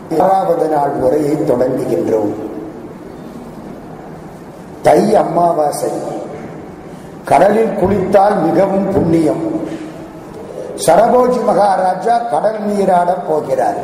ஆறாவது நாள் உரையை தொடங்குகின்றோம் தை அமாவாசை கடலில் குளித்தால் மிகவும் புண்ணியம் சரபோஜி மகாராஜா கடல் நீராடப் போகிறார்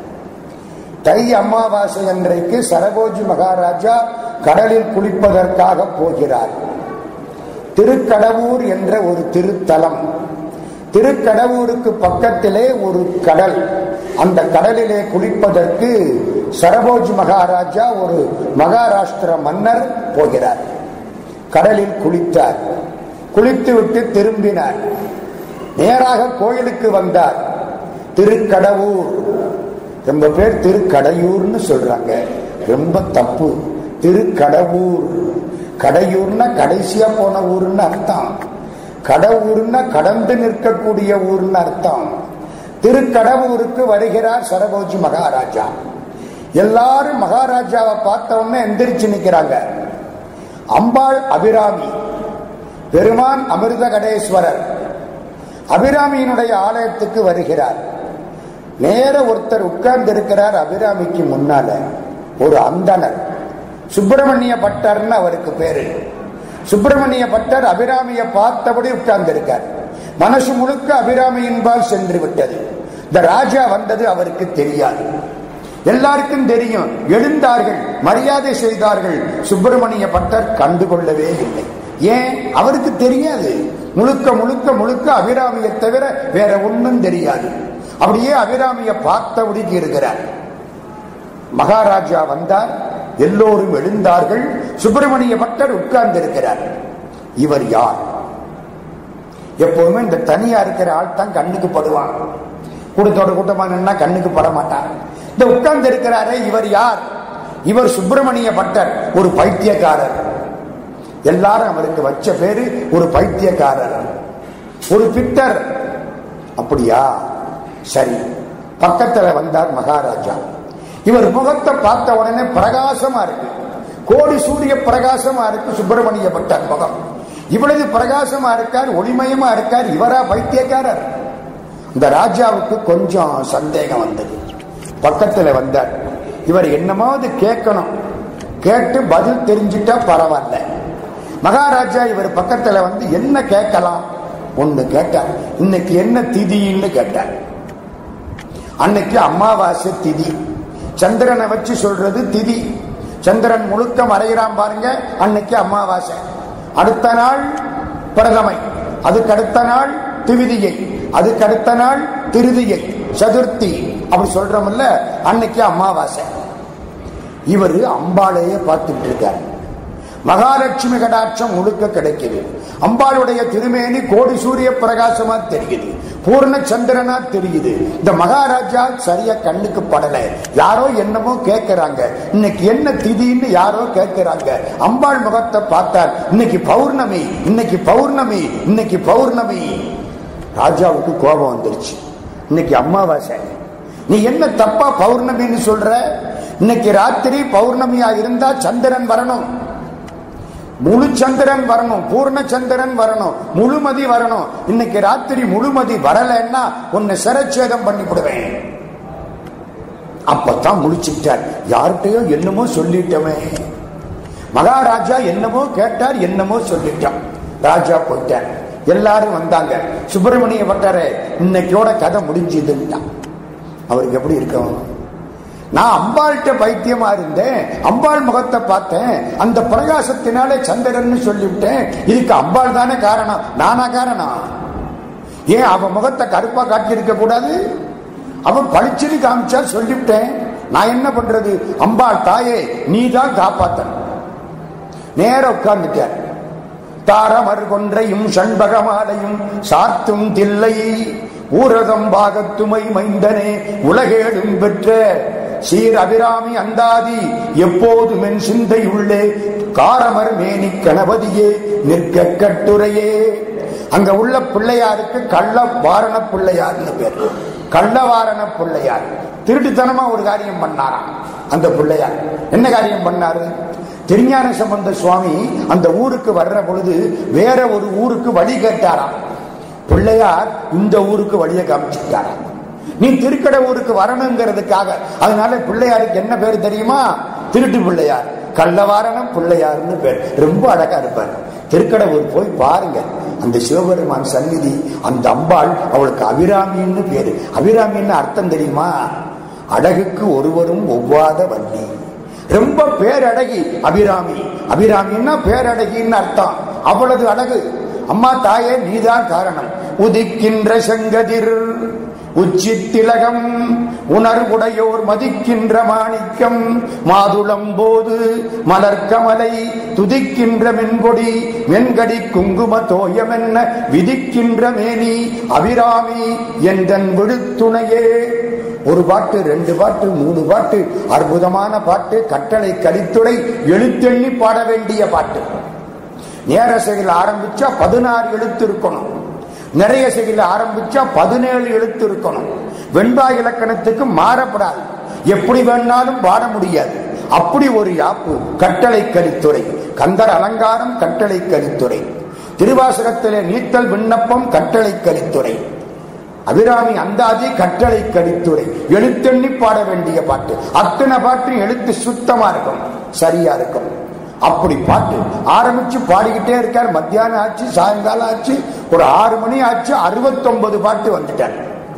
தை அமாவாசை அன்றைக்கு சரபோஜி மகாராஜா கடலில் குளிப்பதற்காக போகிறார் திருக்கடவூர் என்ற ஒரு திருத்தலம் திருக்கடவூருக்கு பக்கத்திலே ஒரு கடல் அந்த கடலிலே குளிப்பதற்கு சரபோஜ் மகாராஜா ஒரு மகாராஷ்டிர மன்னர் போகிறார் கடலில் குளித்தார் குளித்துவிட்டு திரும்பினார் நேராக கோயிலுக்கு வந்தார் திருக்கடவூர் ரொம்ப பேர் திருக்கடையூர்னு சொல்றாங்க ரொம்ப தப்பு திருக்கடவூர் கடையூர்னா கடைசியா போன ஊர்னு அர்த்தம் கடவுர்னா கடந்து நிற்கக்கூடிய ஊர்னு அர்த்தம் திருக்கடவுருக்கு வருகிறார் சரபோஜி மகாராஜா எல்லாரும் மகாராஜாவை பார்த்த உடனே எந்திரிச்சு நிக்கிறாங்க அம்பாள் அபிராமி பெருமான் அமிர்த கடேஸ்வரர் அபிராமியினுடைய ஆலயத்துக்கு வருகிறார் நேர ஒருத்தர் உட்கார்ந்து இருக்கிறார் அபிராமிக்கு முன்னால ஒரு அந்தனர் சுப்பிரமணிய பட்டர்னு அவருக்கு பேரு சுப்பிரமணிய பட்டர் அபிராமியை பார்த்தபடி உட்கார்ந்து இருக்கார் மனசு முழுக்க அபிராமியின்பால் சென்று விட்டது இந்த ராஜா வந்தது அவருக்கு தெரியாது எல்லாருக்கும் தெரியும் எழுந்தார்கள் மரியாதை செய்தார்கள் சுப்பிரமணிய பட்டர் கண்டுகொள்ளவே இல்லை ஏன் அவருக்கு தெரியாது முழுக்க முழுக்க முழுக்க அபிராமியை தவிர வேற ஒன்றும் தெரியாது அப்படியே அபிராமியை பார்த்தபடிக்கு இருக்கிறார் மகாராஜா வந்தார் எல்லோரும் எழுந்தார்கள் சுப்பிரமணிய பட்டர் உட்கார்ந்து இருக்கிறார் இவர் யார் எப்போதுமே இந்த தனியா இருக்கிற ஆள் தான் கண்ணுக்கு படுவான் கூட்டத்தோட கூட்டமா நின்னா கண்ணுக்கு பட மாட்டார் இந்த உட்கார்ந்து இருக்கிறாரே இவர் யார் இவர் சுப்பிரமணிய பட்டர் ஒரு பைத்தியக்காரர் எல்லாரும் அவருக்கு வச்ச பேரு ஒரு பைத்தியக்காரர் ஒரு பிட்டர் அப்படியா சரி பக்கத்துல வந்தார் மகாராஜா இவர் முகத்தை பார்த்த உடனே பிரகாசமா இருக்கு கோடி சூரிய பிரகாசமா இருக்கு சுப்பிரமணிய பட்டர் முகம் இவ்வளவு பிரகாசமா இருக்கார் ஒளிமயமா இருக்கார் இவரா பைத்தியக்காரர் இந்த ராஜாவுக்கு கொஞ்சம் சந்தேகம் வந்தது பக்கத்துல வந்தார் இவர் என்னமாவது கேட்கணும் கேட்டு பதில் தெரிஞ்சிட்டா பரவாயில்ல மகாராஜா இவர் பக்கத்துல வந்து என்ன கேட்கலாம் ஒண்ணு கேட்டார் இன்னைக்கு என்ன திதின்னு கேட்டார் அன்னைக்கு அமாவாசை திதி சந்திரனை வச்சு சொல்றது திதி சந்திரன் முழுக்க மறைகிறான் பாருங்க அன்னைக்கு அமாவாசை அடுத்த நாள் பிரதமை அதுக்கு அடுத்த நாள் திவிதியை அதுக்கு அடுத்த நாள் திருதியை சதுர்த்தி அப்படி சொல்றோம்ல அன்னைக்கு அமாவாசை இவரு அம்பாளைய பார்த்துட்டு இருக்காரு மகாலட்சுமி கடாட்சம் முழுக்க கிடைக்குது அம்பாளுடைய திருமேனி கோடி சூரிய பிரகாசமா தெரியுது பூர்ண சந்திரனா தெரியுது இந்த மகாராஜா சரியா கண்ணுக்கு படல யாரோ என்னமோ கேட்கிறாங்க இன்னைக்கு என்ன திதின்னு யாரோ கேட்கிறாங்க அம்பாள் முகத்தை பார்த்தார் இன்னைக்கு பௌர்ணமி இன்னைக்கு பௌர்ணமி இன்னைக்கு பௌர்ணமி ராஜாவுக்கு கோபம் வந்துருச்சு இன்னைக்கு அமாவாசை நீ என்ன தப்பா பௌர்ணமின்னு சொல்ற இன்னைக்கு ராத்திரி பௌர்ணமியா இருந்தா சந்திரன் வரணும் முழு சந்திரன் வரணும் பூர்ண சந்திரன் வரணும் முழுமதி வரணும் இன்னைக்கு ராத்திரி முழுமதி வரலன்னா உன்னை சிரச்சேதம் பண்ணிவிடுவேன் அப்பதான் முழிச்சுட்டார் யார்கிட்டயோ என்னமோ சொல்லிட்டவே மகாராஜா என்னமோ கேட்டார் என்னமோ சொல்லிட்டான் ராஜா போயிட்டார் எல்லாரும் வந்தாங்க சுப்பிரமணிய பட்டரே இன்னைக்கோட கதை முடிஞ்சதுன்ட்டான் அவருக்கு எப்படி இருக்கும் நான் அம்பாள்கிட்ட பைத்தியமா இருந்தேன் அம்பாள் முகத்தை பார்த்தேன் அந்த பிரகாசத்தினாலே சந்திரன் சொல்லிவிட்டேன் இதுக்கு அம்பாள் தானே காரணம் நானா காரணம் ஏன் அவன் முகத்தை கருப்பா காட்டியிருக்க கூடாது அவன் பளிச்சுன்னு காமிச்சா சொல்லிவிட்டேன் நான் என்ன பண்றது அம்பாள் தாயே நீ தான் காப்பாத்தன் நேர உட்கார்ந்துட்டார் தாரமர் கொன்றையும் சண்பகமாலையும் சாத்தும் தில்லை ஊரதம் பாகத்துமை மைந்தனே உலகேடும் பெற்ற சீர் அபிராமி அந்தாதி எப்போதும் என் சிந்தை உள்ளே காரமர் மேனி கணபதியே நிற்க கட்டுரையே அங்க உள்ள பிள்ளையாருக்கு கள்ள வாரண பிள்ளையார்னு பேர் கள்ளவாரண பிள்ளையார் திருட்டுத்தனமா ஒரு காரியம் பண்ணாராம் அந்த பிள்ளையார் என்ன காரியம் பண்ணாரு திருஞான சம்பந்த சுவாமி அந்த ஊருக்கு வர்ற பொழுது வேற ஒரு ஊருக்கு வழி கேட்டாராம் பிள்ளையார் இந்த ஊருக்கு வழியை காமிச்சுட்டாராம் நீ திருக்கடவுருக்கு வரணுங்கிறதுக்காக அதனால பிள்ளையாருக்கு என்ன பேர் தெரியுமா திருட்டு பிள்ளையார் கள்ளவாரணம் பிள்ளையார்னு பேர் ரொம்ப அழகா இருப்பார் திருக்கடவுர் போய் பாருங்க அந்த சிவபெருமான் சந்நிதி அந்த அம்பாள் அவளுக்கு அபிராமின்னு பேரு அபிராமின்னு அர்த்தம் தெரியுமா அழகுக்கு ஒருவரும் ஒவ்வாத வள்ளி ரொம்ப பேரழகி அபிராமி அபிராமின்னா பேரழகின்னு அர்த்தம் அவ்வளவு அழகு அம்மா தாயே நீதான் காரணம் உதிக்கின்ற செங்கதிர் உச்சி திலகம் உணர்வுடையோர் மதிக்கின்ற மாணிக்கம் மாதுளம் போது மலர்கமலை துதிக்கின்ற மென்கொடி வெண்கடி குங்கும தோயமென்ன விதிக்கின்ற மேனி அபிராமி என்றன் விழுத்துணையே ஒரு பாட்டு ரெண்டு பாட்டு மூணு பாட்டு அற்புதமான பாட்டு கட்டளை கலித்துறை எழுத்தெண்ணி பாட வேண்டிய பாட்டு நேர செயல் ஆரம்பிச்சா பதினாறு எழுத்து இருக்கணும் நிறைய செயல் ஆரம்பிச்சா பதினேழு எழுத்து இருக்கணும் வெண்பா இலக்கணத்துக்கு மாறப்படாது எப்படி வேணாலும் பாட முடியாது அப்படி ஒரு யாப்பு கட்டளை கலித்துறை கந்தர் அலங்காரம் கட்டளை கலித்துறை திருவாசகத்திலே நீத்தல் விண்ணப்பம் கட்டளை கலித்துறை அபிராமி அந்தாதி கட்டளை கடித்துறை எழுத்தெண்ணி பாட வேண்டிய பாட்டு அத்தனை பாட்டு எழுத்து சுத்தமா இருக்கும் சரியா இருக்கும் அப்படி பாட்டு ஆரம்பிச்சு பாடிக்கிட்டே இருக்கார் மத்தியானம் ஆச்சு சாயங்காலம் ஆச்சு ஒரு ஆறு மணி ஆச்சு அறுபத்தொன்பது பாட்டு வந்துட்டார்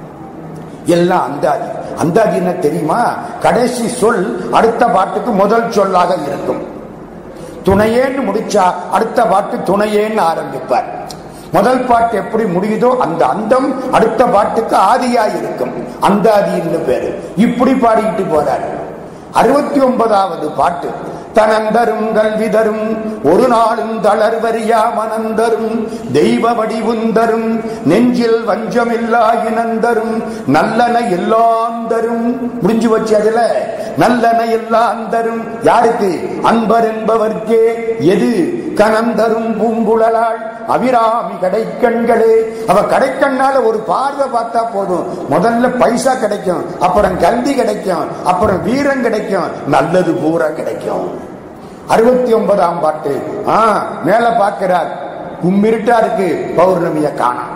எல்லாம் அந்தாதி அந்தாதி என்ன தெரியுமா கடைசி சொல் அடுத்த பாட்டுக்கு முதல் சொல்லாக இருக்கும் துணையேன்னு முடிச்சா அடுத்த பாட்டு துணையேன்னு ஆரம்பிப்பார் முதல் பாட்டு எப்படி முடியுதோ அந்த அந்தம் அடுத்த பாட்டுக்கு ஆதியாய் இருக்கும் அந்தாதின்னு பேரு இப்படி பாடிக்கிட்டு போறாரு அறுபத்தி ஒன்பதாவது பாட்டு தனந்தரும் கல்வி தரும் ஒரு நாளும் தளர்வரியா மனந்தரும் தெய்வ வடிவுந்தரும் நெஞ்சில் வஞ்சமில்லா இனந்தரும் நல்லன எல்லாம் தரும் முடிஞ்சு வச்சு அதுல நல்லன எல்லாம் தரும் யாருக்கு அன்பர் என்பவர்க்கே எது கனந்தரும் பூங்குழலாள் அபிராமி கடைக்கண்களே அவ கடைக்கண்ணால ஒரு பார்வை பார்த்தா போதும் முதல்ல பைசா கிடைக்கும் அப்புறம் கல்வி கிடைக்கும் அப்புறம் வீரம் கிடைக்கும் நல்லது பூரா கிடைக்கும் அறுபத்தி ஒன்பதாம் பாட்டு ஆ மேல பார்க்கிறார் கும்மிருட்டா இருக்கு பௌர்ணமிய காணாம்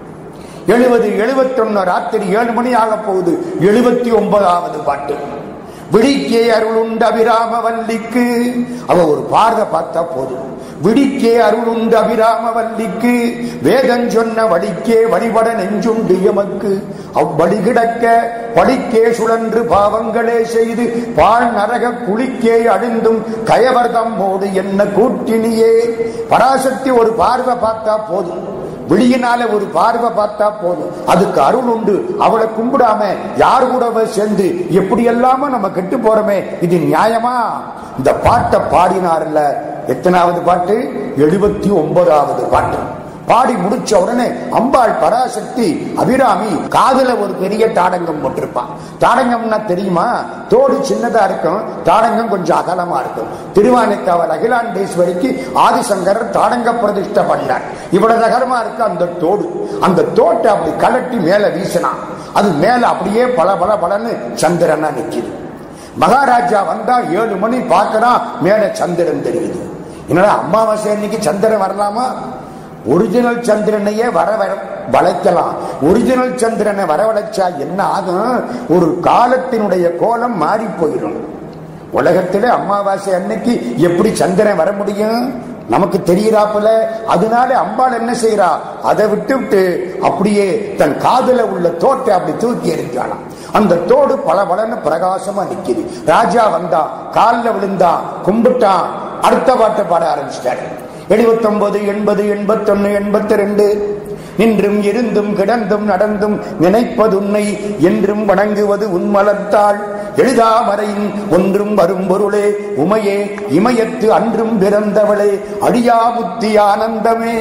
எழுபது எழுபத்தொன்னு ராத்திரி ஏழு மணி ஆக போகுது எழுபத்தி ஒன்பதாவது பாட்டு விடிக்கே அருளுண்டு அபிராம வல்லிக்கு அவ ஒரு பார்வை பார்த்தா போதும் விடிக்கே அருளுண்டு அபிராம வல்லிக்கு வேதம் சொன்ன வடிக்கே வழிபட நெஞ்சுண்டு எமக்கு அவ்வழி கிடக்க படிக்கே சுழன்று பாவங்களே செய்து பால் நரக குளிக்கே அழிந்தும் கயவர்தம்மோடு என்ன கூட்டினியே பராசக்தி ஒரு பார்வை பார்த்தா போதும் விழியினால ஒரு பார்வை பார்த்தா போதும் அதுக்கு அருள் உண்டு அவளை கும்பிடாம யார் கூடவே சேர்ந்து எப்படி எல்லாம நம்ம கெட்டு போறோமே இது நியாயமா இந்த பாட்டை பாடினார்ல எத்தனாவது பாட்டு எழுபத்தி ஒன்பதாவது பாட்டு பாடி முடிச்ச உடனே அம்பாள் பராசக்தி அபிராமி காதுல ஒரு பெரிய தாடங்கம் போட்டிருப்பான் தாடங்கம்னா தெரியுமா தோடு சின்னதா இருக்கும் தாடங்கம் கொஞ்சம் அகலமா இருக்கும் திருவானைக்காவல் அகிலாண்டேஸ்வரிக்கு ஆதிசங்கரர் தாடங்க பிரதிஷ்டை பண்ணார் இவ்வளவு நகரமா இருக்கு அந்த தோடு அந்த தோட்டை அப்படி கலட்டி மேல வீசினான் அது மேல அப்படியே பல பல பலன்னு சந்திரனா நிக்குது மகாராஜா வந்தா ஏழு மணி பார்க்கறான் மேல சந்திரன் தெரியுது என்னடா அமாவாசை அன்னைக்கு சந்திரன் வரலாமா ஒரிஜினல் சந்திரனையே வர வர- வளைக்கலாம் ஒரிஜினல் சந்திரனை வரவழைச்சா என்ன ஆகும் ஒரு காலத்தினுடைய கோலம் மாறி போயிடும் உலகத்திலே அமாவாசை அன்னைக்கு எப்படி சந்திரன் வர முடியும் நமக்கு தெரிகிறாப்புல அதனால அம்பாள் என்ன செய்யறா அதை விட்டுவிட்டு அப்படியே தன் காதுல உள்ள தோட்டை அப்படி தூக்கி எறிஞ்சாளாம் அந்த தோடு பல பலன்னு பிரகாசமா நிக்குது ராஜா வந்தான் காலில் விழுந்தான் கும்பிட்டான் அடுத்த பாட்டை பாட ஆரம்பிச்சிட்டாரு எழுபத்தி ஒன்பது எண்பது எண்பத்தொன்னு எண்பத்தி ரெண்டு நின்றும் இருந்தும் கிடந்தும் நடந்தும் நினைப்பதுன்னை என்றும் வணங்குவது உன்மலர்த்தாள் எழுதாமறையின் ஒன்றும் வரும் பொருளே உமையே இமயத்து அன்றும் பிறந்தவளே அடியாமுத்தி ஆனந்தமே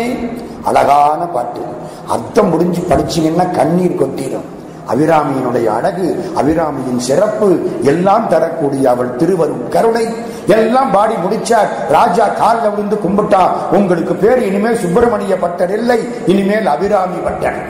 அழகான பாட்டு அர்த்தம் முடிஞ்சு படிச்சீங்கன்னா கண்ணீர் கொட்டிடும் அபிராமியினுடைய அழகு அபிராமியின் சிறப்பு எல்லாம் தரக்கூடிய அவள் திருவரும் கருணை எல்லாம் பாடி முடிச்சார் ராஜா காலில் விழுந்து கும்பிட்டா உங்களுக்கு பேர் இனிமேல் சுப்பிரமணிய பட்டர் இல்லை இனிமேல் அபிராமி பட்டர்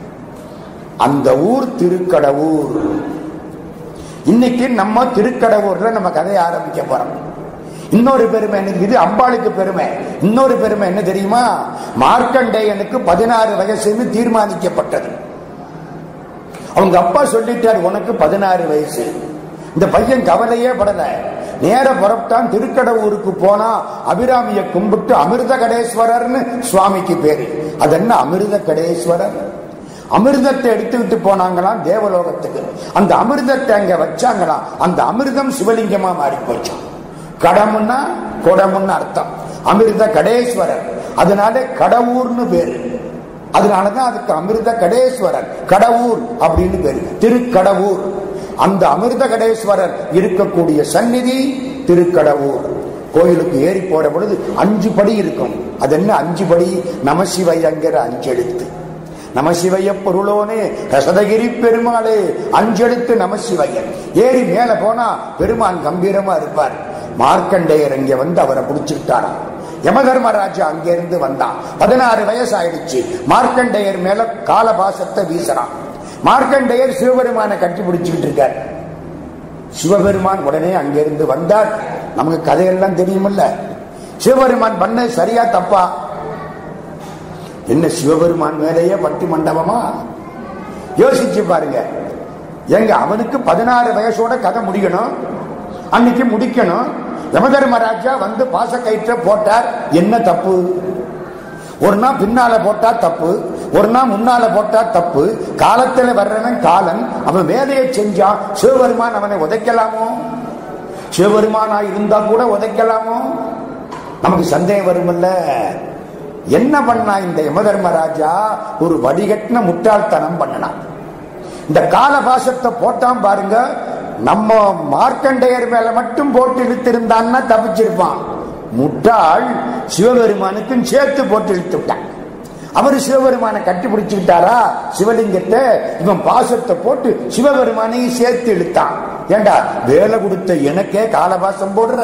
அந்த ஊர் திருக்கடவுர் இன்னைக்கு நம்ம திருக்கடவுர்ல நம்ம கதையை ஆரம்பிக்க போறோம் இன்னொரு பெருமை எனக்கு இது அம்பாளுக்கு பெருமை இன்னொரு பெருமை என்ன தெரியுமா மார்க்கண்டேயனுக்கு பதினாறு வயசுன்னு தீர்மானிக்கப்பட்டது அவங்க அப்பா சொல்லிட்டார் உனக்கு பதினாறு வயசு இந்த பையன் கவலையே படல நேர புறப்பட்டான் திருக்கடவுருக்கு போனா அபிராமிய கும்பிட்டு அமிர்த கடேஸ்வரர்னு சுவாமிக்கு பேரு அது என்ன அமிர்த கடேஸ்வரர் அமிர்தத்தை எடுத்துக்கிட்டு போனாங்களாம் தேவலோகத்துக்கு அந்த அமிர்தத்தை அங்க வச்சாங்களாம் அந்த அமிர்தம் சிவலிங்கமா மாறி போச்சான் கடமுன்னா குடமுன்னு அர்த்தம் அமிர்த கடேஸ்வரர் அதனால கடவுர்னு பேரு அதனாலதான் அதுக்கு அமிர்த கடேஸ்வரர் கடவுர் அப்படின்னு பேரு திருக்கடவுர் அந்த அமிர்த கடேஸ்வரர் இருக்கக்கூடிய சந்நிதி திருக்கடவுர் கோயிலுக்கு ஏறி போற பொழுது அஞ்சு படி இருக்கும் அது என்ன அஞ்சு படி நமசிவையங்கிற அஞ்செழுத்து நமசிவைய பொருளோனே ரசதகிரி பெருமாளே அஞ்செழுத்து நமசிவையன் ஏறி மேல போனா பெருமான் கம்பீரமா இருப்பார் மார்க்கண்டேயர் இங்க வந்து அவரை பிடிச்சிருக்காராம் யமதர்மராஜா அங்கிருந்து வந்தான் பதினாறு வயசு ஆயிடுச்சு மார்க்கண்டேயர் மேல காலபாசத்தை வீசுறான் மார்க்கண்டேயர் சிவபெருமானை கட்டி பிடிச்சுக்கிட்டு இருக்கார் சிவபெருமான் உடனே அங்கிருந்து வந்தார் நமக்கு கதையெல்லாம் தெரியுமில்ல சிவபெருமான் பண்ண சரியா தப்பா என்ன சிவபெருமான் மேலேயே பட்டி மண்டபமா யோசிச்சு பாருங்க எங்க அவனுக்கு பதினாறு வயசோட கதை முடியணும் அன்னைக்கு முடிக்கணும் யமதர்மராஜா வந்து பாசக்கயிற்ற போட்டார் என்ன தப்பு ஒரு நாள் பின்னால போட்டா தப்பு ஒரு நாள் முன்னால போட்டா தப்பு காலத்துல வர்றவன் காலன் அவன் வேலையை செஞ்சான் சிவபெருமான் அவனை உதைக்கலாமோ சிவபெருமானா இருந்தா கூட உதைக்கலாமோ நமக்கு சந்தேகம் வருமல்ல என்ன பண்ணா இந்த யமதர்மராஜா ஒரு வடிகட்டின முட்டாள்தனம் பண்ணனான் இந்த காலபாசத்தை போட்டான் பாருங்க நம்ம மார்க்கண்டேயர் மேல மட்டும் போட்டு இழுத்திருந்தான்னா தப்பிச்சிருப்பான் முட்டாள் சிவபெருமானுக்கும் சேர்த்து போட்டு இழுத்து விட்டான் அவரு சிவபெருமானை கட்டி பிடிச்சுக்கிட்டாரா சிவலிங்கத்தை இவன் பாசத்தை போட்டு சிவபெருமானையும் சேர்த்து இழுத்தான் ஏண்டா வேலை கொடுத்த எனக்கே காலபாசம் போடுற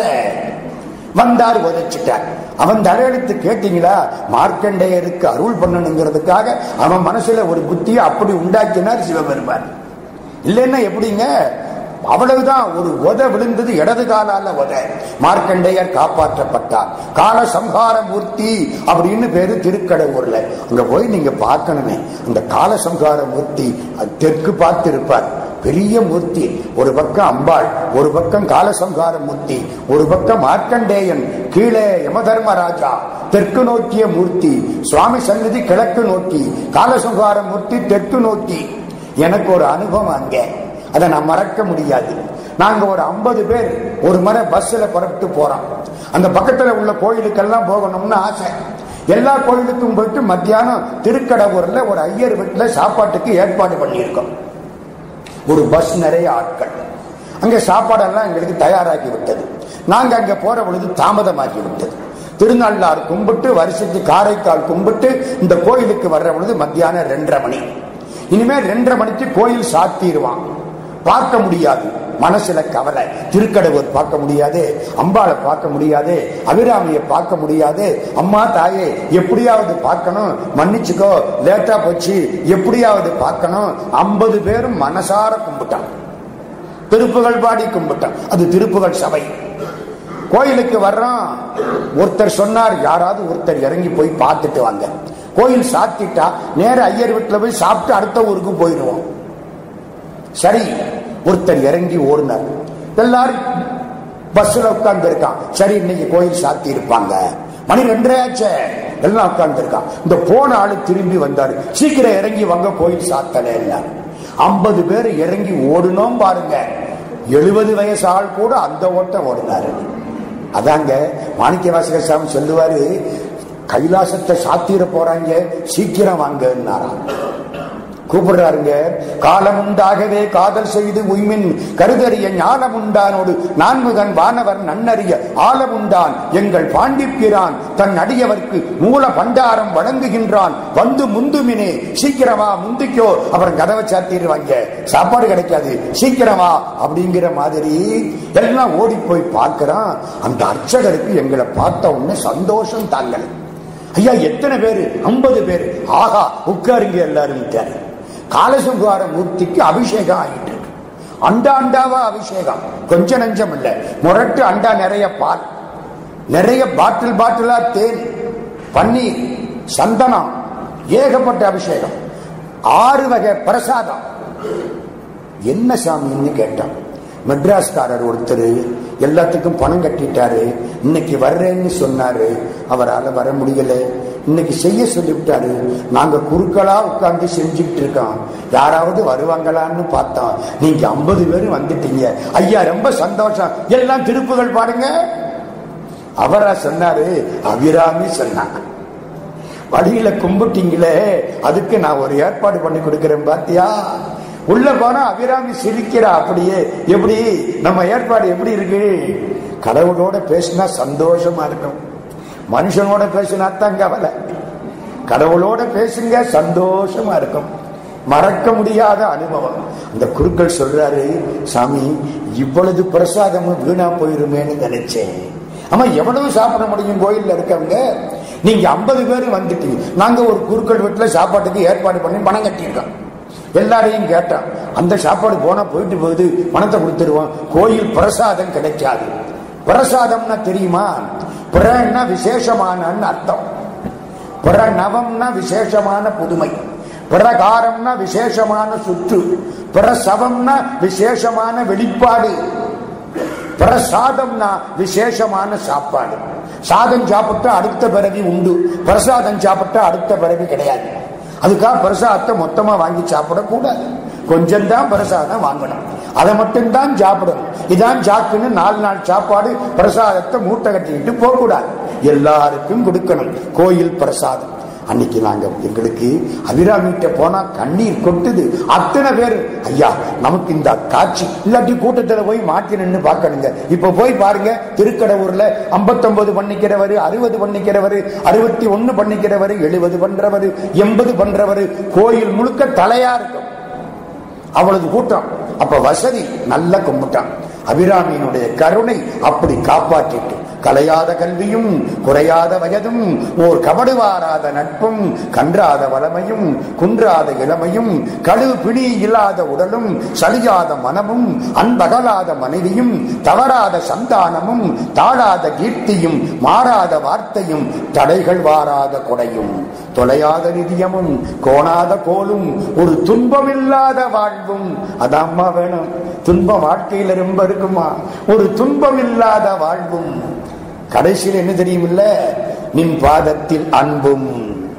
வந்தார் உதைச்சிட்டார் அவன் தலையெழுத்து கேட்டீங்களா மார்க்கண்டேயருக்கு அருள் பண்ணணுங்கிறதுக்காக அவன் மனசுல ஒரு புத்தியை அப்படி உண்டாக்கினார் சிவபெருமான் இல்லைன்னா எப்படிங்க அவ்வளவுதான் ஒரு உத விழுந்தது இடது காலால உத மார்க்கண்டேயர் காப்பாற்றப்பட்டார் கால சம்ஹார மூர்த்தி அப்படின்னு பேரு திருக்கடவுர்ல அங்க போய் நீங்க பார்க்கணுமே அந்த கால சம்ஹார மூர்த்தி அது தெற்கு பார்த்து இருப்பார் பெரிய மூர்த்தி ஒரு பக்கம் அம்பாள் ஒரு பக்கம் காலசம்ஹார மூர்த்தி ஒரு பக்கம் மார்க்கண்டேயன் கீழே யமதர்மராஜா தெற்கு நோக்கிய மூர்த்தி சுவாமி சன்னதி கிழக்கு நோக்கி காலசம்ஹார மூர்த்தி தெற்கு நோக்கி எனக்கு ஒரு அனுபவம் அங்கே அதை நான் மறக்க முடியாது நாங்க ஒரு ஐம்பது பேர் ஒரு முறை பஸ்ல புறப்பட்டு போறோம் அந்த பக்கத்துல உள்ள கோயிலுக்கெல்லாம் போகணும்னு ஆசை எல்லா கோயிலுக்கும் போயிட்டு மத்தியானம் திருக்கடவுர்ல ஒரு ஐயர் வீட்டுல சாப்பாட்டுக்கு ஏற்பாடு பண்ணியிருக்கோம் ஒரு பஸ் நிறைய ஆட்கள் அங்க சாப்பாடெல்லாம் எங்களுக்கு தயாராகி விட்டது நாங்க அங்க போற பொழுது தாமதமாகி விட்டது திருநள்ளார் கும்பிட்டு வருஷத்து காரைக்கால் கும்பிட்டு இந்த கோயிலுக்கு வர்ற பொழுது மத்தியானம் ரெண்டரை மணி இனிமே ரெண்டரை மணிக்கு கோயில் சாத்திடுவான் பார்க்க முடியாது மனசுல கவலை திருக்கடவுர் பார்க்க முடியாது அம்பாளை பார்க்க முடியாது அபிராமியை பார்க்க முடியாது அம்மா தாயே எப்படியாவது பார்க்கணும் மன்னிச்சுக்கோ லேட்டா போச்சு எப்படியாவது பார்க்கணும் ஐம்பது பேரும் மனசார கும்பிட்டான் திருப்புகள் பாடி கும்பிட்டான் அது திருப்புகள் சபை கோயிலுக்கு வர்றோம் ஒருத்தர் சொன்னார் யாராவது ஒருத்தர் இறங்கி போய் பார்த்துட்டு வாங்க கோயில் சாத்திட்டா நேர ஐயர் வீட்டுல போய் சாப்பிட்டு அடுத்த ஊருக்கு போயிடுவோம் சரி ஒருத்தர் இறங்கி ஓடினார் எல்லாரும் பஸ்ல உட்கார்ந்து இருக்கான் சரி இன்னைக்கு கோயில் சாத்தி இருப்பாங்க மணி ரெண்டரை ஆச்சே எல்லாம் உட்கார்ந்து இருக்கான் இந்த போன ஆளு திரும்பி வந்தாரு சீக்கிரம் இறங்கி வாங்க கோயில் சாத்தல ஐம்பது பேர் இறங்கி ஓடுனோம் பாருங்க எழுபது வயசு ஆள் கூட அந்த ஓட்டம் ஓடினாரு அதாங்க மாணிக்க வாசகர் சாமி சொல்லுவாரு கைலாசத்தை சாத்திர போறாங்க சீக்கிரம் வாங்கன்னாராம் கூப்பிடுறாருங்க காலம் உண்டாகவே காதல் செய்து உய்மின் கருதறிய ஞானம் உண்டானோடு நான்முகன் வானவர் நன்னறிய ஆலம் உண்டான் எங்கள் பாண்டிப்பிரான் தன் அடியவர்க்கு மூல பண்டாரம் வழங்குகின்றான் வந்து முந்துமினே சீக்கிரமா முந்திக்கோ அப்புறம் கதவை சாத்திடுவாங்க சாப்பாடு கிடைக்காது சீக்கிரமா அப்படிங்கிற மாதிரி எல்லாம் ஓடி போய் பார்க்கிறான் அந்த அர்ச்சகருக்கு எங்களை பார்த்த உடனே சந்தோஷம் தாங்கல ஐயா எத்தனை பேரு ஐம்பது பேரு ஆகா உட்காருங்க எல்லாரும் காலசுகார மூர்த்திக்கு அபிஷேகம் ஆகிட்டு இருக்கு அண்டா அண்டாவா அபிஷேகம் கொஞ்ச நஞ்சம் இல்ல முரட்டு அண்டா நிறைய பால் நிறைய பாட்டில் பாட்டிலா தேன் பன்னீர் சந்தனம் ஏகப்பட்ட அபிஷேகம் ஆறு வகை பிரசாதம் என்ன சாமின்னு கேட்டான் மெட்ராஸ்காரர் ஒருத்தர் எல்லாத்துக்கும் பணம் கட்டிட்டாரு இன்னைக்கு வர்றேன்னு சொன்னாரு அவரால் வர முடியல இன்னைக்கு செய்ய சொல்லிவிட்டாரு நாங்க குறுக்களா உட்கார்ந்து செஞ்சுக்கிட்டு இருக்கோம் யாராவது வருவாங்களான்னு பார்த்தோம் நீங்க ஐம்பது பேரும் வந்துட்டீங்க ஐயா ரொம்ப சந்தோஷம் எல்லாம் திருப்புகள் பாருங்க அவரா சொன்னாரு அபிராமி சொன்னாங்க வழியில கும்பிட்டீங்களே அதுக்கு நான் ஒரு ஏற்பாடு பண்ணி கொடுக்கிறேன் பாத்தியா உள்ள போனா அபிராமி சிரிக்கிறா அப்படியே எப்படி நம்ம ஏற்பாடு எப்படி இருக்கு கடவுளோட பேசினா சந்தோஷமா இருக்கும் மனுஷனோட பேசினா தான் கவலை கடவுளோட பேசுங்க சந்தோஷமா இருக்கும் மறக்க முடியாத அனுபவம் அந்த குருக்கள் சொல்றாரு சாமி இவ்வளவு பிரசாதமும் வீணா போயிருமேன்னு நினைச்சேன் ஆமா எவ்வளவு சாப்பிட முடியும் கோயில்ல இருக்கவங்க நீங்க ஐம்பது பேர் வந்துட்டீங்க நாங்க ஒரு குருக்கள் வீட்டுல சாப்பாட்டுக்கு ஏற்பாடு பண்ணி பணம் கட்டியிருக்கோம் எல்லாரையும் கேட்டான் அந்த சாப்பாடு போனா போயிட்டு போகுது பணத்தை கொடுத்துருவோம் கோயில் பிரசாதம் கிடைக்காது பிரசாதம்னா தெரியுமா பிறன்னா விசேஷமானன்னு அர்த்தம் பிரணவம்னா விசேஷமான புதுமை பிரகாரம்னா விசேஷமான சுற்று பிரசவம்னா விசேஷமான வெளிப்பாடு பிரசாதம்னா விசேஷமான சாப்பாடு சாதம் சாப்பிட்டா அடுத்த பிறவி உண்டு பிரசாதம் சாப்பிட்டா அடுத்த பிறவி கிடையாது அதுக்காக பிரசாதத்தை மொத்தமா வாங்கி சாப்பிடக்கூடாது கொஞ்சம் தான் பிரசாதம் வாங்கணும் அதை மட்டும்தான் சாப்பிடணும் இதான் சாக்குன்னு நாலு நாள் சாப்பாடு பிரசாதத்தை மூட்டை கட்டிக்கிட்டு போகக்கூடாது எல்லாருக்கும் கொடுக்கணும் கோயில் பிரசாதம் அன்னைக்கு நாங்க எங்களுக்கு அபிராமிட்ட போனா கண்ணீர் கொட்டுது அத்தனை பேர் ஐயா நமக்கு இந்த காட்சி இல்லாட்டி கூட்டத்துல போய் மாற்றி நின்று பார்க்கணுங்க இப்ப போய் பாருங்க திருக்கடவுர்ல ஐம்பத்தொன்பது பண்ணிக்கிறவர் அறுபது பண்ணிக்கிறவர் அறுபத்தி ஒண்ணு பண்ணிக்கிறவர் எழுபது பண்றவர் எண்பது பண்றவர் கோயில் முழுக்க தலையா இருக்கும் அவ்வளவு கூட்டம் அப்ப வசதி நல்ல கும்பிட்டான் அபிராமியினுடைய கருணை அப்படி காப்பாற்றிட்டு கலையாத கல்வியும் குறையாத வயதும் ஓர் கபடுவாராத நட்பும் கன்றாத வளமையும் குன்றாத இளமையும் கழு பிணி இல்லாத உடலும் சலியாத மனமும் அன்பகலாத மனைவியும் தவறாத சந்தானமும் தாழாத கீர்த்தியும் மாறாத வார்த்தையும் தடைகள் வாராத கொடையும் தொலையாத நிதியமும் கோணாத கோலும் ஒரு துன்பமில்லாத வாழ்வும் அதாம்மா வேணும் துன்பம் வாழ்க்கையில ரொம்ப இருக்குமா ஒரு துன்பம் இல்லாத வாழ்வும் கடைசியில் என்ன தெரியுமில்ல நின் பாதத்தில் அன்பும்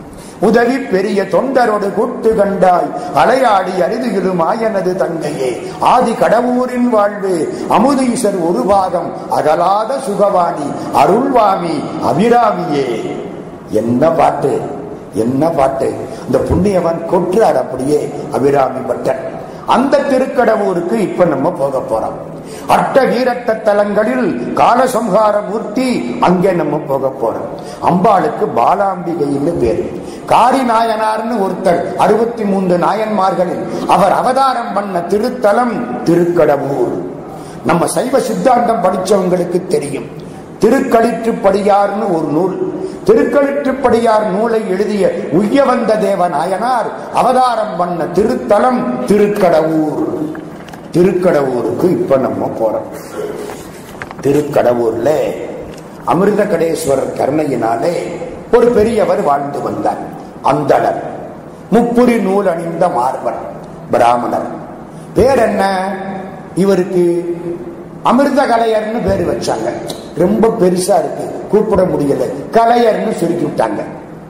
உதவி பெரிய தொண்டரோடு கூட்டு கண்டாய் அலையாடி அரிதுகிலுமாய் எனது தங்கையே ஆதி கடவுரின் வாழ்வு அமுதீசர் ஒரு பாகம் அகலாத சுகவாணி அருள்வாமி அபிராமியே என்ன பாட்டு என்ன பாட்டு இந்த புண்ணியவன் கொற்றார் அப்படியே அபிராமி பட்டன் அந்த திருக்கடவுருக்கு இப்ப நம்ம போக போறோம் அட்ட வீரட்ட தலங்களில் காலசம்ஹார மூர்த்தி அங்கே நம்ம போக போறோம் அம்பாளுக்கு பாலாம்பிகைன்னு பேரு காரி நாயனார்னு ஒருத்தர் அறுபத்தி மூன்று நாயன்மார்களில் அவர் அவதாரம் பண்ண திருத்தலம் திருக்கடவுர் நம்ம சைவ சித்தாந்தம் படிச்சவங்களுக்கு தெரியும் திருக்களிற்றுப்படியார்னு ஒரு நூல் திருக்களிற்றுப்படியார் நூலை எழுதிய உய்யவந்த தேவ நாயனார் அவதாரம் பண்ண திருத்தலம் திருக்கடவுர் திருக்கடவுருக்கு இப்ப நம்ம போறோம் திருக்கடவுர்ல அமிர்த கடேஸ்வரர் கருணையினாலே ஒரு பெரியவர் வாழ்ந்து வந்தார் அந்தனர் முப்புரி நூல் அணிந்த மார்பர் பிராமணர் பேர் என்ன இவருக்கு அமிர்த கலையர்னு பேர் வச்சாங்க ரொம்ப பெருசா இருக்கு கூப்பிட முடியல கலையர்னு சுருக்கி விட்டாங்க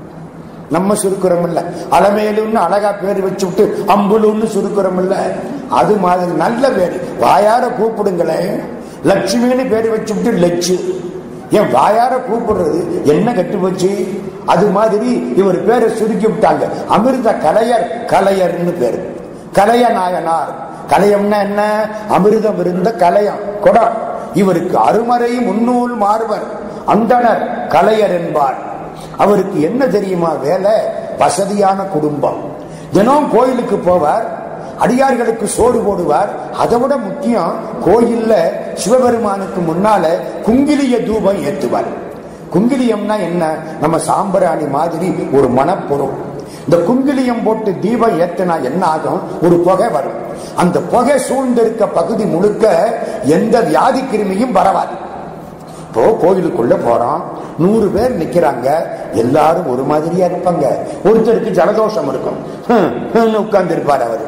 நம்ம சுருக்குறோம் இல்ல அலமேலுன்னு அழகா பேர் வச்சு விட்டு அம்புலுன்னு சுருக்குறோம் இல்ல அது மாதிரி நல்ல பேர் வாயார கூப்பிடுங்களேன் லட்சுமின்னு பேர் வச்சு விட்டு லட்சு ஏன் வாயார கூப்பிடுறது என்ன கட்டு போச்சு அது மாதிரி இவர் பேரை சுருக்கி விட்டாங்க அமிர்த கலையர் கலையர்னு பேரு கலைய நாயனார் கலையம்னா என்ன அமிர்தம் இருந்த கலையம் குடம் இவருக்கு அருமறை முன்னூல் மார்பர் அந்தனர் கலையர் என்பார் அவருக்கு என்ன தெரியுமா வேலை வசதியான குடும்பம் தினம் கோயிலுக்கு போவார் அடியார்களுக்கு சோறு போடுவார் அதை விட முக்கியம் கோயில்ல சிவபெருமானுக்கு முன்னால குங்கிலிய தூபம் ஏற்றுவார் குங்கிலியம்னா என்ன நம்ம சாம்பிராணி மாதிரி ஒரு மனப்பொருள் இந்த குங்கிலியம் போட்டு தீபம் ஏத்தினா என்ன ஆகும் ஒரு புகை வரும் அந்த புகை சூழ்ந்திருக்க பகுதி முழுக்க எந்த வியாதி கிருமியும் பரவாது இப்போ கோயிலுக்குள்ள போறோம் நூறு பேர் நிக்கிறாங்க எல்லாரும் ஒரு மாதிரியா இருப்பாங்க ஒருத்தருக்கு ஜலதோஷம் இருக்கும் உட்கார்ந்து இருப்பார் அவரு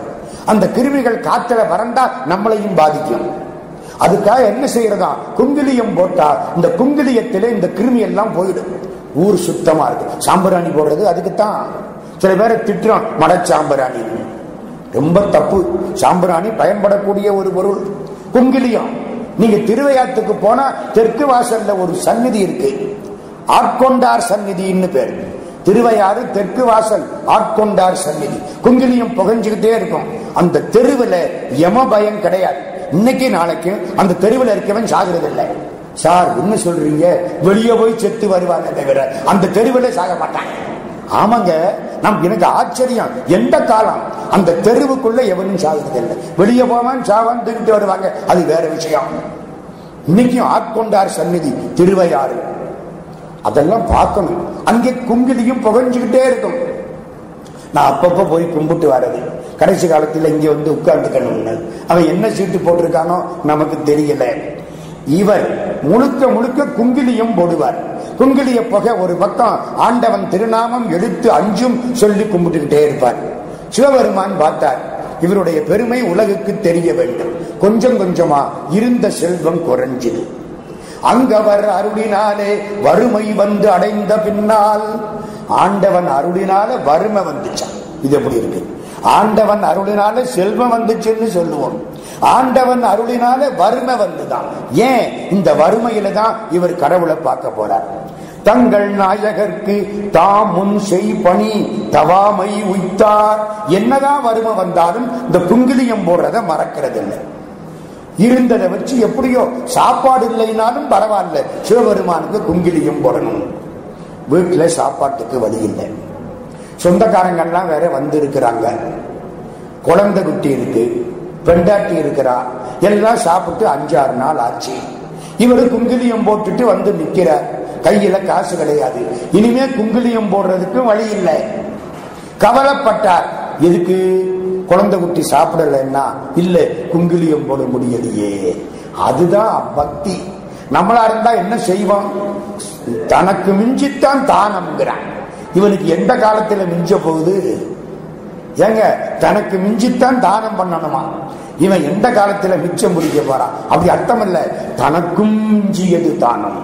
அந்த கிருமிகள் காத்துல பறந்தா நம்மளையும் பாதிக்கும் அதுக்காக என்ன செய்யறதா குங்கிலியம் போட்டா இந்த குங்கிலியத்திலே இந்த கிருமி எல்லாம் போயிடும் ஊர் சுத்தமா இருக்கு சாம்பிராணி போடுறது அதுக்குத்தான் சில பேரை திட்டுறோம் மடச்சாம்பிராணி ரொம்ப தப்பு சாம்பிராணி பயன்படக்கூடிய ஒரு பொருள் குங்கிலியம் நீங்க திருவையாத்துக்கு போனா தெற்கு வாசல்ல ஒரு சந்நிதி இருக்கு ஆட்கொண்டார் சந்நிதின்னு பேர் திருவையாறு தெற்கு வாசல் ஆட்கொண்டார் சந்நிதி குங்கிலியம் புகஞ்சுக்கிட்டே இருக்கும் அந்த தெருவுல யம பயம் கிடையாது இன்னைக்கு நாளைக்கு அந்த தெருவில் இருக்கவன் சாகிறது இல்லை சார் என்ன சொல்றீங்க வெளியே போய் செத்து வருவாங்க தவிர அந்த தெருவில் சாக மாட்டாங்க ஆமாங்க நம் எனக்கு ஆச்சரியம் எந்த காலம் அந்த தெருவுக்குள்ள எவனும் சாகிறது இல்லை வெளியே போவான் சாவான் தூக்கிட்டு வருவாங்க அது வேற விஷயம் இன்னைக்கும் ஆட்கொண்டார் சந்நிதி திருவையாறு அதெல்லாம் பார்க்கணும் அங்கே குங்கிலியும் புகஞ்சுக்கிட்டே இருக்கும் நான் அப்பப்ப போய் கும்பிட்டு வர்றது கடைசி காலத்தில் இங்க வந்து உட்கார்ந்துக்கணும்னு அவன் என்ன சீட்டு போட்டிருக்கானோ நமக்கு தெரியல இவர் முழுக்க முழுக்க குங்கிலியம் போடுவார் குங்கிலிய புகை ஒரு பக்கம் ஆண்டவன் திருநாமம் எடுத்து அஞ்சும் சொல்லி கும்பிட்டுக்கிட்டே இருப்பார் சிவபெருமான் பார்த்தார் இவருடைய பெருமை உலகுக்கு தெரிய வேண்டும் கொஞ்சம் கொஞ்சமா இருந்த செல்வம் குறைஞ்சுது அங்கவர் அருளினாலே வறுமை வந்து அடைந்த பின்னால் ஆண்டவன் அருளினால வறுமை வந்துச்சான் இது எப்படி இருக்கு ஆண்டவன் அருளினால செல்வம் வந்துச்சுன்னு சொல்லுவோம் ஆண்டவன் அருளினால வறுமை வந்துதான் ஏன் இந்த வறுமையில தான் இவர் கடவுளை பார்க்க போறார் தங்கள் நாயகர்க்கு தாம் முன் செய் பணி தவாமை உய்த்தார் என்னதான் வறுமை வந்தாலும் இந்த குங்கிலியம் போடுறத மறக்கிறது இல்லை இருந்ததை வச்சு எப்படியோ சாப்பாடு இல்லைனாலும் பரவாயில்ல சிவபெருமானுக்கு குங்கிலியும் போடணும் வீட்டுல சாப்பாட்டுக்கு வழி இல்லை சொந்தக்காரங்கள்லாம் வேற வந்து இருக்கிறாங்க குழந்தை குட்டி இருக்கு பெண்டாட்டி இருக்கிறா எல்லாம் சாப்பிட்டு அஞ்சாறு நாள் ஆச்சு இவரு குங்கிலியம் போட்டுட்டு வந்து நிக்கிறார் கையில காசு கிடையாது இனிமே குங்கிலியம் போடுறதுக்கும் வழி இல்லை கவலைப்பட்டார் எதுக்கு குழந்தை குட்டி சாப்பிடலன்னா இல்ல குங்கிலியம் போட முடியலையே அதுதான் பக்தி நம்மளா இருந்தா என்ன செய்வோம் தனக்கு மிஞ்சித்தான் தானம்ங்கிறான் இவனுக்கு எந்த காலத்துல மிஞ்ச போகுது ஏங்க தனக்கு மிஞ்சித்தான் தானம் பண்ணணுமா இவன் எந்த காலத்துல மிச்சம் முடிக்க போறான் அப்படி அர்த்தம் இல்ல தனக்கும் மிஞ்சியது தானம்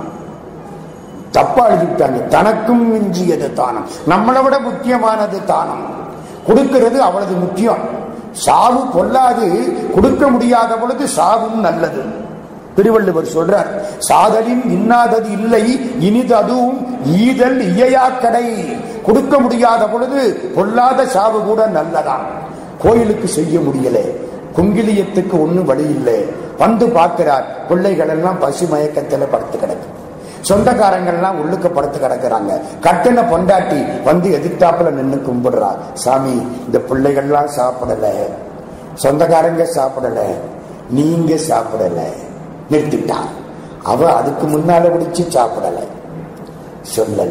தப்பா எழுதிட்டாங்க தனக்கும் மிஞ்சியது தானம் நம்மளை விட முக்கியமானது தானம் கொடுக்கிறது அவ்வளவு முக்கியம் சாவு கொல்லாது கொடுக்க முடியாத பொழுது சாவும் நல்லது திருவள்ளுவர் சொல்றார் சாதலின் இன்னாதது இல்லை இனிது அதுவும் ஈதல் இயையாக்கடை கொடுக்க முடியாத பொழுது பொல்லாத சாவு கூட நல்லதான் கோயிலுக்கு செய்ய முடியல குங்கிலியத்துக்கு ஒண்ணும் வழி இல்லை வந்து பார்க்கிறார் பிள்ளைகள் எல்லாம் பசு மயக்கத்துல படுத்து கிடக்கு சொந்தக்காரங்கள்லாம் உள்ளுக்க படுத்து கிடக்குறாங்க கட்டின பொண்டாட்டி வந்து எதிர்த்தாப்புல நின்று கும்பிடுறா சாமி இந்த பிள்ளைகள்லாம் சாப்பிடல சொந்தக்காரங்க சாப்பிடல நீங்க சாப்பிடல நிறுத்திட்டா அவ அதுக்கு முன்னால பிடிச்சு சாப்பிடல சொல்லல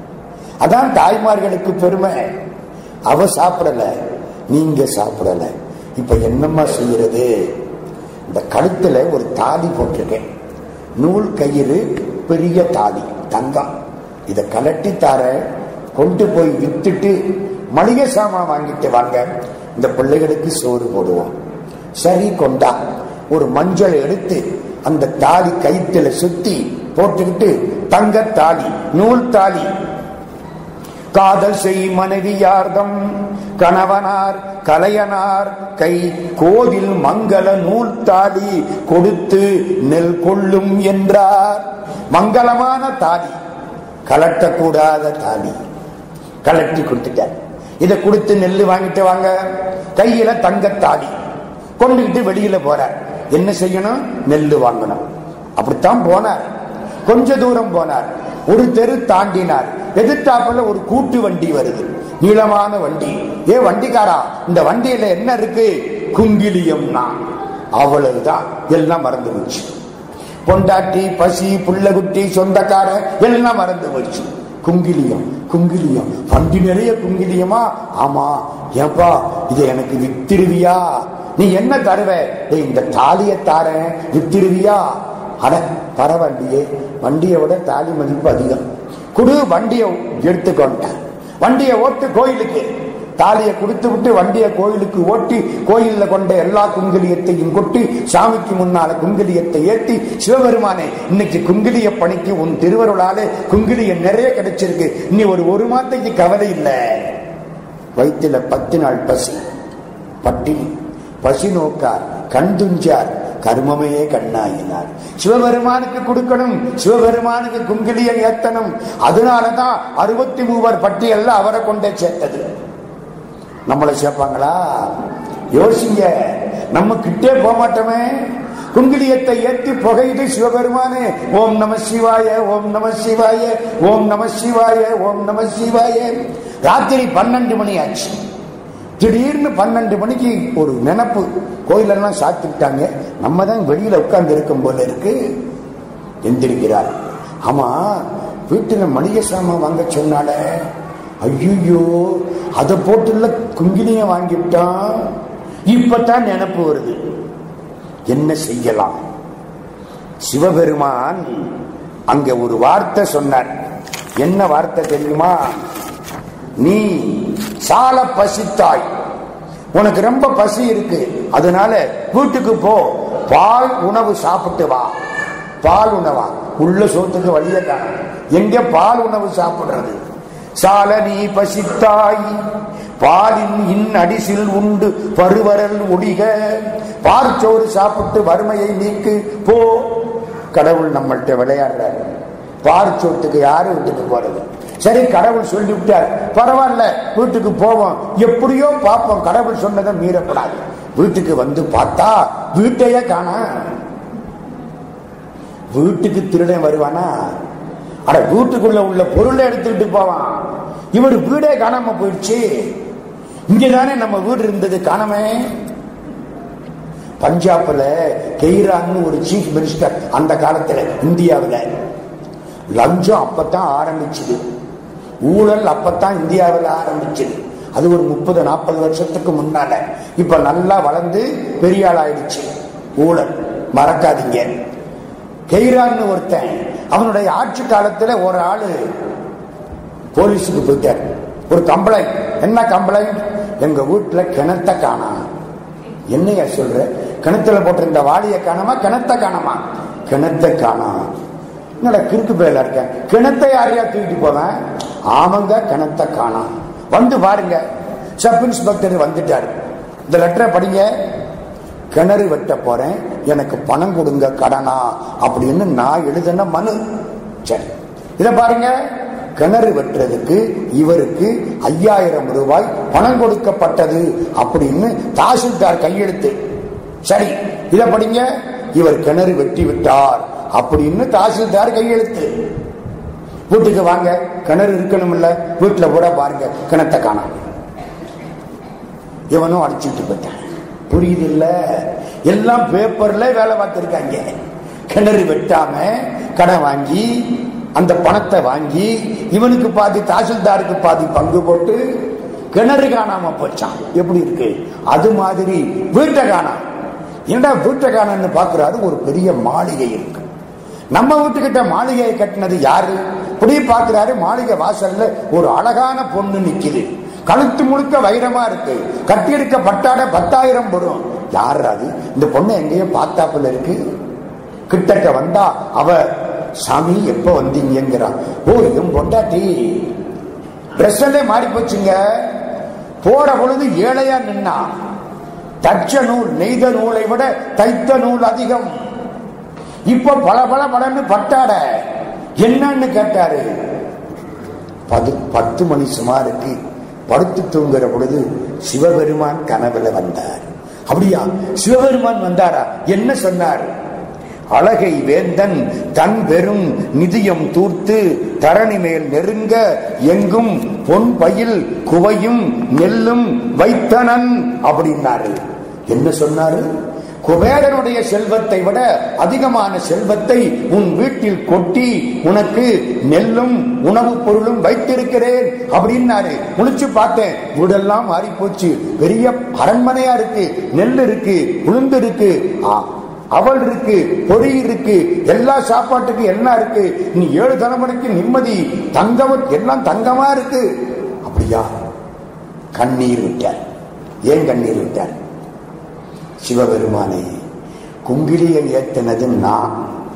அதான் தாய்மார்களுக்கு பெருமை அவ சாப்பிடல நீங்க சாப்பிடல இப்ப என்னம்மா செய்யறது இந்த கழுத்துல ஒரு தாலி போட்டிருக்கேன் நூல் கயிறு பெரிய தாலி தங்கம் இத கலட்டி தார கொண்டு போய் வித்துட்டு மளிகை சாமான் வாங்கிட்டு வாங்க இந்த பிள்ளைகளுக்கு சோறு போடுவோம் சரி கொண்டா ஒரு மஞ்சள் எடுத்து அந்த தாலி கயிற்றுல சுத்தி போட்டுக்கிட்டு தங்க தாலி நூல் தாலி காதல் செய் மனைவியார்தம் கணவனார் கலையனார் கை கோவில் மங்கள நூல் தாலி கொடுத்து நெல் கொள்ளும் என்றார் மங்களமான தாலி கலட்டக்கூடாத தாலி கலட்டி கொடுத்துட்டார் இதை கொடுத்து நெல் வாங்கிட்டு வாங்க கையில தங்க தாலி கொண்டுகிட்டு வெளியில போறார் என்ன செய்யணும் நெல் வாங்கணும் அப்படித்தான் போனார் கொஞ்ச தூரம் போனார் ஒரு தெரு தாண்டினார் எதிர்த்தாப்புல ஒரு கூட்டு வண்டி வருது நீளமான வண்டி ஏ வண்டிக்காரா இந்த வண்டியில என்ன இருக்கு குங்கிலியம்னா அவ்வளவுதான் எல்லாம் மறந்து போச்சு பொண்டாட்டி பசி புள்ளகுட்டி சொந்தக்கார எல்லாம் மறந்து போச்சு குங்கிலியம் குங்கிலியம் வண்டி நிறைய குங்கிலியமா ஆமா ஏப்பா இது எனக்கு வித்திருவியா நீ என்ன தருவ டேய், இந்த தாலிய தாரேன் வித்திருவியா அட பரவாயில்லையே வண்டியை விட தாலி மதிப்பு அதிகம் குடு வண்டியை எடுத்துக்கொண்டேன் வண்டியை ஓட்டு கோயிலுக்கு தாலியை கொடுத்து விட்டு வண்டியை கோயிலுக்கு ஓட்டி கோயில்ல கொண்ட எல்லா குங்கிலியத்தையும் கொட்டி சாமிக்கு முன்னால குங்கிலியத்தை ஏத்தி சிவபெருமானே இன்னைக்கு குங்கிலிய பணிக்கு உன் திருவருளாலே குங்கிலியம் நிறைய கிடைச்சிருக்கு நீ ஒரு ஒரு மாத்தைக்கு கவலை இல்லை வயிற்றுல பத்து நாள் பசி பட்டினி பசி நோக்கார் கண் துஞ்சார் கர்மமே கண்ணாயினார் சிவபெருமானுக்கு கொடுக்கணும் சிவபெருமானுக்கு குங்கிலியம் ஏத்தணும் அதனாலதான் அறுபத்தி மூவர் பட்டியல்ல அவரை கொண்டே சேர்த்தது நம்மளை சேர்ப்பாங்களா யோசிங்க நம்ம கிட்டே போக மாட்டோமே குங்கிலியத்தை ஏற்றி புகையிட்டு சிவபெருமானே ஓம் நம சிவாய ஓம் நம சிவாய ஓம் நம சிவாய ஓம் நம சிவாய ராத்திரி பன்னெண்டு மணி ஆச்சு திடீர்னு பன்னெண்டு மணிக்கு ஒரு நினப்பு கோயிலெல்லாம் சாத்திட்டாங்க நம்ம தான் வெளியில உட்கார்ந்து இருக்கும் போல இருக்கு எந்திரிக்கிறார் ஆமா வீட்டுல மளிகை சாமான் வாங்க சொன்னால ஐயோ அதை போட்டுள்ள குங்கிலிய வாங்கிவிட்டான் இப்பதான் நினப்பு வருது என்ன செய்யலாம் சிவபெருமான் அங்க ஒரு வார்த்தை சொன்னார் என்ன வார்த்தை தெரியுமா நீ சால பசித்தாய் உனக்கு ரொம்ப பசி இருக்கு அதனால வீட்டுக்கு போ பால் உணவு சாப்பிட்டு வா பால் உணவா உள்ள சோத்துக்கு வழிய காணும் எங்க பால் உணவு சாப்பிடுறது சால நீ பசித்தாய் பாலின் இன் அடிசில் உண்டு பருவரல் ஒடிக பார்ச்சோறு சாப்பிட்டு வறுமையை நீக்கு போ கடவுள் நம்மள்கிட்ட விளையாடுறாரு பார்ச்சோத்துக்கு யாரு வீட்டுக்கு போறது சரி கடவுள் சொல்லி விட்டார் பரவாயில்ல வீட்டுக்கு போவோம் எப்படியோ பார்ப்போம் கடவுள் சொன்னதை மீறப்படாது வீட்டுக்கு வந்து பார்த்தா வீட்டையே காண வீட்டுக்கு திருடன் வருவானா அட வீட்டுக்குள்ள உள்ள பொருளை எடுத்துக்கிட்டு போவான் இவர் வீடே காணாம போயிடுச்சு இங்கதானே நம்ம வீடு இருந்தது காணாமே பஞ்சாப்ல கெய்ரான்னு ஒரு சீஃப் மினிஸ்டர் அந்த காலத்துல இந்தியாவில் லஞ்சம் அப்பதான் ஆரம்பிச்சது ஊழல் அப்பதான் இந்தியாவில் ஆரம்பிச்சது அது ஒரு முப்பது நாற்பது வருஷத்துக்கு முன்னால இப்ப நல்லா வளர்ந்து பெரிய ஆள் ஆயிடுச்சு ஊழல் மறக்காதீங்க கெய்ரான்னு ஒருத்தன் அவனுடைய ஆட்சி காலத்துல ஒரு ஆளு போலீஸுக்கு போயிட்டார் ஒரு கம்ப்ளைண்ட் என்ன கம்ப்ளைண்ட் எங்க வீட்டுல கிணத்த காணா என்னையா சொல்ற கிணத்துல போட்டிருந்த வாளிய காணாமா கிணத்த காணாமா கிணத்த காணா என்னடா கிறுக்கு பேல இருக்கேன் கிணத்தை யாரையா தூக்கிட்டு போவேன் ஆமாங்க கிணத்த காணா வந்து பாருங்க சப் இன்ஸ்பெக்டர் வந்துட்டாரு இந்த லெட்டரை படிங்க கிணறு வெட்ட போறேன் எனக்கு பணம் கொடுங்க கடனா அப்படின்னு நான் எழுதின மனு சரி இத பாருங்க கிணறு வெட்டுறதுக்கு இவருக்கு ஐயாயிரம் ரூபாய் பணம் கொடுக்கப்பட்டது அப்படின்னு தாசில்தார் கையெழுத்து சரி இத படிங்க இவர் கிணறு வெட்டி விட்டார் அப்படின்னு தாசில்தார் கையெழுத்து வீட்டுக்கு வாங்க கிணறு இருக்கணும் இல்ல வீட்டுல கூட பாருங்க கிணத்தை காணாம இவனும் அடிச்சுட்டு போயிட்டான் புரியுது இல்ல எல்லாம் பேப்பர்ல வேலை பார்த்திருக்காங்க கிணறு வெட்டாம கடன் வாங்கி அந்த பணத்தை வாங்கி இவனுக்கு பாதி தாசில்தாருக்கு பாதி பங்கு போட்டு கிணறு காணாம போச்சான் எப்படி இருக்கு அது மாதிரி வீட்டை காணாம என்னடா வீட்டை காணன்னு பாக்குறாரு ஒரு பெரிய மாளிகை இருக்கு நம்ம வீட்டுக்கிட்ட மாளிகையை கட்டினது யாரு இப்படி பாக்குறாரு மாளிகை வாசல்ல ஒரு அழகான பொண்ணு நிக்குது கழுத்து முழுக்க வைரமா இருக்கு கட்டியிருக்க பட்டாட பத்தாயிரம் வரும் யார் அது இந்த பொண்ணு எங்கேயும் பார்த்தாப்புல இருக்கு கிட்டக்க வந்தா அவ சாமி எப்ப வந்தீங்கிறான் ஓ என் பொண்டாட்டி ட்ரெஸ் எல்லாம் மாறி போச்சுங்க போற பொழுது ஏழையா நின்னா தச்ச நூல் நெய்த நூலை விட தைத்த நூல் அதிகம் இப்ப பல பல பலன்னு பட்டாட என்னன்னு கேட்டாரு பது பத்து மணி சுமாருக்கு படுத்து தூங்குற பொழுது சிவபெருமான் கனவுல வந்தார் அப்படியா சிவபெருமான் வந்தாரா என்ன சொன்னார் அழகை வேந்தன் தன் பெரும் நிதியம் தூர்த்து தரணி மேல் நெருங்க எங்கும் பொன் பயில் குவையும் நெல்லும் வைத்தனன் அப்படின்னாரு என்ன சொன்னாரு குபேரனுடைய செல்வத்தை விட அதிகமான செல்வத்தை உன் வீட்டில் கொட்டி உனக்கு நெல்லும் உணவுப் பொருளும் வைத்திருக்கிறேன் அப்படின்னாரு முழிச்சு பார்த்தேன் வீடெல்லாம் மாறி போச்சு பெரிய அரண்மனையா இருக்கு நெல் இருக்கு உளுந்து இருக்கு ஆ, அவள் இருக்கு பொறி இருக்கு எல்லா சாப்பாட்டுக்கு என்ன இருக்கு நீ ஏழு தலைமுறைக்கு நிம்மதி தங்கம் எல்லாம் தங்கமா இருக்கு அப்படியா கண்ணீர் விட்டார் ஏன் கண்ணீர் விட்டார் சிவபெருமானை குங்கிலியை ஏத்தினது நான்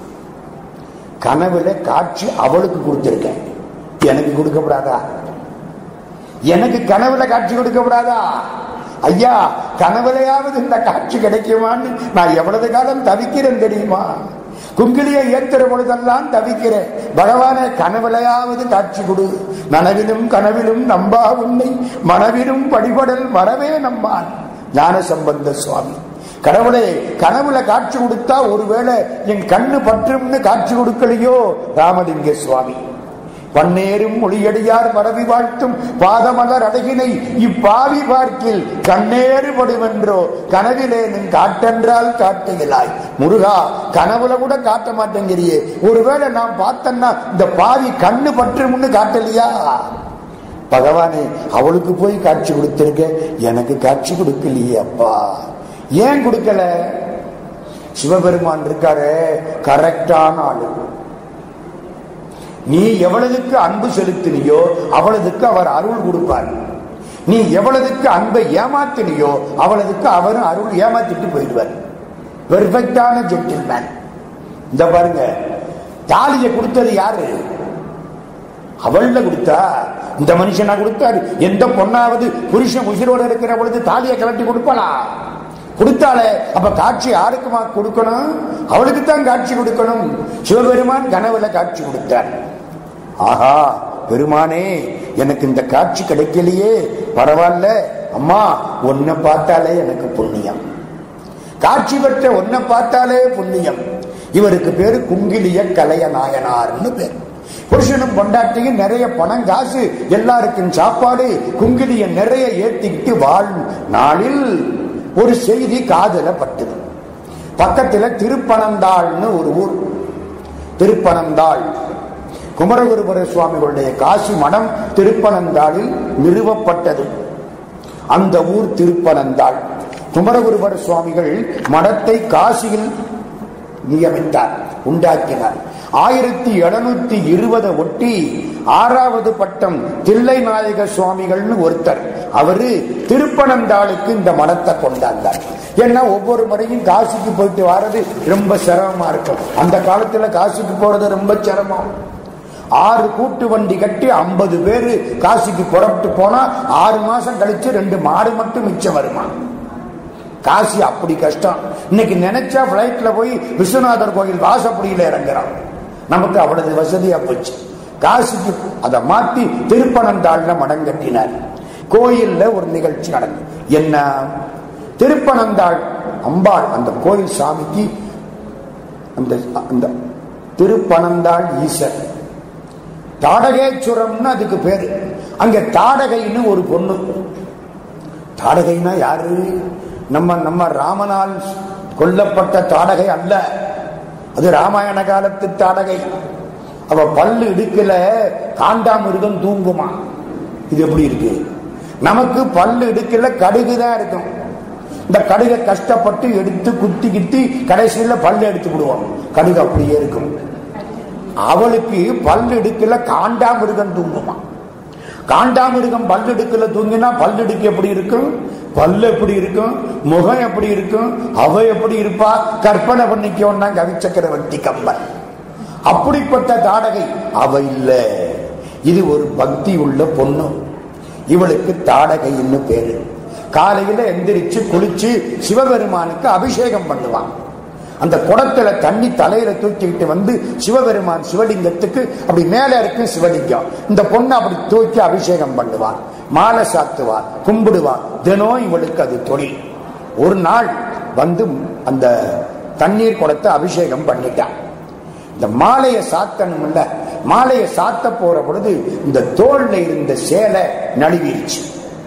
கனவுல காட்சி அவளுக்கு கொடுத்திருக்கேன் எனக்கு கொடுக்கப்படாதா எனக்கு கனவுல காட்சி கொடுக்கப்படாதா ஐயா கனவுலையாவது இந்த காட்சி கிடைக்குமான்னு நான் எவ்வளவு காலம் தவிக்கிறேன் தெரியுமா குங்கிலியை ஏத்துற பொழுதெல்லாம் தவிக்கிறேன் பகவானே கனவுலையாவது காட்சி கொடு நனவிலும் கனவிலும் நம்பா உன்னை மனவிலும் படிபடல் மறவே நம்பான் ஞான சம்பந்த சுவாமி கடவுளே கனவுல காட்சி கொடுத்தா ஒருவேளை என் கண்ணு பற்றும்னு காட்சி கொடுக்கலையோ ராமலிங்க சுவாமி பன்னேரும் மொழியடியார் மரபி வாழ்த்தும் பாதமலர் அழகினை இப்பாவி பார்க்கில் கண்ணேறுபடுமென்றோ கனவிலே நின் காட்டென்றால் காட்டுகிறாய் முருகா கனவுல கூட காட்ட மாட்டேங்கிறியே ஒருவேளை நான் பார்த்தேன்னா இந்த பாவி கண்ணு பற்றும்னு காட்டலையா பகவானே அவளுக்கு போய் காட்சி கொடுத்திருக்க எனக்கு காட்சி கொடுக்கலையே அப்பா ஏன் கொடுக்கல சிவபெருமான் இருக்காரு கரெக்டான ஆளு நீ எவ்வளவுக்கு அன்பு செலுத்தினியோ அவ்வளவுக்கு அவர் அருள் கொடுப்பார் நீ எவ்வளவுக்கு அன்பை ஏமாத்தினியோ அவ்வளவுக்கு அவரும் அருள் ஏமாத்திட்டு போயிடுவார் பெர்ஃபெக்டான ஜென்டில்மேன் இந்த பாருங்க தாலியை கொடுத்தது யாரு அவள்ல கொடுத்தா இந்த மனுஷனா கொடுத்தாரு எந்த பொண்ணாவது புருஷன் உயிரோடு இருக்கிற பொழுது தாலியை கலட்டி கொடுப்பாளா கொடுத்தாலே அப்ப காட்சி யாருக்குமா கொடுக்கணும் அவளுக்கு தான் காட்சி கொடுக்கணும் சிவபெருமான் கனவுல காட்சி கொடுத்தார் ஆஹா பெருமானே எனக்கு இந்த காட்சி கிடைக்கலையே பரவாயில்ல அம்மா உன்னை பார்த்தாலே எனக்கு புண்ணியம் காட்சி பெற்ற ஒன்ன பார்த்தாலே புண்ணியம் இவருக்கு பேரு குங்கிலிய கலைய நாயனார்னு பேர் புருஷனும் பொண்டாட்டியும் நிறைய பணம் காசு எல்லாருக்கும் சாப்பாடு குங்கிலிய நிறைய ஏத்திக்கிட்டு வாழ் நாளில் ஒரு செய்தி காதல பட்டது பக்கத்துல திருப்பனந்தாள்னு ஒரு ஊர் திருப்பனந்தாள் குமரகுருபர சுவாமிகளுடைய காசி மடம் திருப்பனந்தாளில் நிறுவப்பட்டது அந்த ஊர் திருப்பனந்தாள் குமரகுருபர சுவாமிகள் மடத்தை காசியில் நியமித்தார் உண்டாக்கினார் ஆயிரத்தி எழுநூத்தி இருபதை ஒட்டி ஆறாவது பட்டம் தில்லை நாயக சுவாமிகள்னு ஒருத்தர் அவரு திருப்பனந்தாளுக்கு இந்த மடத்தை கொண்டாந்தார் ஏன்னா ஒவ்வொரு முறையும் காசிக்கு போயிட்டு வர்றது ரொம்ப சிரமமா இருக்கும் அந்த காலத்துல காசிக்கு போறது ரொம்ப சிரமம் ஆறு கூட்டு வண்டி கட்டி ஐம்பது பேரு காசிக்கு புறப்பட்டு போனா ஆறு மாசம் கழிச்சு ரெண்டு மாடு மட்டும் மிச்சம் வருமா காசி அப்படி கஷ்டம் இன்னைக்கு நினைச்சா பிளைட்ல போய் விஸ்வநாதர் கோயில் வாசப்படியில இறங்குறான் நமக்கு அவ்வளவு வசதியா போச்சு காசிக்கு அதை மாத்தி திருப்பனந்தாள்ல மடம் கட்டினார் கோயில்ல ஒரு நிகழ்ச்சி நடந்தது என்ன திருப்பனந்தாள் அம்பாள் அந்த கோயில் சாமிக்கு அந்த அந்த திருப்பனந்தாள் ஈசர் தாடகேச்சுரம்னு அதுக்கு பேரு அங்க தாடகைன்னு ஒரு பொண்ணு தாடகைனா யாரு நம்ம நம்ம ராமனால் கொல்லப்பட்ட தாடகை அல்ல அது ராமாயண காலத்து தாடகை அவ பல்லு இடுக்கல காண்டாமிருகம் தூங்குமா இது எப்படி இருக்கு நமக்கு பல்லு இடுக்கல கடுகுதான் இருக்கும் இந்த கடுகை கஷ்டப்பட்டு எடுத்து குத்தி கித்தி கடைசியில பல்லு எடுத்து விடுவோம் கடுகு அப்படியே இருக்கும் அவளுக்கு பல்லு இடுக்கல காண்டாமிருகம் தூங்குமா காண்டாமிருகம் பல்லெடுக்கல தூங்கினா பல்லெடுக்கு எப்படி இருக்கும் பல்லு எப்படி இருக்கும் முகம் எப்படி இருக்கும் அவ எப்படி இருப்பா கற்பனை பண்ணிக்கோன்னா கவிச்சக்கரவர்த்தி கம்பன் அப்படிப்பட்ட தாடகை அவ இல்ல இது ஒரு பக்தி உள்ள பொண்ணு இவளுக்கு தாடகைன்னு பேரு காலையில எந்திரிச்சு குளிச்சு சிவபெருமானுக்கு அபிஷேகம் பண்ணுவான் அந்த குடத்துல தண்ணி தலையில தூக்கிக்கிட்டு வந்து சிவபெருமான் சிவலிங்கத்துக்கு அப்படி மேல இருக்கும் சிவலிங்கம் இந்த பொண்ணு அப்படி தூக்கி அபிஷேகம் பண்ணுவான் மாலை சாத்துவான் கும்பிடுவான் தினம் இவளுக்கு அது தொழில் ஒரு நாள் வந்து அந்த தண்ணீர் குடத்தை அபிஷேகம் பண்ணிட்டான் இந்த மாலையை சாத்தணும் இல்ல மாலையை சாத்த போற பொழுது இந்த தோல்ல இருந்த சேலை நழுவிடுச்சு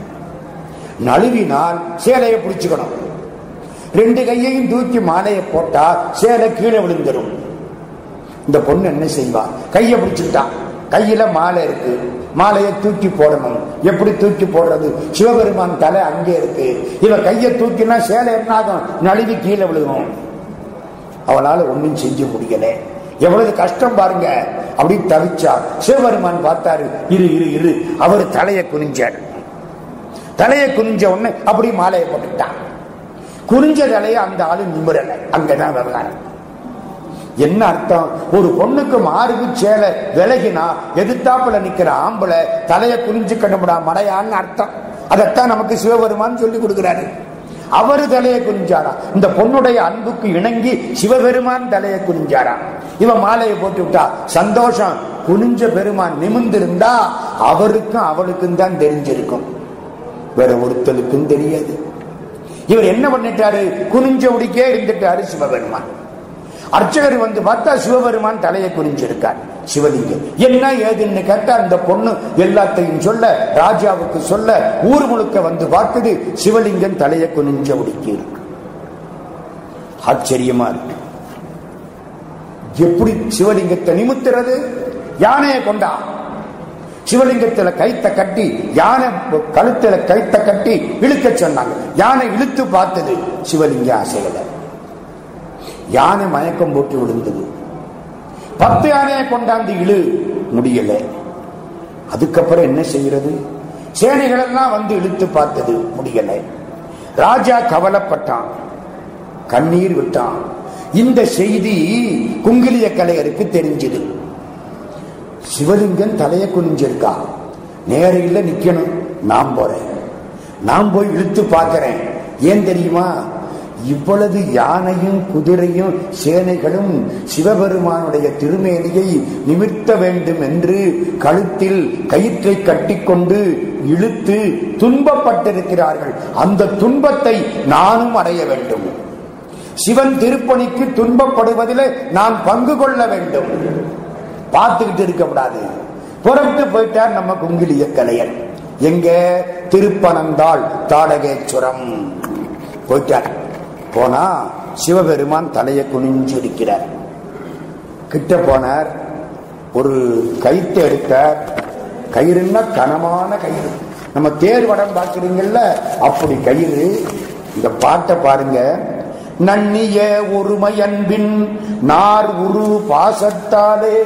நழுவினால் சேலையை பிடிச்சுக்கணும் ரெண்டு கையையும் தூக்கி மாலையை போட்டா சேலை கீழே விழுந்துடும் இந்த பொண்ணு என்ன செய்வா கையை பிடிச்சுட்டான் கையில மாலை இருக்கு மாலையை தூக்கி போடணும் எப்படி தூக்கி போடுறது சிவபெருமான் தலை அங்கே இருக்கு இவ கையை தூக்கினா சேலை என்ன ஆகும் நழுவி கீழே விழுகும் அவளால ஒன்றும் செஞ்சு முடியல எவ்வளவு கஷ்டம் பாருங்க அப்படி தவிச்சா சிவபெருமான் பார்த்தாரு இரு இரு இரு அவர் தலையை குனிஞ்சார் தலையை குனிஞ்ச உடனே அப்படி மாலையை போட்டுக்கிட்டான் குனிஞ்ச தலையை அந்த ஆளு நிமிரல அங்கதான் விவகாரம் என்ன அர்த்தம் ஒரு பொண்ணுக்கு மாறுகு சேலை விலகினா எதிர்த்தாப்புல நிக்கிற ஆம்பளை தலையை குனிஞ்சு கண்டுபிடா மடையான்னு அர்த்தம் அதைத்தான் நமக்கு சிவபெருமான் சொல்லி கொடுக்கிறாரு அவரு தலையை குனிஞ்சாரா இந்த பொண்ணுடைய அன்புக்கு இணங்கி சிவபெருமான் தலையை குனிஞ்சாரா இவன் மாலையை போட்டு விட்டா சந்தோஷம் குனிஞ்ச பெருமான் நிமிர்ந்திருந்தா அவருக்கும் அவளுக்கும் தான் தெரிஞ்சிருக்கும் வேற ஒருத்தலுக்கும் தெரியாது இவர் என்ன பண்ணிட்டாரு குனிஞ்ச உடிக்கே இருந்துட்டாரு சிவபெருமான் அர்ச்சகர் வந்து பார்த்தா சிவபெருமான் தலையை குறிஞ்சிருக்கார் சிவலிங்கம் என்ன ஏதுன்னு கேட்டா அந்த பொண்ணு எல்லாத்தையும் சொல்ல ராஜாவுக்கு சொல்ல ஊர் முழுக்க வந்து பார்க்குது சிவலிங்கம் தலையை குனிஞ்ச உடிக்கி இருக்கு ஆச்சரியமா இருக்கு எப்படி சிவலிங்கத்தை நிமித்துறது யானையை கொண்டா சிவலிங்கத்துல கைத்த கட்டி யானை கழுத்துல கைத்த கட்டி இழுக்க சொன்னாங்க யானை இழுத்து பார்த்தது சிவலிங்க அசையல யானை மயக்கம் போட்டு விழுந்தது பத்து யானையை கொண்டாந்து இழு முடியல அதுக்கப்புறம் என்ன செய்யறது சேனைகள் எல்லாம் வந்து இழுத்து பார்த்தது முடியல ராஜா கவலைப்பட்டான் கண்ணீர் விட்டான் இந்த செய்தி குங்கிலிய கலையருக்கு தெரிஞ்சது சிவலிங்கம் தலையை குனிஞ்சிருக்கா நேரையில் நிக்கணும் நான் போறேன் நான் போய் இழுத்து பார்க்கிறேன் ஏன் தெரியுமா இவ்வளவு யானையும் குதிரையும் சேனைகளும் சிவபெருமானுடைய திருமேனியை நிமிர்த்த வேண்டும் என்று கழுத்தில் கயிற்றை கட்டிக்கொண்டு இழுத்து துன்பப்பட்டிருக்கிறார்கள் அந்த துன்பத்தை நானும் அடைய வேண்டும் சிவன் திருப்பணிக்கு துன்பப்படுவதில் நான் பங்கு கொள்ள வேண்டும் பார்த்துக்கிட்டு இருக்கக்கூடாது புறப்பட்டு போயிட்டார் நம்ம குங்கிலிய கலையன் எங்க திருப்பனந்தாள் தாடகேச்சுரம் போயிட்டார் போனா சிவபெருமான் தலையை குனிஞ்சு இருக்கிறார் கிட்ட போனார் ஒரு கயிற்று எடுத்தார் கயிறுன்னா கனமான கயிறு நம்ம தேர் வடம் பார்க்குறீங்கல்ல அப்படி கயிறு இந்த பாட்டை பாருங்க நன்னிய ஒருமை அன்பின் நார் உரு பாசத்தாலே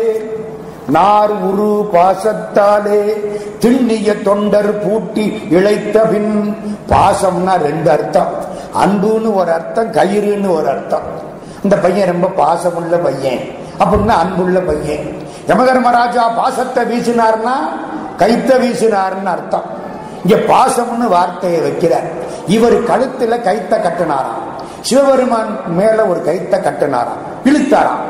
நார் உரு பாசத்தாலே திண்ணிய தொண்டர் பூட்டி இழைத்த பின் பாசம்னா ரெண்டு அர்த்தம் அன்புன்னு ஒரு அர்த்தம் கயிறுன்னு ஒரு அர்த்தம் இந்த பையன் ரொம்ப பாசமுள்ள பையன் அப்படின்னா அன்புள்ள பையன் யமதர்மராஜா பாசத்தை வீசினார்னா கைத்த வீசினார்னு அர்த்தம் இங்க பாசம்னு வார்த்தையை வைக்கிறார் இவர் கழுத்துல கைத்த கட்டினாராம் சிவபெருமான் மேல ஒரு கைத்த கட்டினாராம் இழுத்தாராம்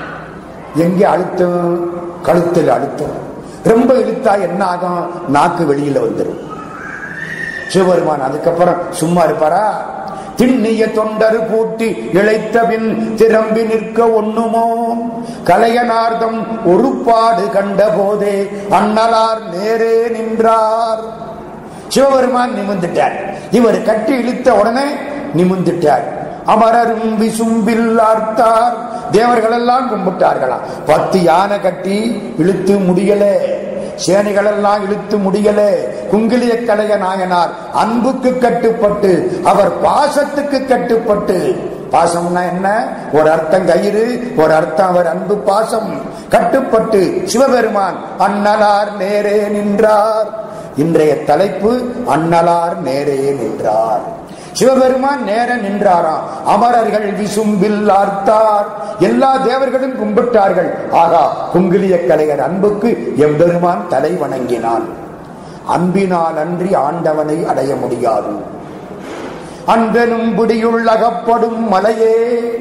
எங்க அழுத்தம் கழுத்தில் அழுத்தம் ரொம்ப இழுத்தா என்ன ஆகும் நாக்கு வெளியில வந்துடும் சிவபெருமான் அதுக்கப்புறம் சும்மா இருப்பாரா திண்ணிய தொண்டர் பூட்டி இழைத்த பின் திரும்பி நிற்க ஒண்ணுமோ கலையனார்தம் ஒருபாடு கண்ட போதே அண்ணலார் நேரே நின்றார் சிவபெருமான் நிமிந்துட்டார் இவர் கட்டி இழுத்த உடனே நிமிந்துட்டார் அமரரும் விசும்பில் ஆர்த்தார் தேவர்கள் எல்லாம் கும்பிட்டார்களாம் பத்து யானை கட்டி இழுத்து முடியல சேனைகள் எல்லாம் இழுத்து முடியல குங்கிலிய கலைய நாயனார் அன்புக்கு கட்டுப்பட்டு அவர் பாசத்துக்கு கட்டுப்பட்டு பாசம்னா என்ன ஒரு அர்த்தம் கயிறு ஒரு அர்த்தம் அவர் அன்பு பாசம் கட்டுப்பட்டு சிவபெருமான் அண்ணலார் நேரே நின்றார் இன்றைய தலைப்பு அண்ணலார் நேரே நின்றார் சிவபெருமான் நேர நின்றாராம் அமரர்கள் விசும்பில் ஆர்த்தார் எல்லா தேவர்களும் கும்பிட்டார்கள் ஆகா குங்கிலிய கலைஞர் அன்புக்கு எம்பெருமான் தலை வணங்கினான் அன்பினால் அன்றி ஆண்டவனை அடைய முடியாது அன்பெனும் பிடியுள் அகப்படும் மலையே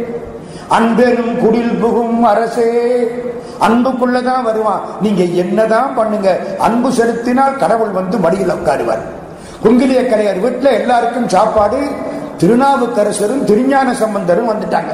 அன்பெனும் குடில் புகும் அரசே அன்புக்குள்ளதான் வருவான் நீங்க என்னதான் பண்ணுங்க அன்பு செலுத்தினால் கடவுள் வந்து மடியில் உட்காருவார் குங்கிலிய கலையர் வீட்டுல எல்லாருக்கும் சாப்பாடு திருநாவுக்கரசரும் திருஞான சம்பந்தரும் வந்துட்டாங்க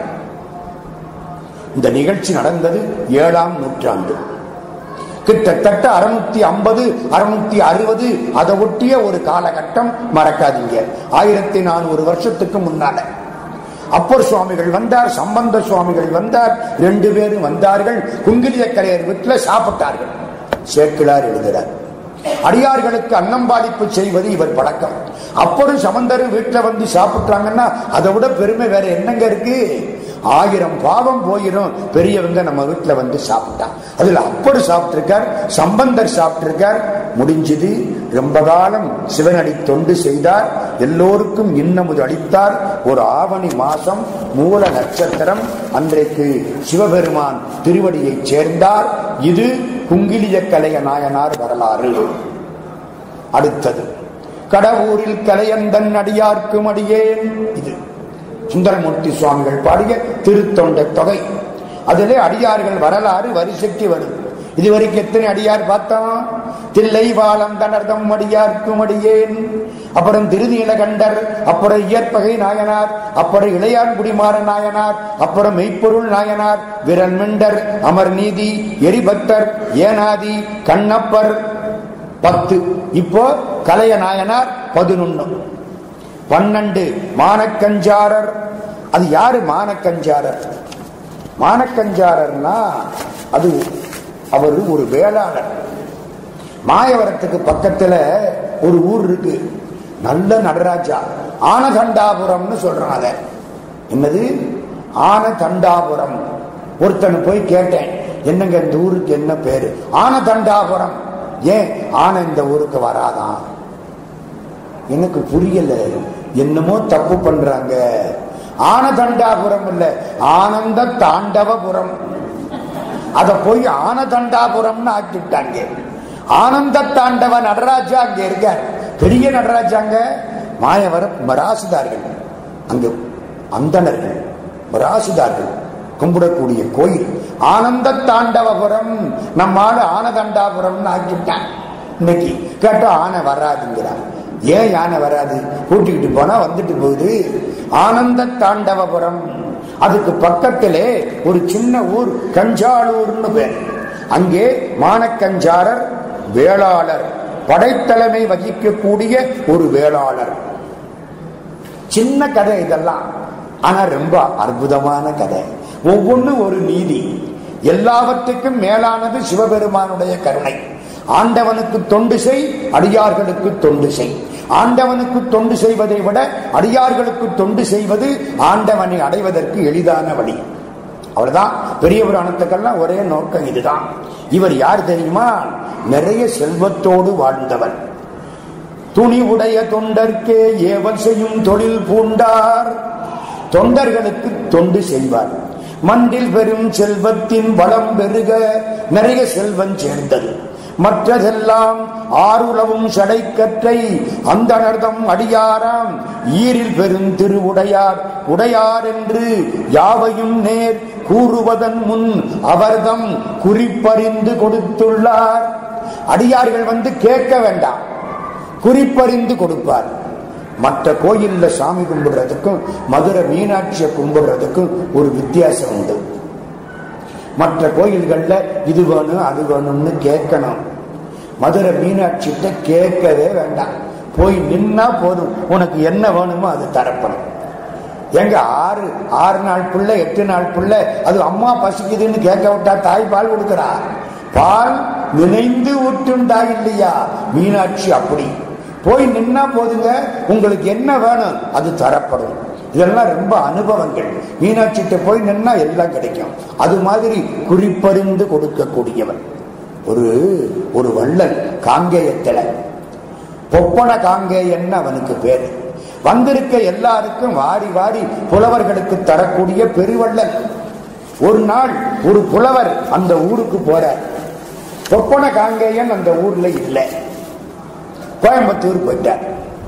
இந்த நிகழ்ச்சி நடந்தது ஏழாம் நூற்றாண்டு கிட்டத்தட்ட அறுநூத்தி ஐம்பது அறுநூத்தி அறுபது அதை ஒட்டிய ஒரு காலகட்டம் மறக்காதீங்க ஆயிரத்தி நானூறு வருஷத்துக்கு முன்னால அப்பர் சுவாமிகள் வந்தார் சம்பந்த சுவாமிகள் வந்தார் ரெண்டு பேரும் வந்தார்கள் குங்கிலிய கரையர் வீட்டில் சாப்பிட்டார்கள் சேக்கிலார் எழுதுகிறார் அடியார்களுக்கு அன்னம்பாடிப்பு செய்வது இவர் பழக்கம் அப்பரும் சமந்தரும் வீட்டில் வந்து சாப்பிட்டாங்கன்னா அதை விட பெருமை வேற என்னங்க இருக்கு ஆயிரம் பாவம் போயிரும் பெரியவங்க நம்ம வீட்டில் வந்து சாப்பிட்டா அதுல அப்பரு சாப்பிட்டிருக்கார் சம்பந்தர் சாப்பிட்டிருக்கார் முடிஞ்சது ரொம்ப காலம் சிவனடி தொண்டு செய்தார் எல்லோருக்கும் இன்னமுது அளித்தார் ஒரு ஆவணி மாசம் மூல நட்சத்திரம் அன்றைக்கு சிவபெருமான் திருவடியைச் சேர்ந்தார் இது குங்கிலிய கலைய நாயனார் வரலாறு அடுத்தது கடவுரில் கலையந்தன் அடியார்க்கும் அடியேன் இது சுந்தரமூர்த்தி சுவாமிகள் பாடிய திருத்தொண்ட தொகை அதிலே அடியார்கள் வரலாறு வரிசைக்கு வரும் இதுவரைக்கும் எத்தனை அடியார் பார்த்தோம் தில்லை வாழம் தனர்தம் அடியார்க்கும் அடியேன் அப்புறம் திருநீலகண்டர் அப்புறம் இயற்பகை நாயனார் அப்புறம் இளையான்குடிமாற நாயனார் அப்புறம் மெய்ப்பொருள் நாயனார் விரன்மெண்டர் அமர்நீதி எரிபக்தர் ஏனாதி கண்ணப்பர் பத்து இப்போ கலைய நாயனார் பதினொன்னு பன்னெண்டு மானக்கஞ்சாரர் அது யாரு மானக்கஞ்சாரர் மானக்கஞ்சாரர்னா அது அவர் ஒரு வேளாளர் மாயவரத்துக்கு பக்கத்துல ஒரு ஊர் இருக்கு நல்ல நடராஜா ஆனதண்டாபுரம்னு சொல்றான் அத என்னது ஆனதண்டாபுரம் ஒருத்தன் போய் கேட்டேன் என்னங்க இந்த ஊருக்கு என்ன பேரு ஆனதண்டாபுரம் ஏன் ஆன இந்த ஊருக்கு வராதான் எனக்கு புரியல என்னமோ தப்பு பண்றாங்க ஆனதண்டாபுரம் இல்ல ஆனந்த தாண்டவபுரம் அத போய் ஆனதண்டாபுரம்னு ஆக்கிட்டாங்க ஆனந்த தாண்டவ நடராஜா அங்க இருக்க பெரிய நடராஜாங்க மாயவரம் மராசுதார்கள் அங்க அந்தணர்கள் மராசுதார்கள் கும்பிடக்கூடிய கோயில் ஆனந்த தாண்டவபுரம் நம்மாடு ஆனதண்டாபுரம்னு ஆக்கிட்டான் இன்னைக்கு கேட்டா ஆனை வராதுங்கிறான் ஏன் யானை வராது கூட்டிக்கிட்டு போனா வந்துட்டு போகுது ஆனந்த தாண்டவபுரம் அதுக்கு பக்கத்திலே ஒரு சின்ன ஊர் கஞ்சாலூர்னு பேர் அங்கே மானக்கஞ்சாரர் வேளாளர் படைத்தலைமை வகிக்கக்கூடிய ஒரு வேளாளர் சின்ன கதை இதெல்லாம் ஆனா ரொம்ப அற்புதமான கதை ஒவ்வொன்னு ஒரு நீதி எல்லாவற்றுக்கும் மேலானது சிவபெருமானுடைய கருணை ஆண்டவனுக்கு தொண்டு செய் அடியார்களுக்கு தொண்டு செய் ஆண்டவனுக்கு தொண்டு செய்வதை விட அடியார்களுக்கு தொண்டு செய்வது ஆண்டவனை அடைவதற்கு எளிதான வழி அவ்வளவுதான் பெரிய புராணத்துக்கெல்லாம் ஒரே நோக்கம் இதுதான் இவர் யார் தெரியுமா நிறைய செல்வத்தோடு வாழ்ந்தவர் துணி உடைய தொண்டர்க்கே ஏவல் செய்யும் தொழில் பூண்டார் தொண்டர்களுக்கு தொண்டு செய்வார் மண்டில் பெரும் செல்வத்தின் வளம் பெருக நிறைய செல்வம் சேர்ந்தது மற்றதெல்லாம் ஆறுளவும் சடைக்கற்றை அந்த நர்தம் அடியாராம் ஈரில் பெரும் திருவுடையார் உடையார் என்று யாவையும் நேர் கூறுவதன் முன் அவர்தம் குறிப்பறிந்து கொடுத்துள்ளார் அடியார்கள் வந்து கேட்க வேண்டாம் குறிப்பறிந்து கொடுப்பார் மற்ற கோயில்ல சாமி கும்பிடுறதுக்கும் மதுரை மீனாட்சியை கும்பிடுறதுக்கும் ஒரு வித்தியாசம் உண்டு மற்ற கோயில்கள்ல இது வேணும் அது வேணும்னு கேட்கணும் மதுரை மீனாட்சிட்ட கேட்கவே வேண்டாம் போய் நின்னா போதும் உனக்கு என்ன வேணுமோ அது தரப்படும் எங்க ஆறு ஆறு நாள் பிள்ளை எட்டு நாள் பிள்ளை அது அம்மா பசிக்குதுன்னு கேட்க விட்டா தாய் பால் கொடுக்கிறா பால் நினைந்து ஊட்டுண்டா இல்லையா மீனாட்சி அப்படி போய் நின்னா போதுங்க உங்களுக்கு என்ன வேணும் அது தரப்படும் இதெல்லாம் ரொம்ப அனுபவங்கள் மீனாட்சிட்ட போய் நின்னா எல்லாம் கிடைக்கும் அது மாதிரி குறிப்பறிந்து கொடுக்கக்கூடியவன் ஒரு ஒரு வள்ளல் காங்கேயத்துல பொப்பன காங்கேயன்னு அவனுக்கு பேரு வந்திருக்க எல்லாருக்கும் வாரி வாரி புலவர்களுக்கு தரக்கூடிய பெருவள்ளல் ஒரு நாள் ஒரு புலவர் அந்த ஊருக்கு போறார் பொப்பன காங்கேயன் அந்த ஊர்ல இல்லை கோயம்புத்தூர் போயிட்டார்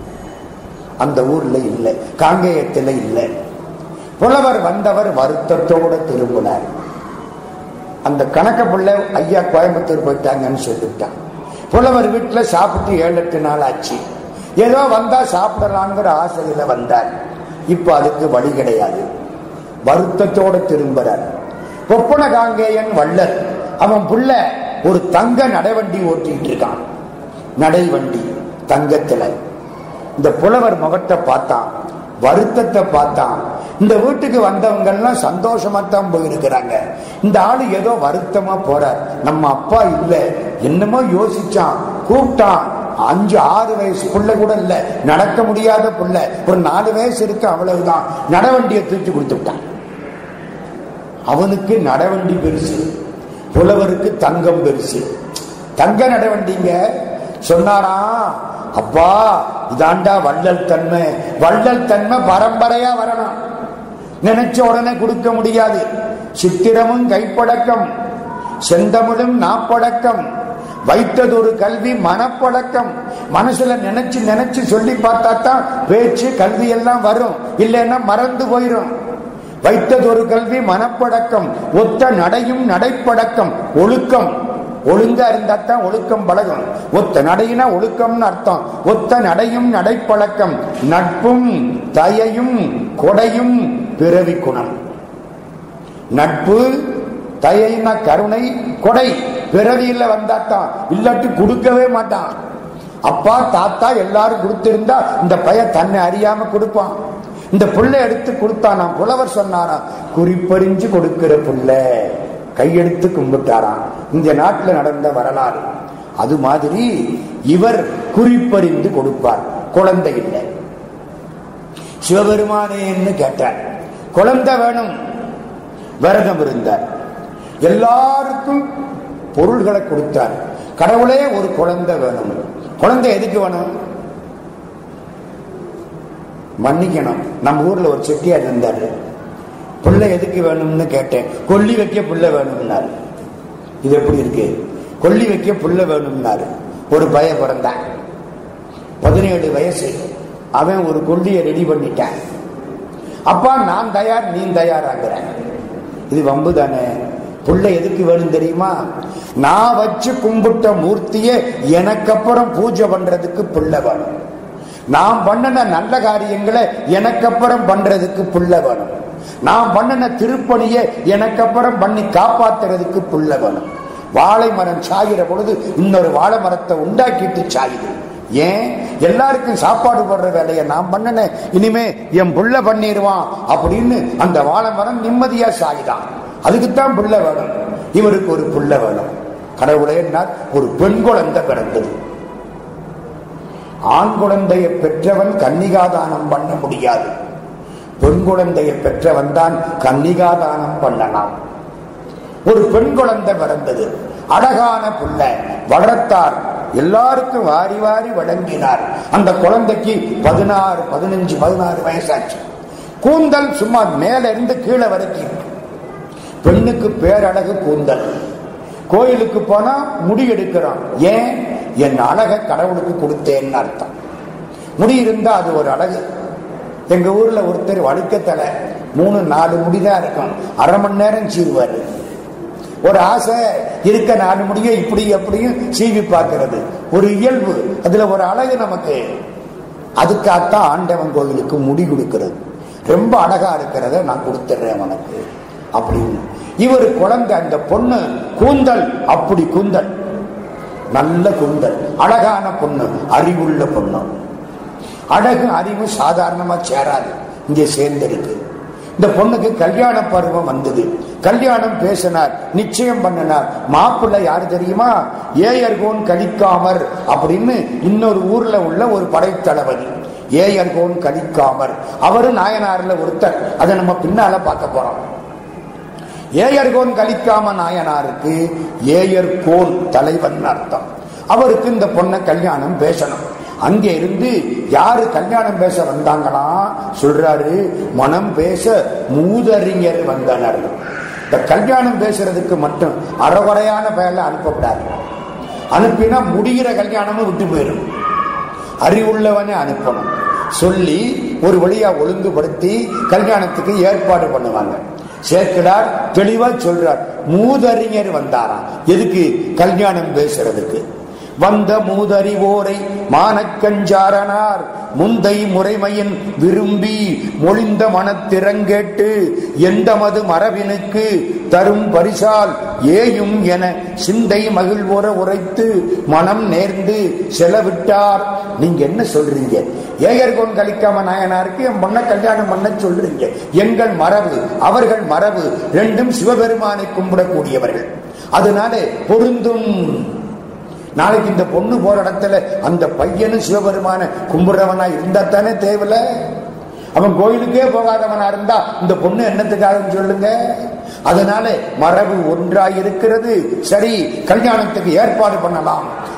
அந்த ஊர்ல இல்லை காங்கேயத்தில் இல்லை புலவர் வந்தவர் வருத்தத்தோட திரும்பினார் அந்த கணக்க பிள்ளை ஐயா கோயம்புத்தூர் போயிட்டாங்கன்னு சொல்லிவிட்டான் புலவர் வீட்டுல சாப்பிட்டு ஏழு எட்டு நாள் ஆச்சு ஏதோ வந்தா சாப்பிடலாங்கிற ஆசையில வந்தார் இப்ப அதுக்கு வழி கிடையாது வருத்தத்தோட திரும்புறார் கொப்பன காங்கேயன் வள்ளல் அவன் புள்ள ஒரு தங்க நடைவண்டி ஓட்டிட்டு இருக்கான் நடைவண்டி தங்கத்துல இந்த புலவர் முகத்தை பார்த்தான் வருத்தத்தை பார்த்தான் இந்த வீட்டுக்கு வந்தவங்க எல்லாம் சந்தோஷமா தான் போயிருக்கிறாங்க இந்த ஆளு ஏதோ வருத்தமா போறார் நம்ம அப்பா இல்ல என்னமோ யோசிச்சான் கூப்பிட்டான் அஞ்சு ஆறு வயசு புள்ள கூட இல்ல நடக்க முடியாத புள்ள ஒரு நாலு வயசு இருக்கு அவ்வளவுதான் நடவண்டியை தூக்கி கொடுத்துட்டான் அவனுக்கு நடவண்டி பெருசு புலவருக்கு தங்கம் பெருசு தங்க நடவண்டிங்க சொன்னாராம் அப்பா இதாண்டா வள்ளல் தன்மை வள்ளல் தன்மை பரம்பரையா வரணும் நினைச்ச உடனே கொடுக்க முடியாது சித்திரமும் கைப்பழக்கம் செந்தமிழும் நாப்பழக்கம் வைத்ததொரு கல்வி மனப்பழக்கம் மனசுல நினைச்சு நினைச்சு சொல்லி பார்த்தா தான் பேச்சு கல்வி எல்லாம் வரும் இல்லைன்னா மறந்து போயிடும் வைத்ததொரு கல்வி மனப்பழக்கம் ஒத்த நடையும் நடைப்பழக்கம் ஒழுக்கம் ஒழுங்கா இருந்தா தான் ஒழுக்கம் பழகும் ஒத்த நடையினா ஒழுக்கம்னு அர்த்தம் ஒத்த நடையும் நடைப்பழக்கம் நட்பும் தயையும் கொடையும் பிறவி குணம் நட்பு தயைனா கருணை கொடை பிறவியில வந்தாத்தான் இல்லாட்டி கொடுக்கவே மாட்டான் அப்பா தாத்தா எல்லாரும் கொடுத்திருந்தா இந்த பையன் தன்னை அறியாம கொடுப்பான் இந்த புள்ளை எடுத்து கொடுத்தானாம் புலவர் சொன்னாராம் குறிப்பறிஞ்சு கொடுக்கிற புள்ள கையெடுத்து கும்பிட்டாராம் இந்த நாட்டில் நடந்த வரலாறு அது மாதிரி இவர் குறிப்பறிந்து கொடுப்பார் குழந்தை இல்லை சிவபெருமானேன்னு கேட்டார் குழந்தை வேணும் விரதம் இருந்தார் எல்லாருக்கும் பொருள்களை கொடுத்தார் கடவுளே ஒரு குழந்தை வேணும் குழந்தை எதுக்கு வேணும் மன்னிக்கணும் நம்ம ஊர்ல ஒரு செட்டியார் இருந்தாரு பிள்ளை எதுக்கு வேணும்னு கேட்டேன் கொல்லி வைக்க பிள்ளை வேணும்னாரு இது எப்படி இருக்கு கொல்லி வைக்க புள்ள வேணும்னாரு ஒரு பய பிறந்தான் பதினேழு வயசு அவன் ஒரு கொல்லியை ரெடி பண்ணிட்டான் அப்பா நான் தயார் நீ தயாராகிற இது வம்பு தானே புள்ள எதுக்கு வேணும் தெரியுமா நான் வச்சு கும்பிட்ட மூர்த்திய எனக்கு அப்புறம் பூஜை பண்றதுக்கு புள்ள வேணும் நான் பண்ணின நல்ல காரியங்களை எனக்கு அப்புறம் பண்றதுக்கு புள்ள வேணும் நான் பண்ணின திருப்பணியை எனக்கு அப்புறம் பண்ணி காப்பாத்துறதுக்கு புள்ள வேணும் வாழை மரம் சாகிற பொழுது இன்னொரு வாழை மரத்தை உண்டாக்கிட்டு சாயுது ஏன் எல்லாருக்கும் சாப்பாடு போடுற வேலையை நான் பண்ணினேன் இனிமே என் புள்ள பண்ணிடுவான் அப்படின்னு அந்த வாழை மரம் நிம்மதியா சாயுதான் அதுக்குத்தான் புள்ள வேணும் இவருக்கு ஒரு புள்ள வேணும் கடவுளே ஒரு பெண் குழந்தை பிறந்தது ஆண் குழந்தையை பெற்றவன் கன்னிகாதானம் பண்ண முடியாது பெண் குழந்தையை பெற்றவன் தான் கன்னிகாதானம் பண்ணலாம் ஒரு பெண் குழந்தை பிறந்தது அழகான புள்ள வளர்த்தார் எல்லாருக்கும் வாரி வாரி வழங்கினார் அந்த குழந்தைக்கு பதினாறு பதினஞ்சு பதினாறு வயசாச்சு கூந்தல் சும்மா மேல இருந்து கீழே வரைக்கும் பெண்ணுக்கு பேரழகு கூந்தல் கோயிலுக்கு போனா முடி எடுக்கிறோம் ஏன் என் அழக கடவுளுக்கு கொடுத்தேன்னு அர்த்தம் முடி இருந்தா அது ஒரு அழகு எங்க ஊர்ல ஒருத்தர் வழுக்கத்தலை மூணு நாலு முடிதான் இருக்கும் அரை மணி நேரம் சீவுவாரு ஒரு ஆசை இருக்க நாலு முடிய இப்படி அப்படியும் சீவி பார்க்கிறது ஒரு இயல்பு அதுல ஒரு அழகு நமக்கு அதுக்காகத்தான் ஆண்டவன் கோவிலுக்கு முடி கொடுக்கிறது ரொம்ப அழகா இருக்கிறத நான் கொடுத்துட்றேன் உனக்கு அப்படின்னு இவர் குழந்தை அந்த பொண்ணு கூந்தல் அப்படி கூந்தல் நல்ல கூந்தல் அழகான பொண்ணு அறிவுள்ள பொண்ணு அழகு அறிவு சாதாரணமா சேராது இங்கே சேர்ந்திருக்கு இந்த பொண்ணுக்கு கல்யாண பருவம் வந்தது கல்யாணம் பேசினார் நிச்சயம் பண்ணினார் மாப்பிள்ளை யாரு தெரியுமா ஏயர்கோன் கலிக்காமர் அப்படின்னு இன்னொரு ஊர்ல உள்ள ஒரு படைத்தளபதி ஏயர்கோன் கலிக்காமர் அவரு நாயனார்ல ஒருத்தர் அதை நம்ம பின்னால பார்க்க போறோம் ஏயர்கோன் கலிக்காம நாயனாருக்கு ஏயர்கோன் தலைவன் அர்த்தம் அவருக்கு இந்த பொண்ணை கல்யாணம் பேசணும் அங்கே இருந்து யாரு கல்யாணம் பேச வந்தாங்களா சொல்றாரு மனம் பேச மூதறிஞர் வந்தனர் இந்த கல்யாணம் பேசுறதுக்கு மட்டும் அறகுறையான பெயர்ல அனுப்பப்படாது அனுப்பினா முடிகிற கல்யாணமும் விட்டு போயிடும் அறிவுள்ளவனே அனுப்பணும் சொல்லி ஒரு வழியா ஒழுங்குபடுத்தி கல்யாணத்துக்கு ஏற்பாடு பண்ணுவாங்க சேர்க்கிறார் தெளிவா சொல்றார் மூதறிஞர் வந்தாராம் எதுக்கு கல்யாணம் பேசுறதுக்கு வந்த மூதறிவோரை மானக்கஞ்சாரனார் முந்தை முறைமையின் விரும்பி மொழிந்த மனத்திறங்கேட்டு எந்த மது மரபினுக்கு தரும் பரிசால் ஏயும் என சிந்தை மகிழ்வுற உரைத்து மனம் நேர்ந்து செலவிட்டார் நீங்க என்ன சொல்றீங்க ஏகர்கோன் கலிக்காம நாயனாருக்கு என் பொண்ண கல்யாணம் பண்ண சொல்றீங்க எங்கள் மரபு அவர்கள் மரபு ரெண்டும் சிவபெருமானை கும்பிடக்கூடியவர்கள் அதனால பொருந்தும் நாளைக்கு இந்த பொண்ணு போற இடத்துல அந்த பையனும் சிவபெருமான கும்பிடுறவனா இருந்தா தானே தேவையில்ல அவன் கோயிலுக்கே போகாதவனா இருந்தா இந்த பொண்ணு என்னத்துக்காக சொல்லுங்க அதனால மரபு ஒன்றாய் இருக்கிறது சரி கல்யாணத்துக்கு ஏற்பாடு பண்ணலாம்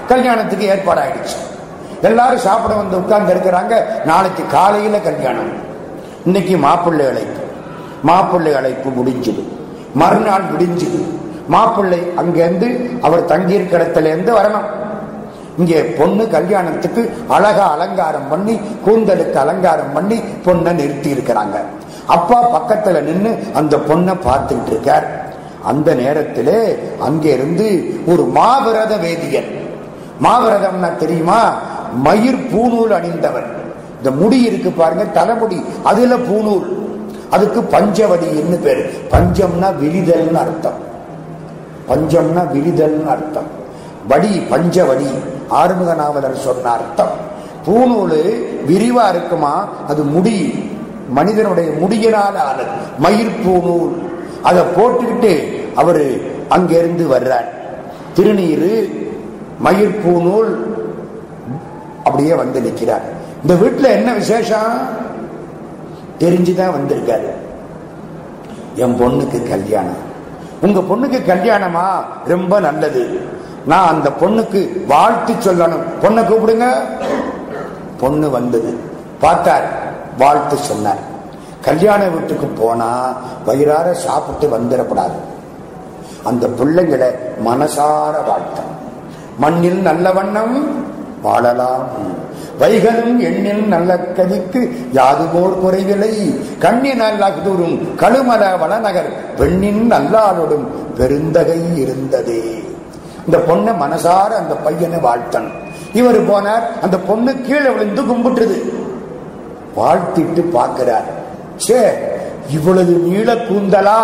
கல்யாணத்துக்கு ஏற்பாடு ஆயிடுச்சு எல்லாரும் சாப்பிட வந்து உட்கார்ந்து இருக்கிறாங்க நாளைக்கு காலையில கல்யாணம் இன்னைக்கு மாப்பிள்ளை அழைப்பு மாப்பிள்ளை அழைப்பு முடிஞ்சுது மறுநாள் முடிஞ்சுது மாப்பிள்ளை அங்கிருந்து அவர் தங்கியிருக்கிற இடத்துல இருந்து வரணும் இங்கே பொண்ணு கல்யாணத்துக்கு அழகா அலங்காரம் பண்ணி கூந்தலுக்கு அலங்காரம் பண்ணி பொண்ணை நிறுத்தி இருக்கிறாங்க அப்பா பக்கத்துல நின்னு அந்த பொண்ணை பார்த்துட்டு இருக்கார் அந்த நேரத்திலே அங்கே இருந்து ஒரு மாவிரத வேதியன் மாவிரதம்னா தெரியுமா மயிர் பூநூல் அணிந்தவர் இந்த முடி இருக்கு பாருங்க தலைமுடி அதுல பூநூல் அதுக்கு பஞ்சவடின்னு பேரு பஞ்சம்னா விரிதல்னு அர்த்தம் பஞ்சம்னா விரிதல்னு அர்த்தம் வடி பஞ்சவடி ஆறுமுக நாவலர் சொன்ன அர்த்தம் பூநூலு விரிவா இருக்குமா அது முடி மனிதனுடைய முடியினால் ஆனது மயிர் பூநூல் அதை போட்டுக்கிட்டு அவரு அங்கிருந்து வர்றார் திருநீரு மயிர் பூநூல் அப்படியே வந்து நிற்கிறார் இந்த வீட்டுல என்ன விசேஷம் தெரிஞ்சுதான் வந்திருக்காரு என் பொண்ணுக்கு கல்யாணம் உங்க பொண்ணுக்கு கல்யாணமா ரொம்ப நல்லது நான் அந்த பொண்ணுக்கு வாழ்த்து சொல்லணும் பொண்ணை கூப்பிடுங்க பொண்ணு வந்தது பார்த்தார் வாழ்த்து சொன்னார் கல்யாண வீட்டுக்கு போனா வயிறார சாப்பிட்டு வந்துடக்கூடாது அந்த பிள்ளைங்களை மனசார வாழ்த்தம் மண்ணில் நல்ல வண்ணம் வாழலாம் வைகளும் எண்ணில் நல்ல கதிக்கு யாதுமோர் குறைவில்லை கண்ணின் நல்லூரும் கழுமல வளநகர் பெண்ணின் நல்லாளோடும் பெருந்தகை இருந்ததே இந்த பொண்ணை மனசார அந்த பையனை வாழ்த்தன் இவர் போனார் அந்த பொண்ணு கீழே விழுந்து கும்பிட்டுது வாழ்த்திட்டு பார்க்கிறார் சே இவ்வளவு நீள கூந்தலா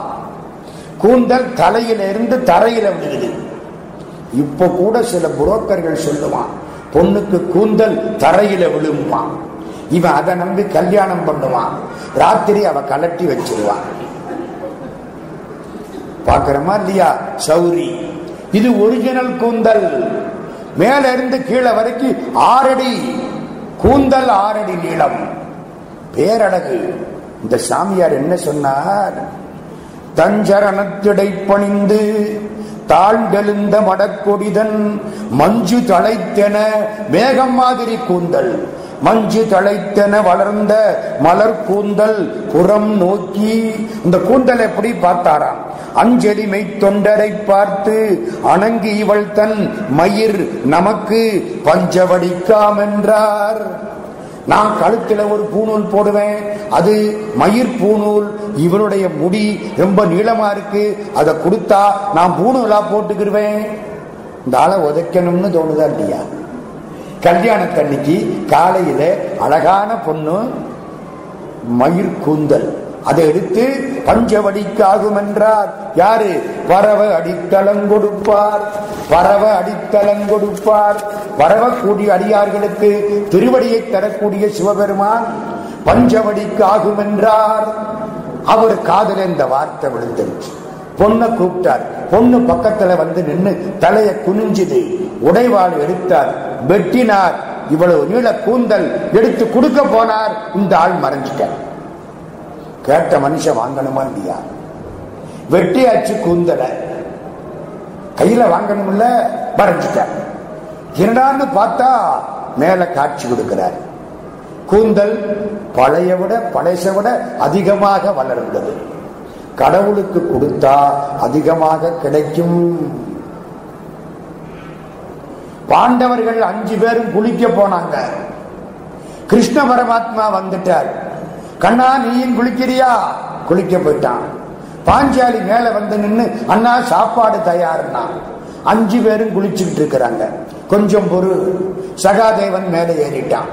கூந்தல் தலையில இருந்து தரையில விழுகுது இப்ப கூட சில புரோக்கர்கள் சொல்லுவான் பொண்ணுக்கு கூந்தல் தரையில விழும்பான் இவன் அதை நம்பி கல்யாணம் பண்ணுவான் ராத்திரி அவ கலட்டி வச்சிருவான் பாக்குறமா இல்லையா சௌரி இது ஒரிஜினல் கூந்தல் மேல இருந்து கீழே வரைக்கும் ஆறடி கூந்தல் ஆறடி நீளம் பேரழகு இந்த சாமியார் என்ன சொன்னார் தஞ்சரணத்திடை பணிந்து தாழ்ந்தெழுந்த மடக்கொடிதன் மஞ்சு தழைத்தென மேகம் மாதிரி கூந்தல் மஞ்சு தழைத்தென வளர்ந்த மலர் கூந்தல் புறம் நோக்கி இந்த கூந்தல் எப்படி பார்த்தாராம் அஞ்சலிமை தொண்டரை பார்த்து அணங்கி இவள் தன் மயிர் நமக்கு பஞ்சவடிக்காம் என்றார் நான் கழுத்துல ஒரு பூநூல் போடுவேன் அது மயிர் பூநூல் இவனுடைய முடி ரொம்ப நீளமா இருக்கு அதை கொடுத்தா நான் பூநூலா போட்டுக்கிருவேன் இந்த ஆளை உதைக்கணும்னு தோணுதா இல்லையா கல்யாணத்தன்னைக்கு காலையில அழகான பொண்ணு மயிர் கூந்தல் அதை எடுத்து பஞ்சவடிக்காகும் என்றார் யாரு பறவ அடித்தளம் கொடுப்பார் பறவ அடித்தளம் கொடுப்பார் பரவக்கூடிய அடியார்களுக்கு திருவடியை தரக்கூடிய சிவபெருமான் பஞ்சவடிக்கு ஆகும் என்றார் அவர் காதல இந்த வார்த்தை விழுந்துருச்சு பொண்ணை கூப்பிட்டார் பொண்ணு பக்கத்துல வந்து நின்று தலைய குனிஞ்சுது உடைவாள் எடுத்தார் வெட்டினார் இவ்வளவு நீள கூந்தல் எடுத்து கொடுக்க போனார் இந்த ஆள் மறைஞ்சிட்டார் கேட்ட மனுஷன் வாங்கணுமா இல்லையா வெட்டியாச்சு கூந்தலை கையில வாங்கணும்ல மறைஞ்சிட்டார் என்னடான்னு பார்த்தா மேல காட்சி கொடுக்கிறார் கூந்தல் பழைய விட பழைச விட அதிகமாக வளர்ந்தது கடவுளுக்கு கொடுத்தா அதிகமாக கிடைக்கும் பாண்டவர்கள் அஞ்சு பேரும் குளிக்க போனாங்க கிருஷ்ண பரமாத்மா வந்துட்டார் கண்ணா நீயும் குளிக்கிறியா குளிக்க போயிட்டான் பாஞ்சாலி மேல வந்து நின்று அண்ணா சாப்பாடு தயார்னா அஞ்சு பேரும் குளிச்சுக்கிட்டு இருக்கிறாங்க கொஞ்சம் பொறு சகாதேவன் மேல ஏறிட்டான்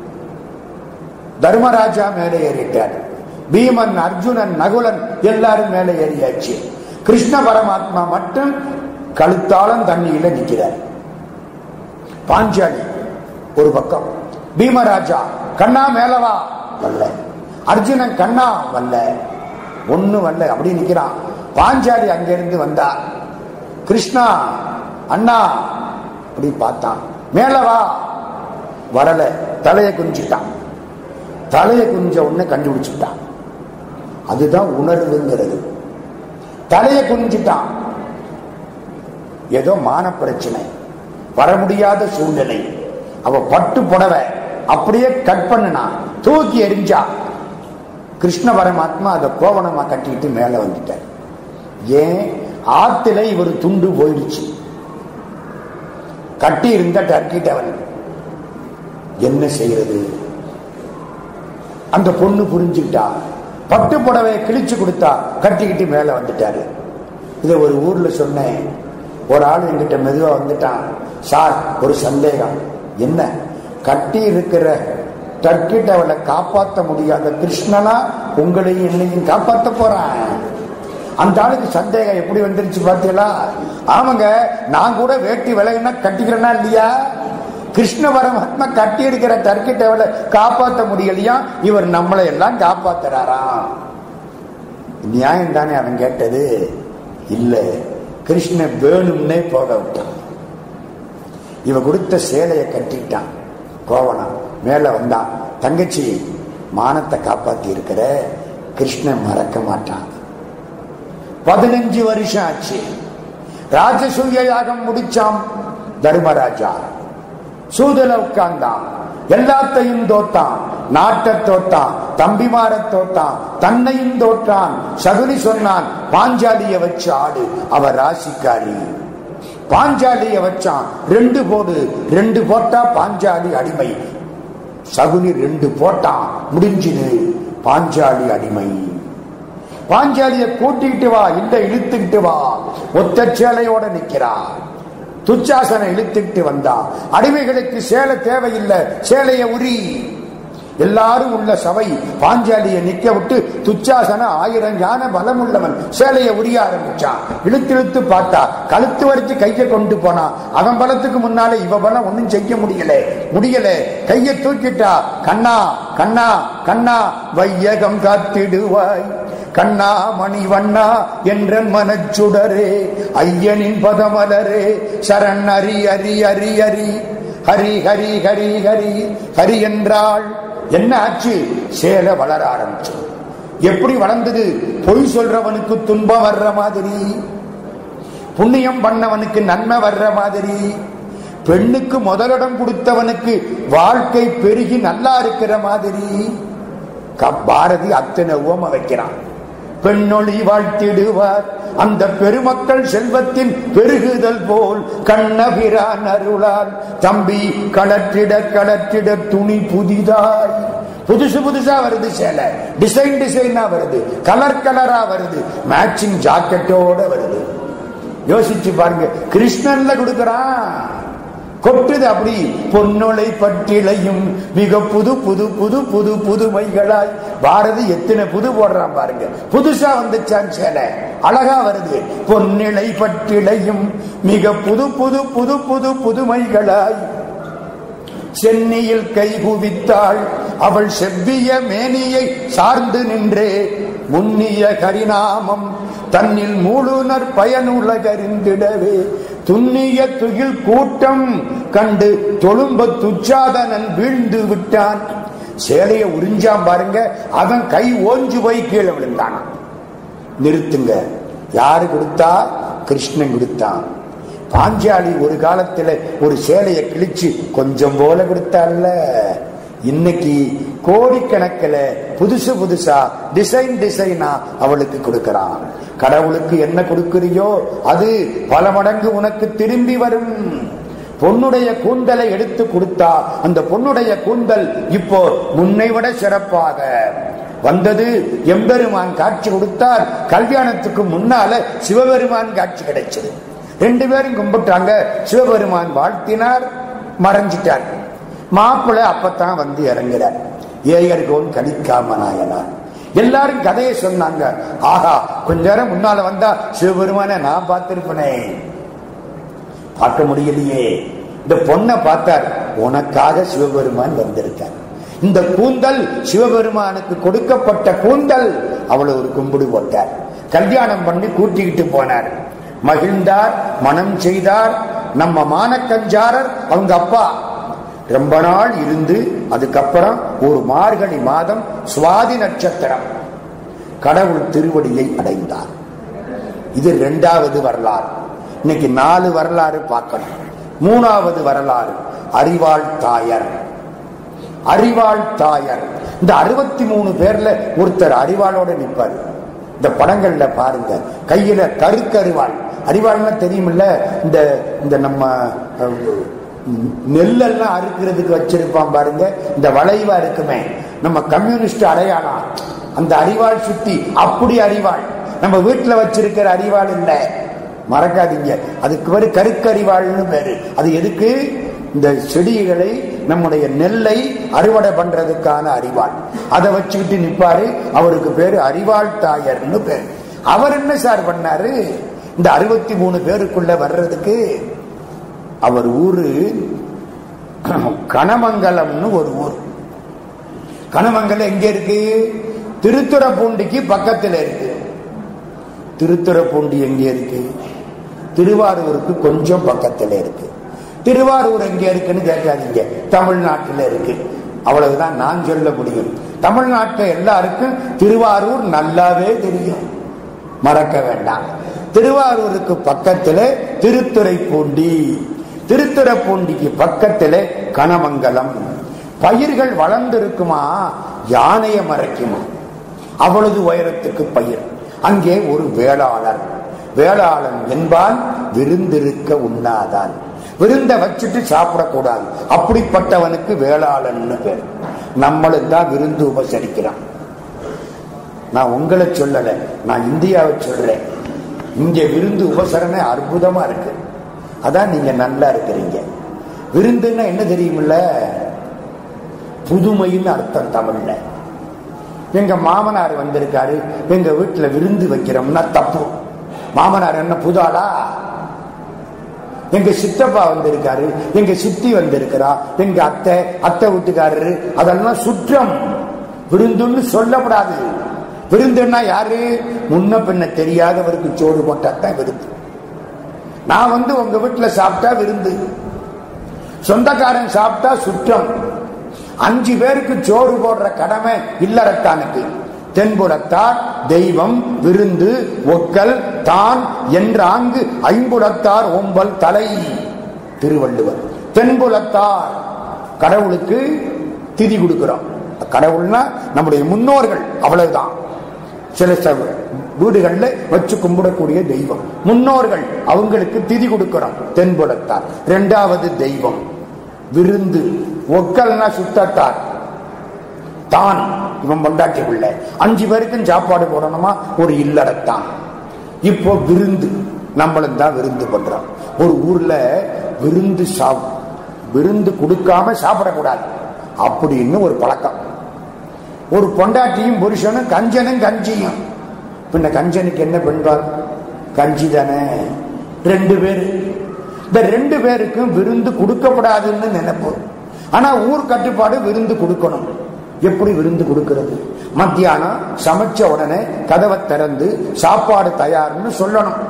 தர்மராஜா மேல ஏறிட்டார் பீமன் அர்ஜுனன் நகுலன் எல்லாரும் மேல ஏறியாச்சு கிருஷ்ண பரமாத்மா மட்டும் கழுத்தாளம் தண்ணியில நிற்கிறார் பாஞ்சாலி ஒரு பக்கம் பீமராஜா கண்ணா மேலவா வல்ல அர்ஜுனன் கண்ணா வல்ல ஒண்ணு வல்ல அப்படி நிக்கிறான் பாஞ்சாலி அங்கிருந்து வந்தா கிருஷ்ணா அண்ணா அப்படி பார்த்தான் மேலவா வரல தலையை குஞ்சிட்டான் தலையை குஞ்ச உடனே கண்டுபிடிச்சுட்டான் அதுதான் உணர்வுங்கிறது தலையை குனிஞ்சிட்டான் ஏதோ மான பிரச்சனை வர முடியாத சூழ்நிலை அவ பட்டு புடவை அப்படியே கட் பண்ணுனா தூக்கி எரிஞ்சா கிருஷ்ண பரமாத்மா அதை கோவணமா கட்டிட்டு மேல வந்துட்டார் ஏன் ஆத்துல இவர் துண்டு போயிடுச்சு கட்டி இருந்த டர்க்கிட்டவன் என்ன செய்யறது அந்த பொண்ணு புரிஞ்சுக்கிட்டா பட்டு புடவையை கிழிச்சு கொடுத்தா கட்டிக்கிட்டு மேல வந்துட்டாரு இதை ஒரு ஊர்ல சொன்னேன் ஒரு ஆள் என்கிட்ட மெதுவா வந்துட்டான் சார் ஒரு சந்தேகம் என்ன கட்டி இருக்கிற டர்க்கிட்டவளை காப்பாற்ற முடியாத கிருஷ்ணனா உங்களையும் என்னையும் காப்பாற்ற போறான் அந்த ஆளுக்கு சந்தேகம் எப்படி வந்துருச்சு பாத்தீங்களா ஆமாங்க நான் கூட வேட்டி விலகுனா கட்டிக்கிறேனா இல்லையா கிருஷ்ண பரமாத்மா கட்டி இருக்கிற டர்க்கிட்டவளை காப்பாற்ற முடியலையா இவர் நம்மளை எல்லாம் காப்பாத்துறாராம் நியாயம் தானே அவன் கேட்டது இல்ல கிருஷ்ண வேணும்னே போக விட்டான் இவ கொடுத்த சேலையை கட்டிட்டான் கோவணம் மேல வந்தான் தங்கச்சி மானத்தை காப்பாத்தி இருக்கிற கிருஷ்ணன் மறக்க மாட்டான் பதினஞ்சு வருஷம் ஆச்சு ராஜசூய யாகம் முடிச்சான் தர்மராஜா சூதல உட்கார்ந்தான் எல்லாத்தையும் தோத்தான் நாட்டை தோத்தான் தம்பிமார தோத்தான் தன்னையும் தோற்றான் சகுனி சொன்னான் பாஞ்சாலிய வச்சு ஆடு அவ ராசிக்காரி பாஞ்சாலிய வச்சான் ரெண்டு போடு ரெண்டு போட்டா பாஞ்சாலி அடிமை சகுனி ரெண்டு போட்டான் முடிஞ்சுது பாஞ்சாலி அடிமை பாஞ்சாலிய கூட்டிட்டு வா இல்ல இழுத்துக்கிட்டு வா ஒத்த சேலையோட நிக்கிறா துச்சாசனை இழுத்துக்கிட்டு வந்தா அடிமைகளுக்கு சேலை தேவையில்லை சேலைய உரி எல்லாரும் உள்ள சபை பாஞ்சாலியை நிக்க விட்டு துச்சாசன ஆயிரம் ஞான பலம் உள்ளவன் சேலையை உரிய ஆரம்பிச்சான் இழுத்து இழுத்து பார்த்தா கழுத்து வரைச்சு கையை கொண்டு போனான் அவன் பலத்துக்கு முன்னாலே இவ பலம் ஒன்னும் செய்ய முடியல முடியல கையை தூக்கிட்டா கண்ணா கண்ணா கண்ணா வையகம் காத்திடுவாய் கண்ணா மணி வண்ணா என்ற மனச்சுடரே ஐயனின் பதமலரே சரண் ஹரி ஹரி ஹரி ஹரி ஹரி ஹரி ஹரி ஹரி ஹரி என்றாள் என்ன ஆச்சு சேலை வளர ஆரம்பிச்சு எப்படி வளர்ந்தது பொய் சொல்றவனுக்கு துன்பம் வர்ற மாதிரி புண்ணியம் பண்ணவனுக்கு நன்மை வர்ற மாதிரி பெண்ணுக்கு முதலிடம் கொடுத்தவனுக்கு வாழ்க்கை பெருகி நல்லா இருக்கிற மாதிரி பாரதி அத்தனை உவம வைக்கிறான் பெண்ணொளி வாழ்த்திடுவார் அந்த பெருமக்கள் செல்வத்தின் பெருகுதல் போல் கண்ணபிரான் அருளால் தம்பி களற்றிட களற்றிட துணி புதிதாய் புதுசு புதுசா வருது சேலை டிசைன் டிசைனா வருது கலர் கலரா வருது மேட்சிங் ஜாக்கெட்டோட வருது யோசிச்சு பாருங்க கிருஷ்ணன்ல கொடுக்கறான் கொட்டுது அப்படி பொன்னொலை பட்டிலையும் மிக புது புது புது புது புதுமைகளாய் பாரதி எத்தனை புது போடுறான் பாருங்க புதுசா வந்துச்சான் சேலை அழகா வருது பொன்னிலை பட்டிலையும் மிக புது புது புது புது புதுமைகளாய் சென்னியில் கை குவித்தாள் அவள் செவ்விய மேனியை சார்ந்து நின்றே முன்னிய கரிநாமம் தன்னில் மூழுனர் பயனுலகறிந்திடவே துண்ணிய துகில் கூட்டம் கண்டு தொழும்ப துச்சாதனன் வீழ்ந்து விட்டான் சேலைய உறிஞ்சான் பாருங்க அவன் கை ஓஞ்சு போய் கீழே விழுந்தான் நிறுத்துங்க யாரு கொடுத்தா கிருஷ்ணன் கொடுத்தான் பாஞ்சாலி ஒரு காலத்துல ஒரு சேலையை கிழிச்சு கொஞ்சம் போல கொடுத்தால இன்னைக்கு கோடிக்கணக்கில் புதுசு புதுசா டிசைன் டிசைனா அவளுக்கு கொடுக்கிறான் கடவுளுக்கு என்ன கொடுக்கிறியோ அது பல மடங்கு உனக்கு திரும்பி வரும் பொண்ணுடைய கூந்தலை எடுத்து கொடுத்தா அந்த பொண்ணுடைய கூந்தல் இப்போ முன்னை விட சிறப்பாக வந்தது எம்பெருமான் காட்சி கொடுத்தார் கல்யாணத்துக்கு முன்னால சிவபெருமான் காட்சி கிடைச்சது ரெண்டு பேரும் கும்பிட்டாங்க சிவபெருமான் வாழ்த்தினார் மறைஞ்சிட்டார் மாப்பிள்ளை அப்பத்தான் வந்து இறங்குறார் ஏயர்கோன் கலிக்காம நாயனார் எல்லாரும் கதையை சொன்னாங்க ஆஹா கொஞ்ச நேரம் முன்னால வந்தா சிவபெருமான நான் பார்த்திருப்பனே பார்க்க முடியலையே இந்த பொண்ணை பார்த்தார் உனக்காக சிவபெருமான் வந்திருக்கார் இந்த கூந்தல் சிவபெருமானுக்கு கொடுக்கப்பட்ட கூந்தல் அவளை ஒரு கும்பிடு போட்டார் கல்யாணம் பண்ணி கூட்டிக்கிட்டு போனார் மகிழ்ந்தார் மனம் செய்தார் நம்ம மானக்கஞ்சாரர் அவங்க அப்பா ரொம்ப நாள் இருந்து அதுக்கப்புறம் ஒரு மார்கழி மாதம் சுவாதி நட்சத்திரம் கடவுள் திருவடியை அடைந்தார் இது இரண்டாவது வரலாறு இன்னைக்கு நாலு வரலாறு பார்க்கணும் மூணாவது வரலாறு அறிவாள் தாயர் அறிவாள் தாயர் இந்த அறுபத்தி மூணு பேர்ல ஒருத்தர் அறிவாளோட நிற்பார் இந்த படங்கள்ல பாருங்க கையில கருக்கறிவாள் அறிவாள்னா தெரியுமில்ல இந்த இந்த நம்ம அஹ், நெல்லெல்லாம் அறுக்கிறதுக்கு வச்சிருப்பான் பாருங்க இந்த வளைவா இருக்குமே நம்ம கம்யூனிஸ்ட் அடையாளம் அந்த அறிவாள் சுத்தி அப்படி அறிவாள் நம்ம வீட்டுல வச்சிருக்கிற அறிவாள் இல்லை மறக்காதீங்க அதுக்கு பேரு கருக்கறிவாள்னு பேரு அது எதுக்கு இந்த செடிகளை நம்முடைய நெல்லை அறுவடை பண்றதுக்கான அறிவாள் அதை வச்சுக்கிட்டு நிப்பாரு அவருக்கு பேரு அறிவாள் தாயர்னு பேரு அவர் என்ன சார் பண்ணாரு இந்த அறுபத்தி மூணு பேருக்குள்ள வர்றதுக்கு அவர் ஊரு கனமங்கலம்னு ஒரு ஊர் கனமங்கலம் எங்க இருக்கு திருத்துறைப்பூண்டிக்கு பக்கத்துல இருக்கு திருத்துறைப்பூண்டி எங்க இருக்கு திருவாரூருக்கு கொஞ்சம் பக்கத்துல இருக்கு திருவாரூர் எங்க இருக்குன்னு கேட்காதீங்க தமிழ்நாட்டில் இருக்கு அவ்வளவுதான் நான் சொல்ல முடியும் தமிழ்நாட்டில் எல்லாருக்கும் திருவாரூர் நல்லாவே தெரியும் மறக்க வேண்டாம் திருவாரூருக்கு பக்கத்துல திருத்துறைப்பூண்டி திருத்துறைப்பூண்டிக்கு பக்கத்துல கனமங்கலம் பயிர்கள் வளர்ந்திருக்குமா யானையை மறைக்குமா அவ்வளவு உயரத்துக்கு பயிர் அங்கே ஒரு வேளாளர் வேளாளன் என்பான் விருந்திருக்க உண்ணாதான் விருந்த வச்சுட்டு சாப்பிடக்கூடாது அப்படிப்பட்டவனுக்கு வேளாளன்னு பேர் நம்மளும் தான் விருந்து உபசரிக்கிறான் நான் உங்களை சொல்லல நான் இந்தியாவை சொல்றேன் இங்க விருந்து உபசரணை அற்புதமா இருக்கு அதான் நீங்க நல்லா இருக்கிறீங்க விருந்துன்னா என்ன தெரியுமில்ல புதுமைன்னு அர்த்தம் தமிழ்ல எங்க மாமனார் வந்திருக்காரு எங்க வீட்டுல விருந்து வைக்கிறோம்னா தப்பு மாமனார் என்ன புதாளா எங்க சித்தப்பா வந்திருக்காரு எங்க சித்தி வந்திருக்கிறா எங்க அத்தை அத்தை வீட்டுக்காரரு அதெல்லாம் சுற்றம் விருந்துன்னு சொல்லப்படாது விருந்துன்னா யாரு முன்ன பின்ன தெரியாதவருக்கு சோறு போட்டாத்தான் விருந்து நான் வந்து உங்க வீட்டுல சாப்பிட்டா விருந்து சொந்தக்காரன் சாப்பிட்டா சுற்றம் அஞ்சு பேருக்கு சோறு போடுற கடமை இல்லறத்தானுக்கு தென்புலத்தார் தெய்வம் விருந்து ஒக்கல் தான் என்றாங்கு ஐம்புலத்தார் ஓம்பல் தலை திருவள்ளுவர் தென்புலத்தார் கடவுளுக்கு திதி கொடுக்கிறோம் கடவுள்னா நம்முடைய முன்னோர்கள் அவ்வளவுதான் சில ச- வீடுகள்ல வச்சு கும்பிடக்கூடிய தெய்வம் முன்னோர்கள் அவங்களுக்கு திதி கொடுக்கிறோம் தென்புலத்தார் இரண்டாவது தெய்வம் விருந்து ஒக்கல்னா சுத்தத்தார் தான் இவன் பொண்டாட்டி உள்ள அஞ்சு பேருக்கும் சாப்பாடு போடணுமா ஒரு இல்லறத்தான் இப்போ விருந்து நம்மளும் தான் விருந்து பண்றோம் ஒரு ஊர்ல விருந்து சாப் விருந்து கொடுக்காம சாப்பிடக்கூடாது அப்படின்னு ஒரு பழக்கம் ஒரு பொண்டாட்டியும் புருஷனும் கஞ்சனும் கஞ்சியும் பின்ன கஞ்சனுக்கு என்ன பெண்பால் கஞ்சி தானே ரெண்டு பேரு இந்த ரெண்டு பேருக்கும் விருந்து கொடுக்கப்படாதுன்னு நினைப்பு ஆனா ஊர் கட்டுப்பாடு விருந்து கொடுக்கணும் எப்படி விருந்து கொடுக்கிறது மத்தியானம் சமைச்ச உடனே கதவை திறந்து சாப்பாடு தயார்னு சொல்லணும்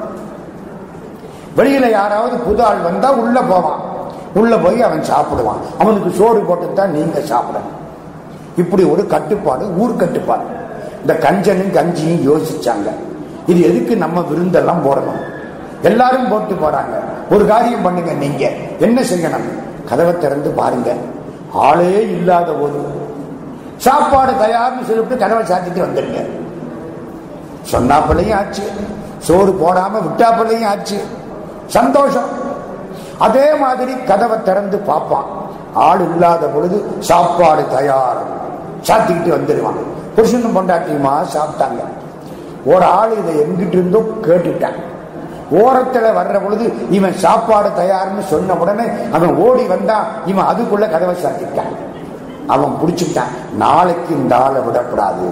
வெளியில யாராவது புது ஆள் வந்தா உள்ள போவான் உள்ள போய் அவன் சாப்பிடுவான் அவனுக்கு சோறு போட்டு தான் நீங்க சாப்பிடணும் இப்படி ஒரு கட்டுப்பாடு ஊர் கட்டுப்பாடு இந்த கஞ்சனும் கஞ்சியும் யோசிச்சாங்க இது எதுக்கு நம்ம விருந்தெல்லாம் போடணும் எல்லாரும் போட்டு போறாங்க ஒரு காரியம் பண்ணுங்க நீங்க என்ன செய்யணும் கதவை திறந்து பாருங்க ஆளே இல்லாத போது சாப்பாடு தயார்னு சொல்லிட்டு கதவை சாத்திட்டு வந்துருங்க சொன்னாப்பிள்ளையும் ஆச்சு சோறு போடாம விட்டாப்பிள்ளையும் ஆச்சு சந்தோஷம் அதே மாதிரி கதவை திறந்து பார்ப்பான் ஆள் இல்லாத பொழுது சாப்பாடு தயார் சாத்திக்கிட்டு வந்துடுவான் புருஷனும் பொண்டாட்டியுமா சாப்பிட்டாங்க ஒரு ஆள் இதை எங்கிட்டு இருந்தோ கேட்டுட்டான் ஓரத்துல வர்ற பொழுது இவன் சாப்பாடு தயார்னு சொன்ன உடனே அவன் ஓடி வந்தான் இவன் அதுக்குள்ள கதவை சாத்திட்டான் அவன் பிடிச்சிட்டான் நாளைக்கு இந்த ஆளை விடக்கூடாது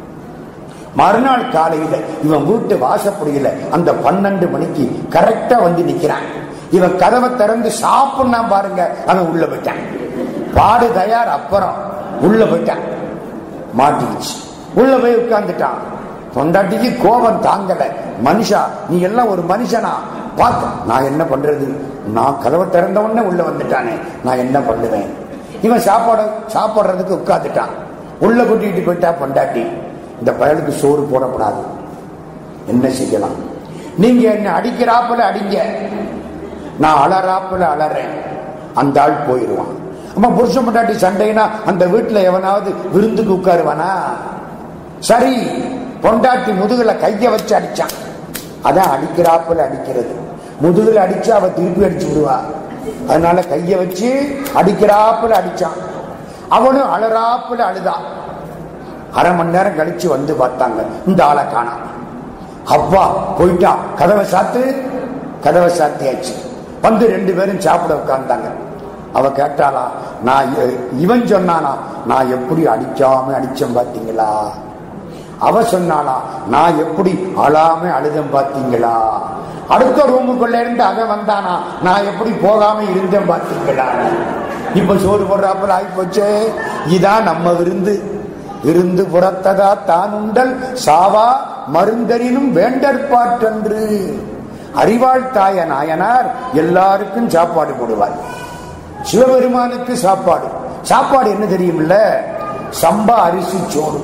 மறுநாள் காலையில இவன் வீட்டு வாசப்படியில அந்த பன்னெண்டு மணிக்கு கரெக்டா வந்து நிக்கிறான் இவன் கதவை திறந்து சாப்பிடனா பாருங்க அவன் உள்ள போயிட்டான் பாடு தயார் அப்புறம் உள்ள போயிட்டான் மாட்டிக்கிச்சு உள்ள போய் உட்கார்ந்துட்டான் பொண்டாட்டிக்கு கோபம் தாங்கல மனுஷா நீ எல்லாம் ஒரு மனுஷனா பார்த்து நான் என்ன பண்றது நான் கதவை திறந்த உடனே உள்ள வந்துட்டானே நான் என்ன பண்ணுவேன் இவன் சாப்பாடு சாப்பிடுறதுக்கு உட்காந்துட்டான் உள்ள கூட்டிட்டு போயிட்டா பொண்டாட்டி இந்த பயலுக்கு சோறு போடக்கூடாது என்ன செய்யலாம் நீங்க என்ன அடிக்கிறாப்புல அடிங்க நான் அலறாப்புல அலறேன் அந்த ஆள் போயிடுவான் அம்மா புருஷன் பொண்டாட்டி சண்டைனா அந்த வீட்டுல எவனாவது விருந்துக்கு உட்காருவானா சரி பொண்டாட்டி முதுகுல கைய வச்சு அடிச்சான் அதான் அடிக்கிறாப்புல அடிக்கிறது முதுகுல அடிச்சா அவ திருப்பி அடிச்சு விடுவா அதனால கைய வச்சு அடிக்கிறாப்புல அடிச்சான் அவனும் அலறாப்புல அழுதான் அரை மணி நேரம் கழிச்சு வந்து பார்த்தாங்க இந்த ஆளை காணாம அப்பா போயிட்டா கதவை சாத்து கதவை சாத்தியாச்சு வந்து ரெண்டு பேரும் சாப்பிட உட்கார்ந்தாங்க அவ கேட்டாளா நான் இ- இவன் சொன்னானா நான் எப்படி அடிக்காம அடிச்சேன் பாத்தீங்களா அவ சொன்னாளா நான் எப்படி அழாம அழுதம் பாத்தீங்களா அடுத்த ரூமுக்குள்ள இருந்து அவன் வந்தானா நான் எப்படி போகாம இருந்தேன் பாத்தீங்களா இப்ப சோறு போடுறாப்புல ஆகி போச்சே இதான் நம்ம விருந்து விருந்து புறத்ததா தான் உண்டல் சாவா மருந்தரினும் வேண்டற்பாற்றன்று அறிவாள் தாய நாயனார் எல்லாருக்கும் சாப்பாடு போடுவார் சிவபெருமானுக்கு சாப்பாடு சாப்பாடு என்ன தெரியுமில்ல சம்பா அரிசி சோறு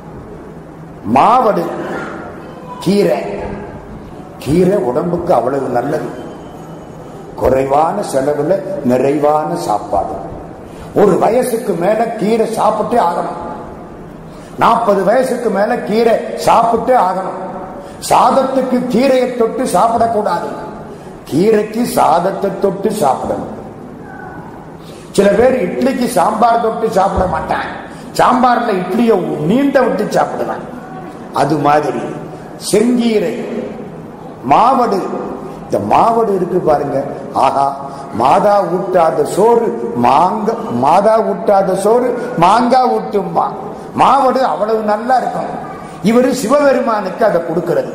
மாவடு கீரை கீரை உடம்புக்கு அவ்வளவு நல்லது குறைவான செலவுல நிறைவான சாப்பாடு ஒரு வயசுக்கு மேல கீரை சாப்பிட்டே ஆகணும் நாற்பது வயசுக்கு மேல கீரை சாப்பிட்டே ஆகணும் சாதத்துக்கு கீரையை தொட்டு சாப்பிடக்கூடாது கீரைக்கு சாதத்தை தொட்டு சாப்பிடணும் சில பேர் இட்லிக்கு சாம்பார் தொட்டு சாப்பிட மாட்டான் சாம்பார்ல இட்லியை நீண்ட விட்டு சாப்பிடுவான் அது மாதிரி செங்கீரை மாவடு இந்த மாவடு இருக்கு பாருங்க ஆஹா மாதா ஊட்டாத சோறு மாங்க மாதா ஊட்டாத சோறு மாங்காய் ஊட்டும்பா மாவடு அவ்வளவு நல்லா இருக்கும் இவரு சிவபெருமானுக்கு அதை கொடுக்கிறது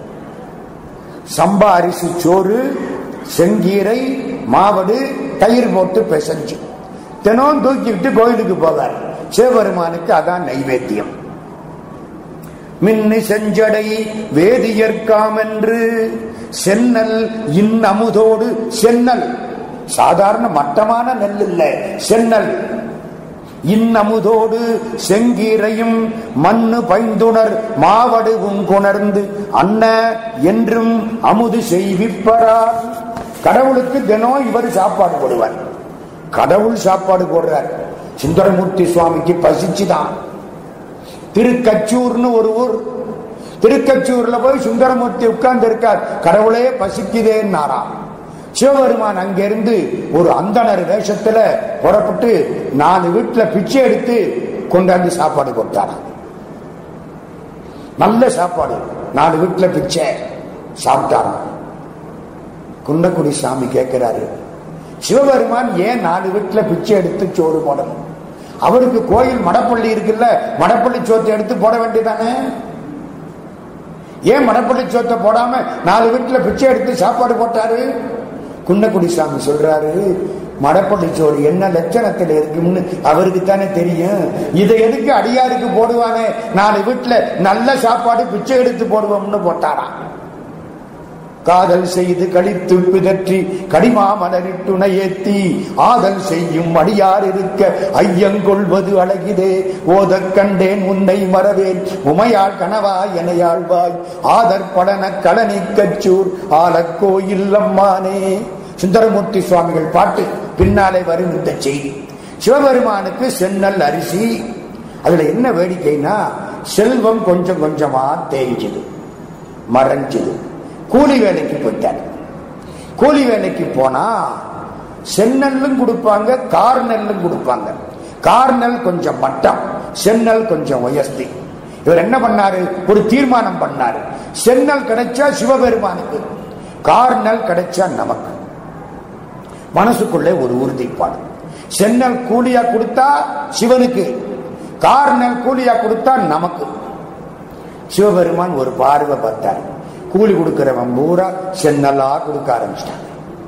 சம்பா அரிசி சோறு செங்கீரை மாவடு தயிர் போட்டு பிசைஞ்சு தினம் தூக்கிட்டு கோயிலுக்கு போவார் சிவபெருமானுக்கு அதான் நைவேத்தியம் மின்னு செஞ்சடை வேதியர்க்காம் என்று சென்னல் இன்னமுதோடு சென்னல் சாதாரண மட்டமான நெல் இல்ல சென்னல் இன்னமுதோடு செங்கீரையும் மண்ணு பைந்துணர் மாவடு உங்குணர்ந்து அன்ன என்றும் அமுது செய்விப்பரார் கடவுளுக்கு தினம் இவர் சாப்பாடு போடுவார் கடவுள் சாப்பாடு போடுறார் சுந்தரமூர்த்தி சுவாமிக்கு பசிச்சுதான் திருக்கச்சூர்னு ஒரு ஊர் திருக்கச்சூர்ல போய் சுந்தரமூர்த்தி உட்கார்ந்து இருக்கார் கடவுளே பசிக்குதேன்னாராம் சிவபெருமான் அங்கிருந்து ஒரு அந்தனர் வேஷத்துல புறப்பட்டு நாலு வீட்டுல பிச்சை எடுத்து கொண்டாந்து சாப்பாடு கொடுத்தாராம் நல்ல சாப்பாடு நாலு வீட்டுல பிச்சை சாப்பிட்டாராம் குன்னக்குடி சாமி கேட்கிறாரு சிவபெருமான் ஏன் நாலு வீட்டுல பிச்சை எடுத்து சோறு போடணும் அவருக்கு கோயில் மடப்பள்ளி இருக்குல்ல மடப்பள்ளி சோத்தை எடுத்து போட வேண்டியதானே ஏன் மடப்பள்ளி சோத்தை போடாம நாலு வீட்டுல பிச்சை எடுத்து சாப்பாடு போட்டாரு குன்னக்குடி சாமி சொல்றாரு மடப்பள்ளி சோறு என்ன லட்சணத்தில் இருக்கும்னு அவருக்கு தானே தெரியும் இதை எதுக்கு அடியாருக்கு போடுவானே நாலு வீட்டுல நல்ல சாப்பாடு பிச்சை எடுத்து போடுவோம்னு போட்டாராம் காதல் செய்து கழித்து பிதற்றி கடிமாமலரிட்டுணை ஏத்தி ஆதல் செய்யும் அடியார் இருக்க ஐயங்கொள்வது அழகிதே ஓதக் கண்டேன் உன்னை மறவேன் உமையாள் கனவா எனையாழ்வாய் ஆதர் படன கடனி கச்சூர் ஆலக்கோயில் அம்மானே சுந்தரமூர்த்தி சுவாமிகள் பாட்டு பின்னாலே வரும் இந்த செய்தி சிவபெருமானுக்கு சென்னல் அரிசி அதுல என்ன வேடிக்கைனா செல்வம் கொஞ்சம் கொஞ்சமா தேய்ஞ்சுது மறைஞ்சுது கூலி வேலைக்கு போயிட்டார் கூலி வேலைக்கு போனா செந்நெல்லும் கொடுப்பாங்க கார் நெல்லும் கொடுப்பாங்க கார் நெல் கொஞ்சம் மட்டம் செந்நெல் கொஞ்சம் உயர்த்தி இவர் என்ன பண்ணாரு ஒரு தீர்மானம் பண்ணாரு செந்நெல் கிடைச்சா சிவபெருமானுக்கு கார் நெல் கிடைச்சா நமக்கு மனசுக்குள்ளே ஒரு உறுதிப்பாடு செந்நெல் கூலியா கொடுத்தா சிவனுக்கு கார் நெல் கூலியா கொடுத்தா நமக்கு சிவபெருமான் ஒரு பார்வை பார்த்தார் கூலி கொடுக்கிறவன் பூரா சென்னலா கொடுக்க ஆரம்பிச்சிட்டாங்க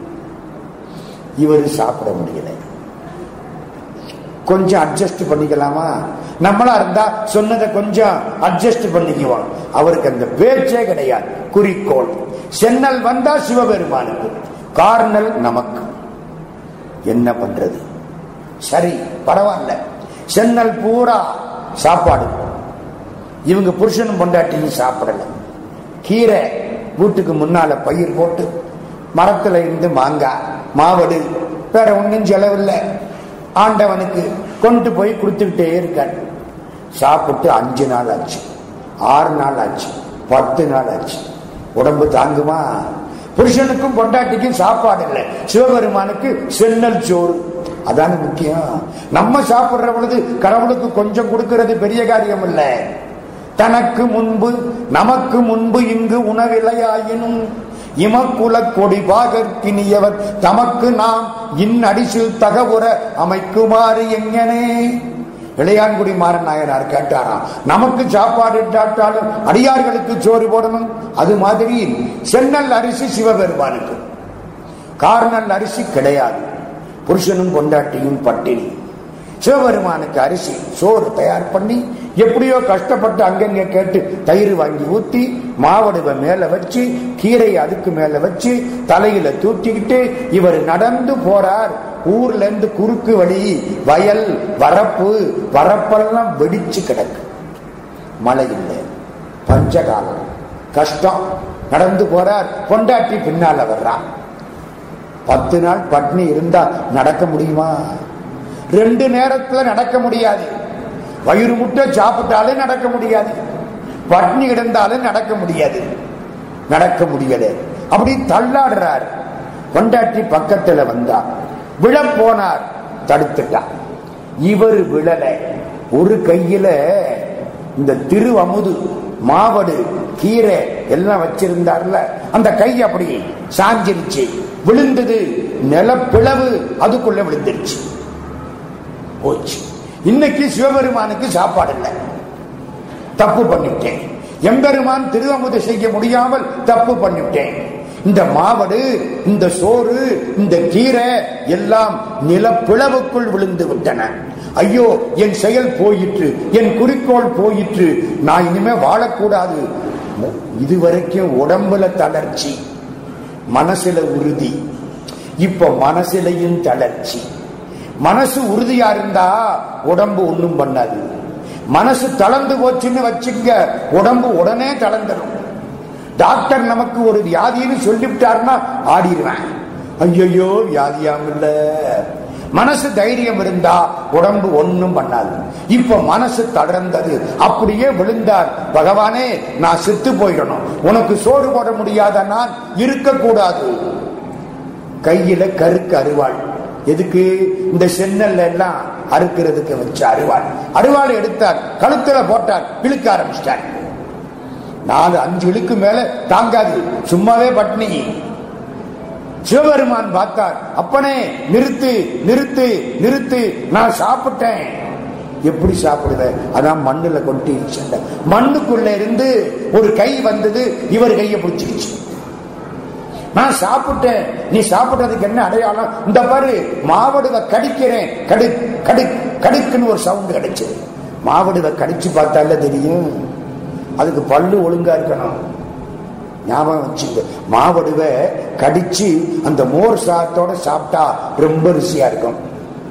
இவரு சாப்பிட முடியல கொஞ்சம் அட்ஜஸ்ட் பண்ணிக்கலாமா நம்மளா இருந்தா சொன்னதை கொஞ்சம் அட்ஜஸ்ட் பண்ணிக்குவோம் அவருக்கு அந்த பேச்சே கிடையாது குறிக்கோள் சென்னல் வந்தா சிவபெருமானுக்கு கார்னல் நமக்கு என்ன பண்றது சரி பரவாயில்ல சென்னல் பூரா சாப்பாடு இவங்க புருஷனும் பொண்டாட்டியும் சாப்பிடல கீரை வீட்டுக்கு முன்னால பயிர் போட்டு மரத்துல இருந்து மாங்காய் மாவடு வேற ஒன்றும் செலவில்லை ஆண்டவனுக்கு கொண்டு போய் கொடுத்துக்கிட்டே இருக்கார் சாப்பிட்டு அஞ்சு நாள் ஆச்சு ஆறு நாள் ஆச்சு பத்து நாள் ஆச்சு உடம்பு தாங்குமா புருஷனுக்கும் பொண்டாட்டிக்கும் சாப்பாடு இல்லை சிவபெருமானுக்கு சென்னல் சோறு அதான முக்கியம் நம்ம சாப்பிடுற பொழுது கடவுளுக்கு கொஞ்சம் கொடுக்கிறது பெரிய காரியம் இல்ல தனக்கு முன்பு நமக்கு முன்பு இங்கு உணவில்லையாயினும் இமக்குல கொடி பாகற்கினியவர் தமக்கு நாம் இன்னடிசில் தகவுற அமைக்குமாறு எங்கனே இளையான்குடி மாறன் நாயனார் கேட்டாராம் நமக்கு சாப்பாடு இட்டாட்டாலும் அடியார்களுக்கு சோறு போடணும் அது மாதிரி சென்னல் அரிசி சிவபெருமானுக்கு கார்னல் அரிசி கிடையாது புருஷனும் பொண்டாட்டியும் பட்டினி சிவபெருமானுக்கு அரிசி சோறு தயார் பண்ணி எப்படியோ கஷ்டப்பட்டு அங்கங்க கேட்டு தயிர் வாங்கி ஊத்தி மாவடுவை மேல வச்சு கீரை அதுக்கு மேல வச்சு தலையில தூக்கிக்கிட்டு இவர் நடந்து போறார் ஊர்ல இருந்து குறுக்கு வழி வயல் வரப்பு வரப்பெல்லாம் வெடிச்சு கிடக்கு மழை இல்லை பஞ்சகாலம் கஷ்டம் நடந்து போறார் கொண்டாட்டி பின்னால வர்றான் பத்து நாள் பட்னி இருந்தா நடக்க முடியுமா ரெண்டு நேரத்துல நடக்க முடியாது வயிறு முட்டை சாப்பிட்டாலே நடக்க முடியாது பட்னி கிடந்தாலும் நடக்க முடியாது நடக்க முடியல அப்படி தள்ளாடுறார் கொண்டாட்டி பக்கத்துல வந்தா விழ போனார் தடுத்துட்டார் இவர் விழல ஒரு கையில இந்த திரு அமுது மாவடு கீரை எல்லாம் வச்சிருந்தார்ல அந்த கை அப்படி சாஞ்சிருச்சு விழுந்தது நிலப்பிளவு அதுக்குள்ள விழுந்துருச்சு போச்சு இன்னைக்கு சிவபெருமானுக்கு சாப்பாடு இல்லை தப்பு பண்ணிட்டேன் எம்பெருமான் திருவமுது செய்ய முடியாமல் தப்பு பண்ணிட்டேன் இந்த மாவடு இந்த சோறு இந்த கீரை எல்லாம் நிலப்பிளவுக்குள் விழுந்து விட்டன ஐயோ என் செயல் போயிற்று என் குறிக்கோள் போயிற்று நான் இனிமே வாழக்கூடாது இதுவரைக்கும் உடம்புல தளர்ச்சி மனசுல உறுதி இப்ப மனசுலையும் தளர்ச்சி மனசு உறுதியா இருந்தா உடம்பு ஒண்ணும் பண்ணாது மனசு தளர்ந்து போச்சுன்னு வச்சுங்க உடம்பு உடனே தளர்ந்துடும் டாக்டர் நமக்கு ஒரு வியாதின்னு சொல்லிவிட்டாருன்னா ஆடிடுவேன் ஐயோ வியாதியாம் இல்ல மனசு தைரியம் இருந்தா உடம்பு ஒண்ணும் பண்ணாது இப்ப மனசு தளர்ந்தது அப்படியே விழுந்தார் பகவானே நான் செத்து போயிடணும் உனக்கு சோறு போட முடியாத நான் இருக்கக்கூடாது கையில கருக்கு அருவாள் எதுக்கு இந்த சென்னல்ல எல்லாம் அறுக்கிறதுக்கு வச்ச அருவாள் அருவாள் எடுத்தார் கழுத்துல போட்டார் இழுக்க ஆரம்பிச்சிட்டார் நாலு அஞ்சு இழுக்கு மேல தாங்காது சும்மாவே பட்னி சிவபெருமான் பார்த்தார் அப்பனே நிறுத்து நிறுத்து நிறுத்து நான் சாப்பிட்டேன் எப்படி சாப்பிடுவேன் அதான் மண்ணுல கொட்டி சென்ற மண்ணுக்குள்ள இருந்து ஒரு கை வந்தது இவர் கையை பிடிச்சிருச்சு நான் சாப்பிட்டேன் நீ சாப்பிட்டதுக்கு என்ன அடையாளம் இந்த பாரு மாவடுவை கடிக்கிறேன் கடு கடு கடுக்குன்னு ஒரு சவுண்ட் கிடைச்சது மாவடுவை கடிச்சு பார்த்தால தெரியும் அதுக்கு பல்லு ஒழுங்கா இருக்கணும் ஞாபகம் வச்சுங்க மாவடுவை கடிச்சு அந்த மோர் சாத்தோட சாப்பிட்டா ரொம்ப ருசியா இருக்கும்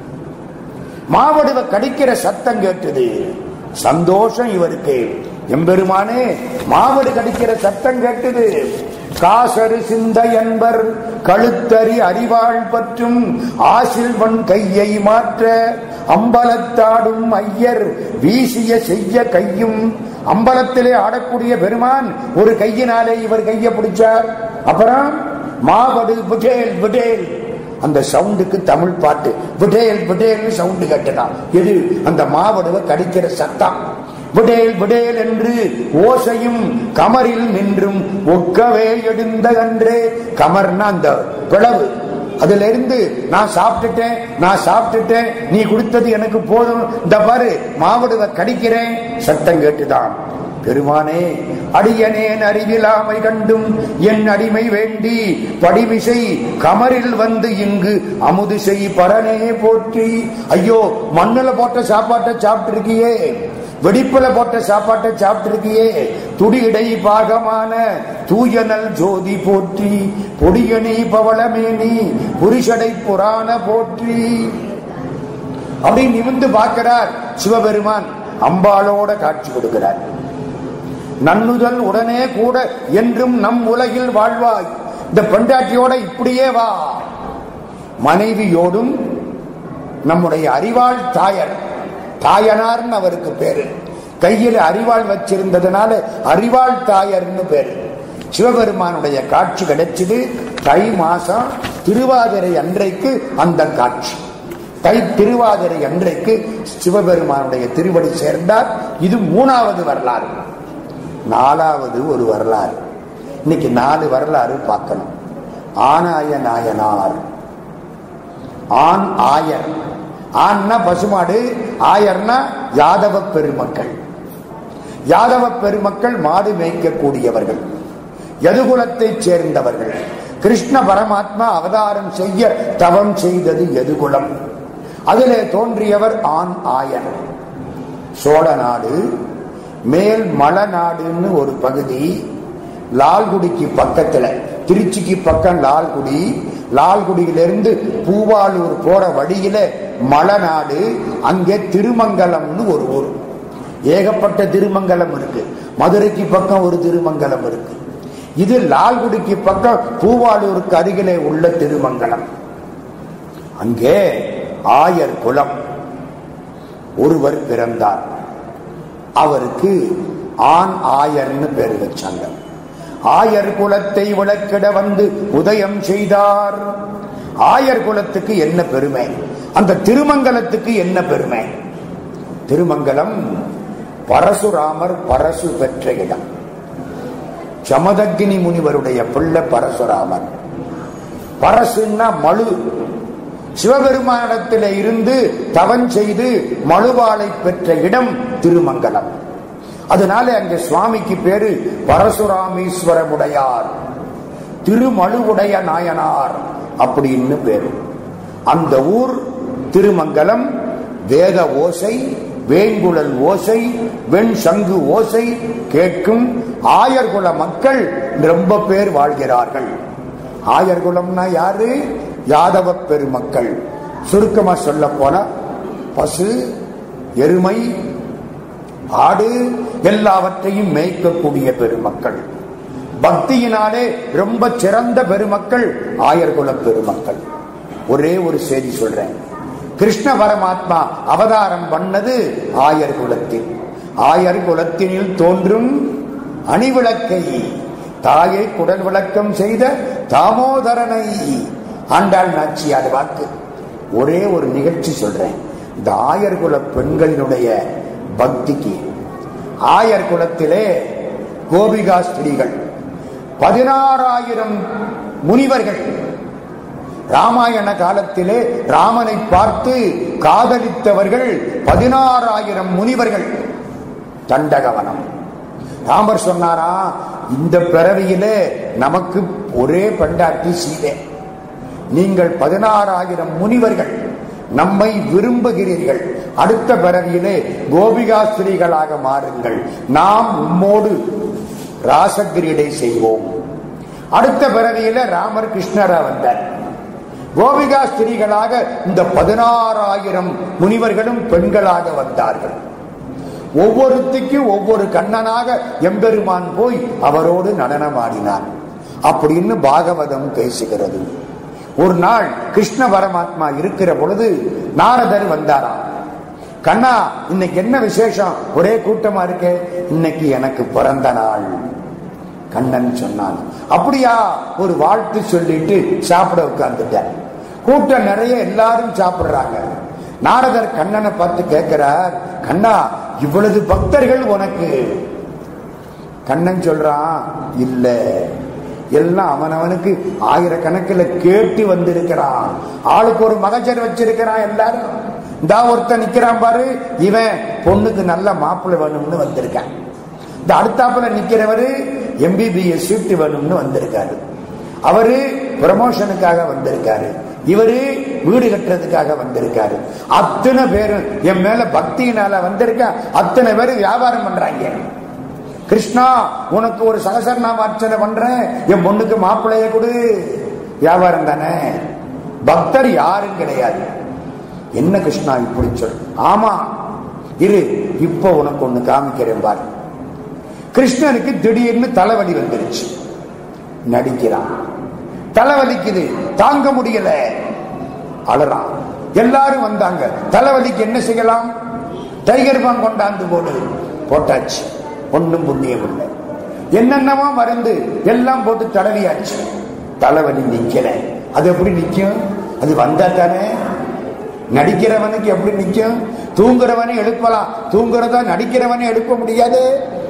மாவடுவை கடிக்கிற சத்தம் கேட்டது சந்தோஷம் இவருக்கு எம்பெருமானே மாவடு கடிக்கிற சத்தம் கேட்டது காசரு சிந்த என்பர் கழுத்தறி அறிவாள் பற்றும் ஆசில்வன் கையை மாற்ற அம்பலத்தாடும் ஐயர் வீசிய செய்ய கையும் அம்பலத்திலே ஆடக்கூடிய பெருமான் ஒரு கையினாலே இவர் கையை பிடிச்சார் அப்புறம் மாவடு விடேல் விடேல் அந்த சவுண்டுக்கு தமிழ் பாட்டு விடேல் விடேல்னு சவுண்டு கேட்டதான் எது அந்த மாவடுவை கடிக்கிற சத்தம் விடேல் விடேல் என்று ஓசையும் கமரில் நின்றும் ஒக்கவே எடுந்த அன்றே கமர்னா அந்த பிளவு அதுல இருந்து நான் சாப்பிட்டுட்டேன் நான் சாப்பிட்டுட்டேன் நீ கொடுத்தது எனக்கு போதும் இந்த பாரு மாவடுவை கடிக்கிறேன் சத்தம் கேட்டுதான் பெருமானே அடியனேன் அறிவிலாமை கண்டும் என் அடிமை வேண்டி படிமிசை கமரில் வந்து இங்கு அமுது செய் பரனே போற்றி ஐயோ மண்ணுல போட்ட சாப்பாட்டை சாப்பிட்டு இருக்கியே வெடிப்புல போட்ட சாப்பாட்டை சாப்பிட்டு இருக்கியே துடியடை பாகமான தூயனல் ஜோதி போற்றி பொடியணி பவளமேனி புரிஷடை புராண போற்றி அப்படி நிமிந்து பார்க்கிறார் சிவபெருமான் அம்பாளோட காட்சி கொடுக்கிறார் நன்னுதல் உடனே கூட என்றும் நம் உலகில் வாழ்வாய் இந்த பெண்டாட்டியோட இப்படியே வா மனைவியோடும் நம்முடைய அறிவாள் தாயர் தாயனார்னு அவருக்கு பேரு கையில் அறிவாள் வச்சிருந்ததுனால அறிவாள் தாயர்னு பேரு சிவபெருமானுடைய காட்சி கிடைச்சது தை மாசம் திருவாதிரை அன்றைக்கு அந்த காட்சி தை திருவாதிரை அன்றைக்கு சிவபெருமானுடைய திருவடி சேர்ந்தார் இது மூணாவது வரலாறு நாலாவது ஒரு வரலாறு இன்னைக்கு நாலு வரலாறு பார்க்கணும் ஆனாய நாயனார் ஆண் ஆயர் ஆண்னா பசுமாடு ஆயர்னா யாதவ பெருமக்கள் யாதவ பெருமக்கள் மாடு மேய்க்கக்கூடியவர்கள் யதுகுலத்தைச் சேர்ந்தவர்கள் கிருஷ்ண பரமாத்மா அவதாரம் செய்ய தவம் செய்தது எதுகுலம் அதிலே தோன்றியவர் ஆண் ஆயர் சோழ நாடு மேல் மலநாடுன்னு ஒரு பகுதி லால்குடிக்கு பக்கத்துல திருச்சிக்கு பக்கம் லால்குடி லால்குடியிலிருந்து பூவாலூர் போற வழியில மலநாடு அங்கே திருமங்கலம்னு ஒரு ஊர் ஏகப்பட்ட திருமங்கலம் இருக்கு மதுரைக்கு பக்கம் ஒரு திருமங்கலம் இருக்கு இது லால்குடிக்கு பக்கம் பூவாலூருக்கு அருகிலே உள்ள திருமங்கலம் அங்கே ஆயர் குலம் ஒருவர் பிறந்தார் அவருக்கு ஆண் ஆயர்னு பேர் வச்சாங்க ஆயர் குலத்தை விளக்கிட வந்து உதயம் செய்தார் ஆயர் குலத்துக்கு என்ன பெருமை அந்த திருமங்கலத்துக்கு என்ன பெருமை திருமங்கலம் பரசுராமர் பரசு பெற்ற இடம் சமதக்கினி முனிவருடைய பிள்ளை பரசுராமர் பரசுன்னா மழு சிவபெருமானிடத்தில் இருந்து தவம் செய்து மழுவாளை பெற்ற இடம் திருமங்கலம் அதனால அங்க சுவாமிக்கு பேரு பரசுராமீஸ்வரமுடையார் திருமழுவுடைய நாயனார் அப்படின்னு பேரு அந்த ஊர் திருமங்கலம் வேத ஓசை வேங்குழல் ஓசை வெண் சங்கு ஓசை கேட்கும் ஆயர்குல மக்கள் ரொம்ப பேர் வாழ்கிறார்கள் ஆயர்குலம்னா யாரு யாதவ பெருமக்கள் சுருக்கமா சொல்ல போன பசு எருமை ஆடு எல்லாவற்றையும் மேய்க்கக்கூடிய பெருமக்கள் பக்தியினாலே ரொம்ப சிறந்த பெருமக்கள் ஆயர்குல பெருமக்கள் ஒரே ஒரு செய்தி சொல்றேன் கிருஷ்ண பரமாத்மா அவதாரம் பண்ணது ஆயர் குலத்தில் ஆயர் குலத்தினில் தோன்றும் அணிவிளக்கை தாயை குடல் விளக்கம் செய்த தாமோதரனை ஆண்டாள் நாச்சியார் வாக்கு ஒரே ஒரு நிகழ்ச்சி சொல்றேன் இந்த ஆயர் குல பெண்களினுடைய பக்திக்கு ஆயர் குலத்திலே கோபிகா ஸ்திரீகள் பதினாறாயிரம் முனிவர்கள் ராமாயண காலத்திலே ராமனை பார்த்து காதலித்தவர்கள் பதினாறாயிரம் முனிவர்கள் தண்டகவனம் ராமர் சொன்னாரா இந்த பிறவியிலே நமக்கு ஒரே பண்டாட்டி சீதை நீங்கள் பதினாறாயிரம் முனிவர்கள் நம்மை விரும்புகிறீர்கள் அடுத்த பிறவியிலே கோபிகாஸ்திரிகளாக மாறுங்கள் நாம் உம்மோடு ராசகிரீடை செய்வோம் அடுத்த பிறவியில ராமர் கிருஷ்ணரா வந்தார் கோபிகா ஸ்திரீகளாக இந்த பதினாறாயிரம் முனிவர்களும் பெண்களாக வந்தார்கள் ஒவ்வொருத்திக்கும் ஒவ்வொரு கண்ணனாக எம்பெருமான் போய் அவரோடு நடனமாடினார் அப்படின்னு பாகவதம் பேசுகிறது ஒரு நாள் கிருஷ்ண பரமாத்மா இருக்கிற பொழுது நாரதர் வந்தாராம் கண்ணா இன்னைக்கு என்ன விசேஷம் ஒரே கூட்டமா இருக்கே இன்னைக்கு எனக்கு பிறந்த நாள் கண்ணன் சொன்னான் அப்படியா ஒரு வாழ்த்து சொல்லிட்டு சாப்பிட உட்கார்ந்துட்டார் கூட்டம் நிறைய எல்லாரும் சாப்பிடுறாங்க நாரதர் கண்ணனை பார்த்து கேட்கிறார் கண்ணா இவ்வளவு பக்தர்கள் உனக்கு கண்ணன் சொல்றான் இல்ல எல்லாம் அவனவனுக்கு ஆயிரக்கணக்கில் கேட்டு வந்திருக்கிறான் ஆளுக்கு ஒரு மகஜர் வச்சிருக்கிறான் எல்லாரும் இந்த ஒருத்தன் நிக்கிறான் பாரு இவன் பொண்ணுக்கு நல்ல மாப்பிள்ளை வேணும்னு வந்திருக்கான் இந்த அடுத்தாப்புல நிக்கிறவரு எம்பிபிஎஸ் சீட்டு வேணும்னு வந்திருக்காரு அவரு ப்ரமோஷனுக்காக வந்திருக்காரு இவரு வீடு கட்டுறதுக்காக வந்திருக்காரு அத்தனை பேரும் என் மேல பக்தியினால வந்திருக்க அத்தனை பேரும் வியாபாரம் பண்றாங்க கிருஷ்ணா உனக்கு ஒரு சகசரநாம அர்ச்சனை பண்றேன் என் பொண்ணுக்கு மாப்பிள்ளைய கொடு வியாபாரம் தானே பக்தர் யாரும் கிடையாது என்ன கிருஷ்ணா இப்படி சொல் ஆமா இரு இப்ப உனக்கு ஒண்ணு காமிக்கிறேன் பாரு கிருஷ்ணனுக்கு திடீர்னு தலைவலி வந்துருச்சு நடிக்கிறான் தலைவலிக்குது தாங்க முடியல அழறான் எல்லாரும் வந்தாங்க தலைவலிக்கு என்ன செய்யலாம் டைகர் பாம் கொண்டாந்து போடு போட்டாச்சு ஒண்ணும் புண்ணியம் இல்லை என்னென்னவோ மருந்து எல்லாம் போட்டு தடவியாச்சு தலைவலி நிக்கல அது எப்படி நிக்கும் அது வந்தா தானே நடிக்கிறவனுக்கு எப்படி நிக்கும் தூங்குறவனை எழுப்பலாம் தூங்குறதா நடிக்கிறவனை எழுப்ப முடியாது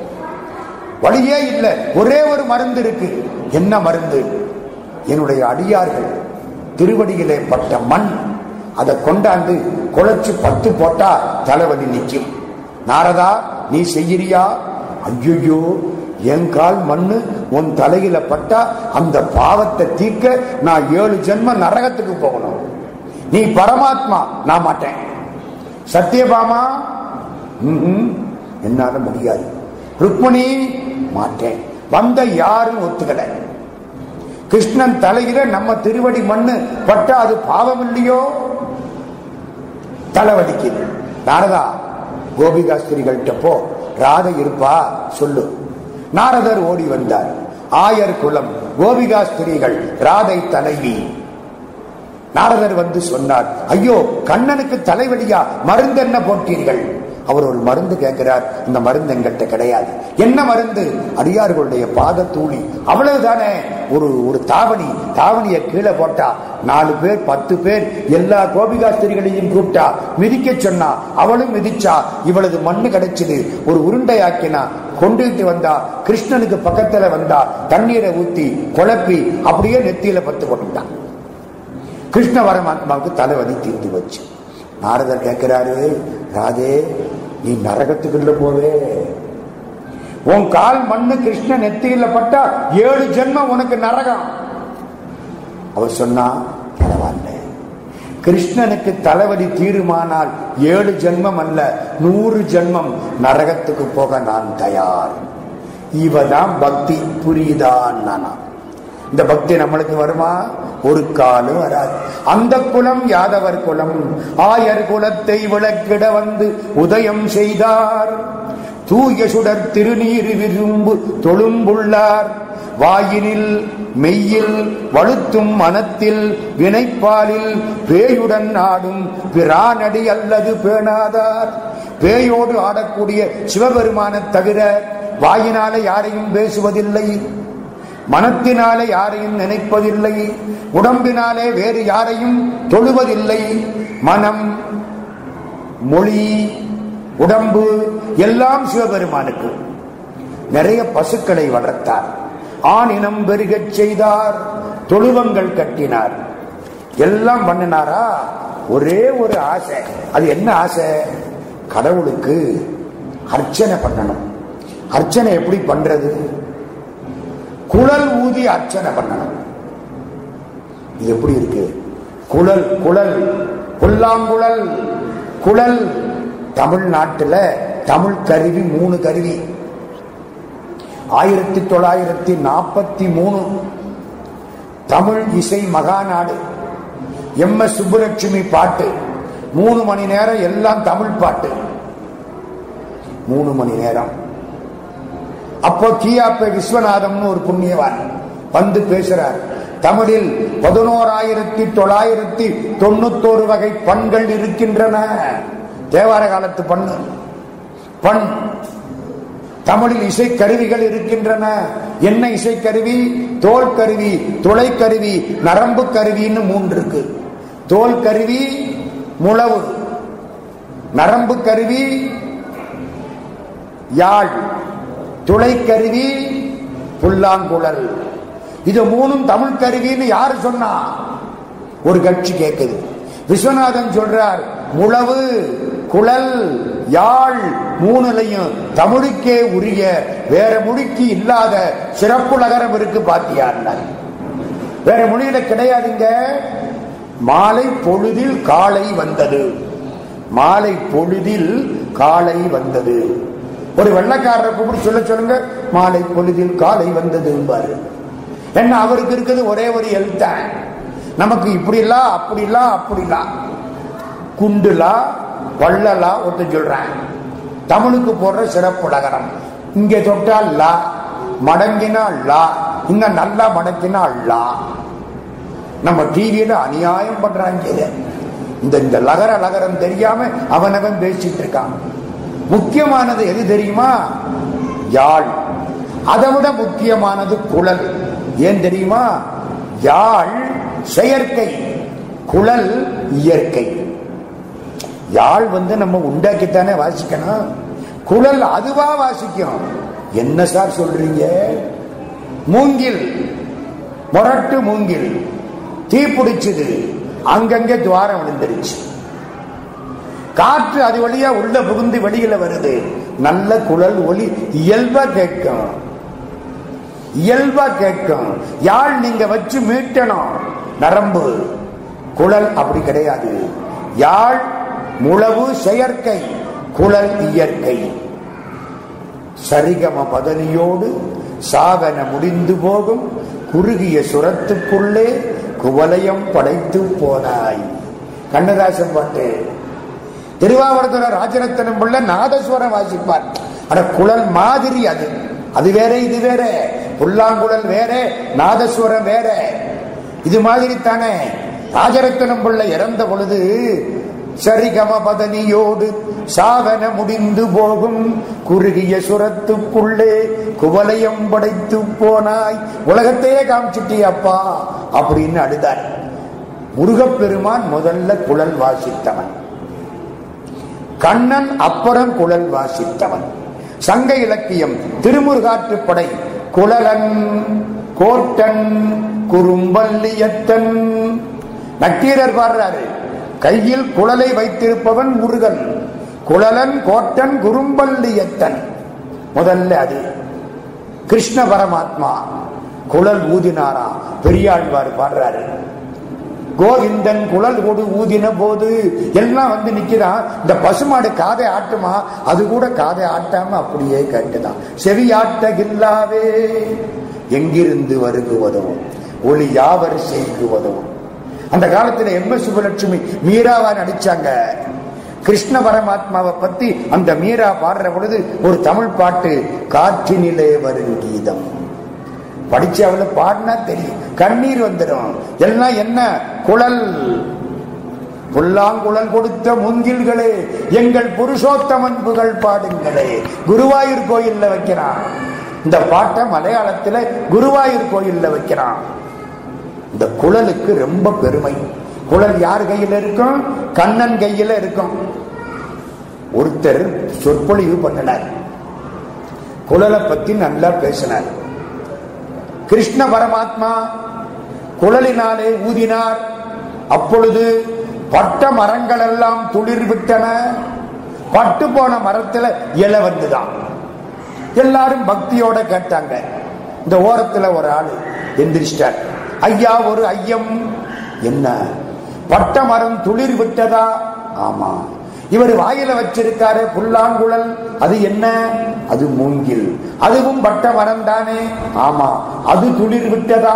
வழியே இல்லை ஒரே ஒரு மருந்து இருக்கு என்ன மருந்து என்னுடைய அடியார்கள் திருவடியிலே பட்ட மண் அதை கொண்டாந்து குழைச்சு பத்து போட்டா தலைவலி நிற்கும் நாரதா நீ செய்யறியா ஐயோ என் கால் மண்ணு உன் தலையில பட்டா அந்த பாவத்தை தீக்க நான் ஏழு ஜென்ம நரகத்துக்கு போகணும் நீ பரமாத்மா நான் மாட்டேன் சத்தியபாமா ம்ஹும், என்னால முடியாது ருக்மணி மாட்டேன் வந்த யாரும் ஒத்துக்கல கிருஷ்ணன் தலையில நம்ம திருவடி மண்ணு பட்டா அது பாவம் இல்லையோ தலைவலிக்குது நாரதா கோபிகாஸ்திரிகள்கிட்ட போ ராதை இருப்பா சொல்லு நாரதர் ஓடி வந்தார் ஆயர் குலம் கோபிகாஸ்திரிகள் ராதை தலைவி நாரதர் வந்து சொன்னார் ஐயோ கண்ணனுக்கு தலைவலியா மருந்து என்ன போட்டீர்கள் அவர் ஒரு மருந்து கேட்கிறார் இந்த மருந்து எங்கிட்ட கிடையாது என்ன மருந்து அடியார்களுடைய பாத தூளி அவ்வளவுதானே ஒரு ஒரு தாவணி தாவணியை கீழே போட்டா நாலு பேர் பத்து பேர் எல்லா கோபிகாஸ்திரிகளையும் கூப்பிட்டா மிதிக்க சொன்னா அவளும் மிதிச்சா இவளது மண்ணு கிடைச்சது ஒரு உருண்டையாக்கினா கொண்டுட்டு வந்தா கிருஷ்ணனுக்கு பக்கத்துல வந்தா தண்ணீரை ஊத்தி குழப்பி அப்படியே நெத்தியில பத்து கொண்டுட்டான் கிருஷ்ண பரமாத்மாவுக்கு தலைவலி தீர்ந்து வச்சு நாரதர் கேட்கிறாரு ராதே நீ நரகத்துக்குள்ள போவே உன் கால் மண்ணு கிருஷ்ண நெத்தியில பட்டா ஏழு ஜென்மம் உனக்கு நரகம் அவர் சொன்னா பரவாயில்ல கிருஷ்ணனுக்கு தலைவலி தீருமானால் ஏழு ஜென்மம் அல்ல நூறு ஜென்மம் நரகத்துக்கு போக நான் தயார் இவதான் பக்தி புரியுதான் நானா இந்த பக்தி நம்மளுக்கு வருமா ஒரு காலம் வராது அந்த குலம் யாதவர் குலம் ஆயர் குலத்தை விளக்கிட வந்து உதயம் செய்தார் தூய சுடர் திருநீர் விரும்பு தொழும்புள்ளார் வாயினில் மெய்யில் வலுத்தும் மனத்தில் வினைப்பாலில் பேயுடன் ஆடும் பிரானடி அல்லது பேணாதார் பேயோடு ஆடக்கூடிய சிவபெருமான தவிர வாயினால யாரையும் பேசுவதில்லை மனத்தினாலே யாரையும் நினைப்பதில்லை உடம்பினாலே வேறு யாரையும் தொழுவதில்லை மனம் மொழி உடம்பு எல்லாம் சிவபெருமானுக்கு நிறைய பசுக்களை வளர்த்தார் ஆணினம் பெருகச் செய்தார் தொழுவங்கள் கட்டினார் எல்லாம் பண்ணினாரா ஒரே ஒரு ஆசை அது என்ன ஆசை கடவுளுக்கு அர்ச்சனை பண்ணணும் அர்ச்சனை எப்படி பண்றது குழல் ஊதி அர்ச்சனை பண்ணணும் இது எப்படி இருக்கு குழல் குழல் புல்லாங்குழல் குழல் தமிழ்நாட்டுல தமிழ் கருவி மூணு கருவி ஆயிரத்தி தொள்ளாயிரத்தி நாற்பத்தி மூணு தமிழ் இசை மகாநாடு எம் எஸ் சுப்புலட்சுமி பாட்டு மூணு மணி நேரம் எல்லாம் தமிழ் பாட்டு மூணு மணி நேரம் அப்போ கியாப்ப விஸ்வநாதம்னு ஒரு புண்ணியவான் வந்து பேசுறார் தமிழில் பதினோராயிரத்தி தொள்ளாயிரத்தி தொண்ணூத்தோரு வகை பண்கள் இருக்கின்றன தேவார காலத்து பண்ணு பண் தமிழில் இசைக்கருவிகள் இருக்கின்றன என்ன இசைக்கருவி தோல் கருவி துளை கருவி நரம்பு கருவின்னு மூன்று இருக்கு தோல் கருவி முழவு நரம்பு கருவி யாழ் துளை கருவி புல்லாங்குழல் இது மூணும் தமிழ் கருவின்னு யாரு சொன்னா ஒரு கட்சி கேட்குது விஸ்வநாதன் சொல்றார் முழவு குழல் யாழ் மூணுலையும் தமிழுக்கே உரிய வேற மொழிக்கு இல்லாத சிறப்பு நகரம் இருக்கு பாத்தியார் வேற மொழியில கிடையாதுங்க மாலை பொழுதில் காலை வந்தது மாலை பொழுதில் காலை வந்தது ஒரு வெள்ளக்காரரை கூப்பிட்டு சொல்ல சொல்லுங்க மாலை பொழுதில் காலை வந்தது என்ன அவருக்கு இருக்குது ஒரே ஒரு எழுத்தான் நமக்கு இப்படிலாம் அப்படிலாம் அப்படிலாம் குண்டுலா வள்ளலா ஒருத்தன் சொல்றேன் தமிழுக்கு போடுற சிறப்பு நகரம் இங்க தொட்டா லா மடங்கினா லா இங்க நல்லா மடக்கினா லா நம்ம டிவியில அநியாயம் பண்றாங்க இத. இந்த இந்த லகர லகரம் தெரியாம அவனவன் பேசிட்டு இருக்கான் முக்கியமானது எது தெரியுமா யாழ் அதை விட முக்கியமானது குழல் ஏன் தெரியுமா யாழ் செயற்கை குழல் இயற்கை யாழ் வந்து நம்ம உண்டாக்கித்தானே வாசிக்கணும் குழல் அதுவா வாசிக்கும் என்ன சார் சொல்றீங்க மூங்கில் முரட்டு மூங்கில் தீ பிடிச்சது அங்கங்க துவாரம் விழுந்துருச்சு காற்று அது வழியா உள்ள புகுந்து வெளியில வருது நல்ல குழல் ஒலி இயல்பா கேட்கும் இயல்பா கேட்கும் யாழ் நீங்க வச்சு மீட்டணும் நரம்பு குழல் அப்படி கிடையாது யாழ் முழவு செயற்கை குழல் இயற்கை சரிகம பதனியோடு சாதன முடிந்து போகும் குறுகிய சுரத்துக்குள்ளே குவலயம் படைத்து போனாய் கண்ணதாசன் பாட்டு திருவாவூரத்துல ராஜரத்னம் பிள்ளை நாதஸ்வரம் வாசிப்பார் ஆனா குழல் மாதிரி அது அது வேற இது வேற புல்லாங்குழல் வேற நாதஸ்வரம் வேற இது மாதிரி தானே ராஜரத்னம் பிள்ளை இறந்த பொழுது சரிகம பதனியோடு சாதன முடிந்து போகும் குறுகிய சுரத்துக்குள்ளே குவலயம் படைத்து போனாய் உலகத்தையே காமிச்சிட்டியப்பா அப்படின்னு அழுதார் முருகப்பெருமான் முதல்ல குழல் வாசித்தவன் கண்ணன் அப்புறம் குழல் வாசித்தவன் சங்க இலக்கியம் திருமுருகாற்றுப்படை குழலன் கோர்டன் குறும்பல்லியத்தன் நக்கீரர் பாடுறாரு கையில் குழலை வைத்திருப்பவன் முருகன் குழலன் கோட்டன் குறும்பல்லியத்தன் முதல்ல அது கிருஷ்ண பரமாத்மா குழல் ஊதினாரா பெரியாழ்வார் பாடுறாரு கோவிந்தன் குழல் கொடு ஊதின போது எல்லாம் வந்து நிக்கிறான் இந்த பசுமாடு காதை ஆட்டுமா அது கூட காதை ஆட்டாம அப்படியே கேட்டுதான் செவியாட்டகில்லாவே எங்கிருந்து வருகுவதோ ஒளி யாவர் செய்குவதோ அந்த காலத்துல எம் எஸ் சுபலட்சுமி மீராவா நடிச்சாங்க கிருஷ்ண பரமாத்மாவை பத்தி அந்த மீரா பாடுற பொழுது ஒரு தமிழ் பாட்டு காற்றினிலே வரும் கீதம் படிச்சு அவளை பாடினா தெரியும் கண்ணீர் வந்துடும் எல்லாம் என்ன குழல் புல்லாங்குழல் கொடுத்த மூங்கில்களே எங்கள் புருஷோத்தமன் புகழ் பாடுங்களே குருவாயூர் கோயில்ல வைக்கிறான் இந்த பாட்டை மலையாளத்துல குருவாயூர் கோயில்ல வைக்கிறான் இந்த குழலுக்கு ரொம்ப பெருமை குழல் யார் கையில இருக்கும் கண்ணன் கையில இருக்கும் ஒருத்தர் சொற்பொழிவு பண்ணினார் குழலை பத்தி நல்லா பேசினார் கிருஷ்ண பரமாத்மா குழலினாலே ஊதினார் அப்பொழுது பட்ட மரங்கள் எல்லாம் துளிர் விட்டன பட்டு போன மரத்துல இலை வந்துதான் எல்லாரும் பக்தியோட கேட்டாங்க இந்த ஓரத்துல ஒரு ஆளு எந்திரிச்சிட்டார் ஐயா ஒரு ஐயம் என்ன பட்ட மரம் துளிர் விட்டதா ஆமா இவர் வாயில வச்சிருக்காரு புல்லாங்குழல் அது என்ன அது மூங்கில் அதுவும் பட்ட மரம் தானே ஆமா அது துளிர் விட்டதா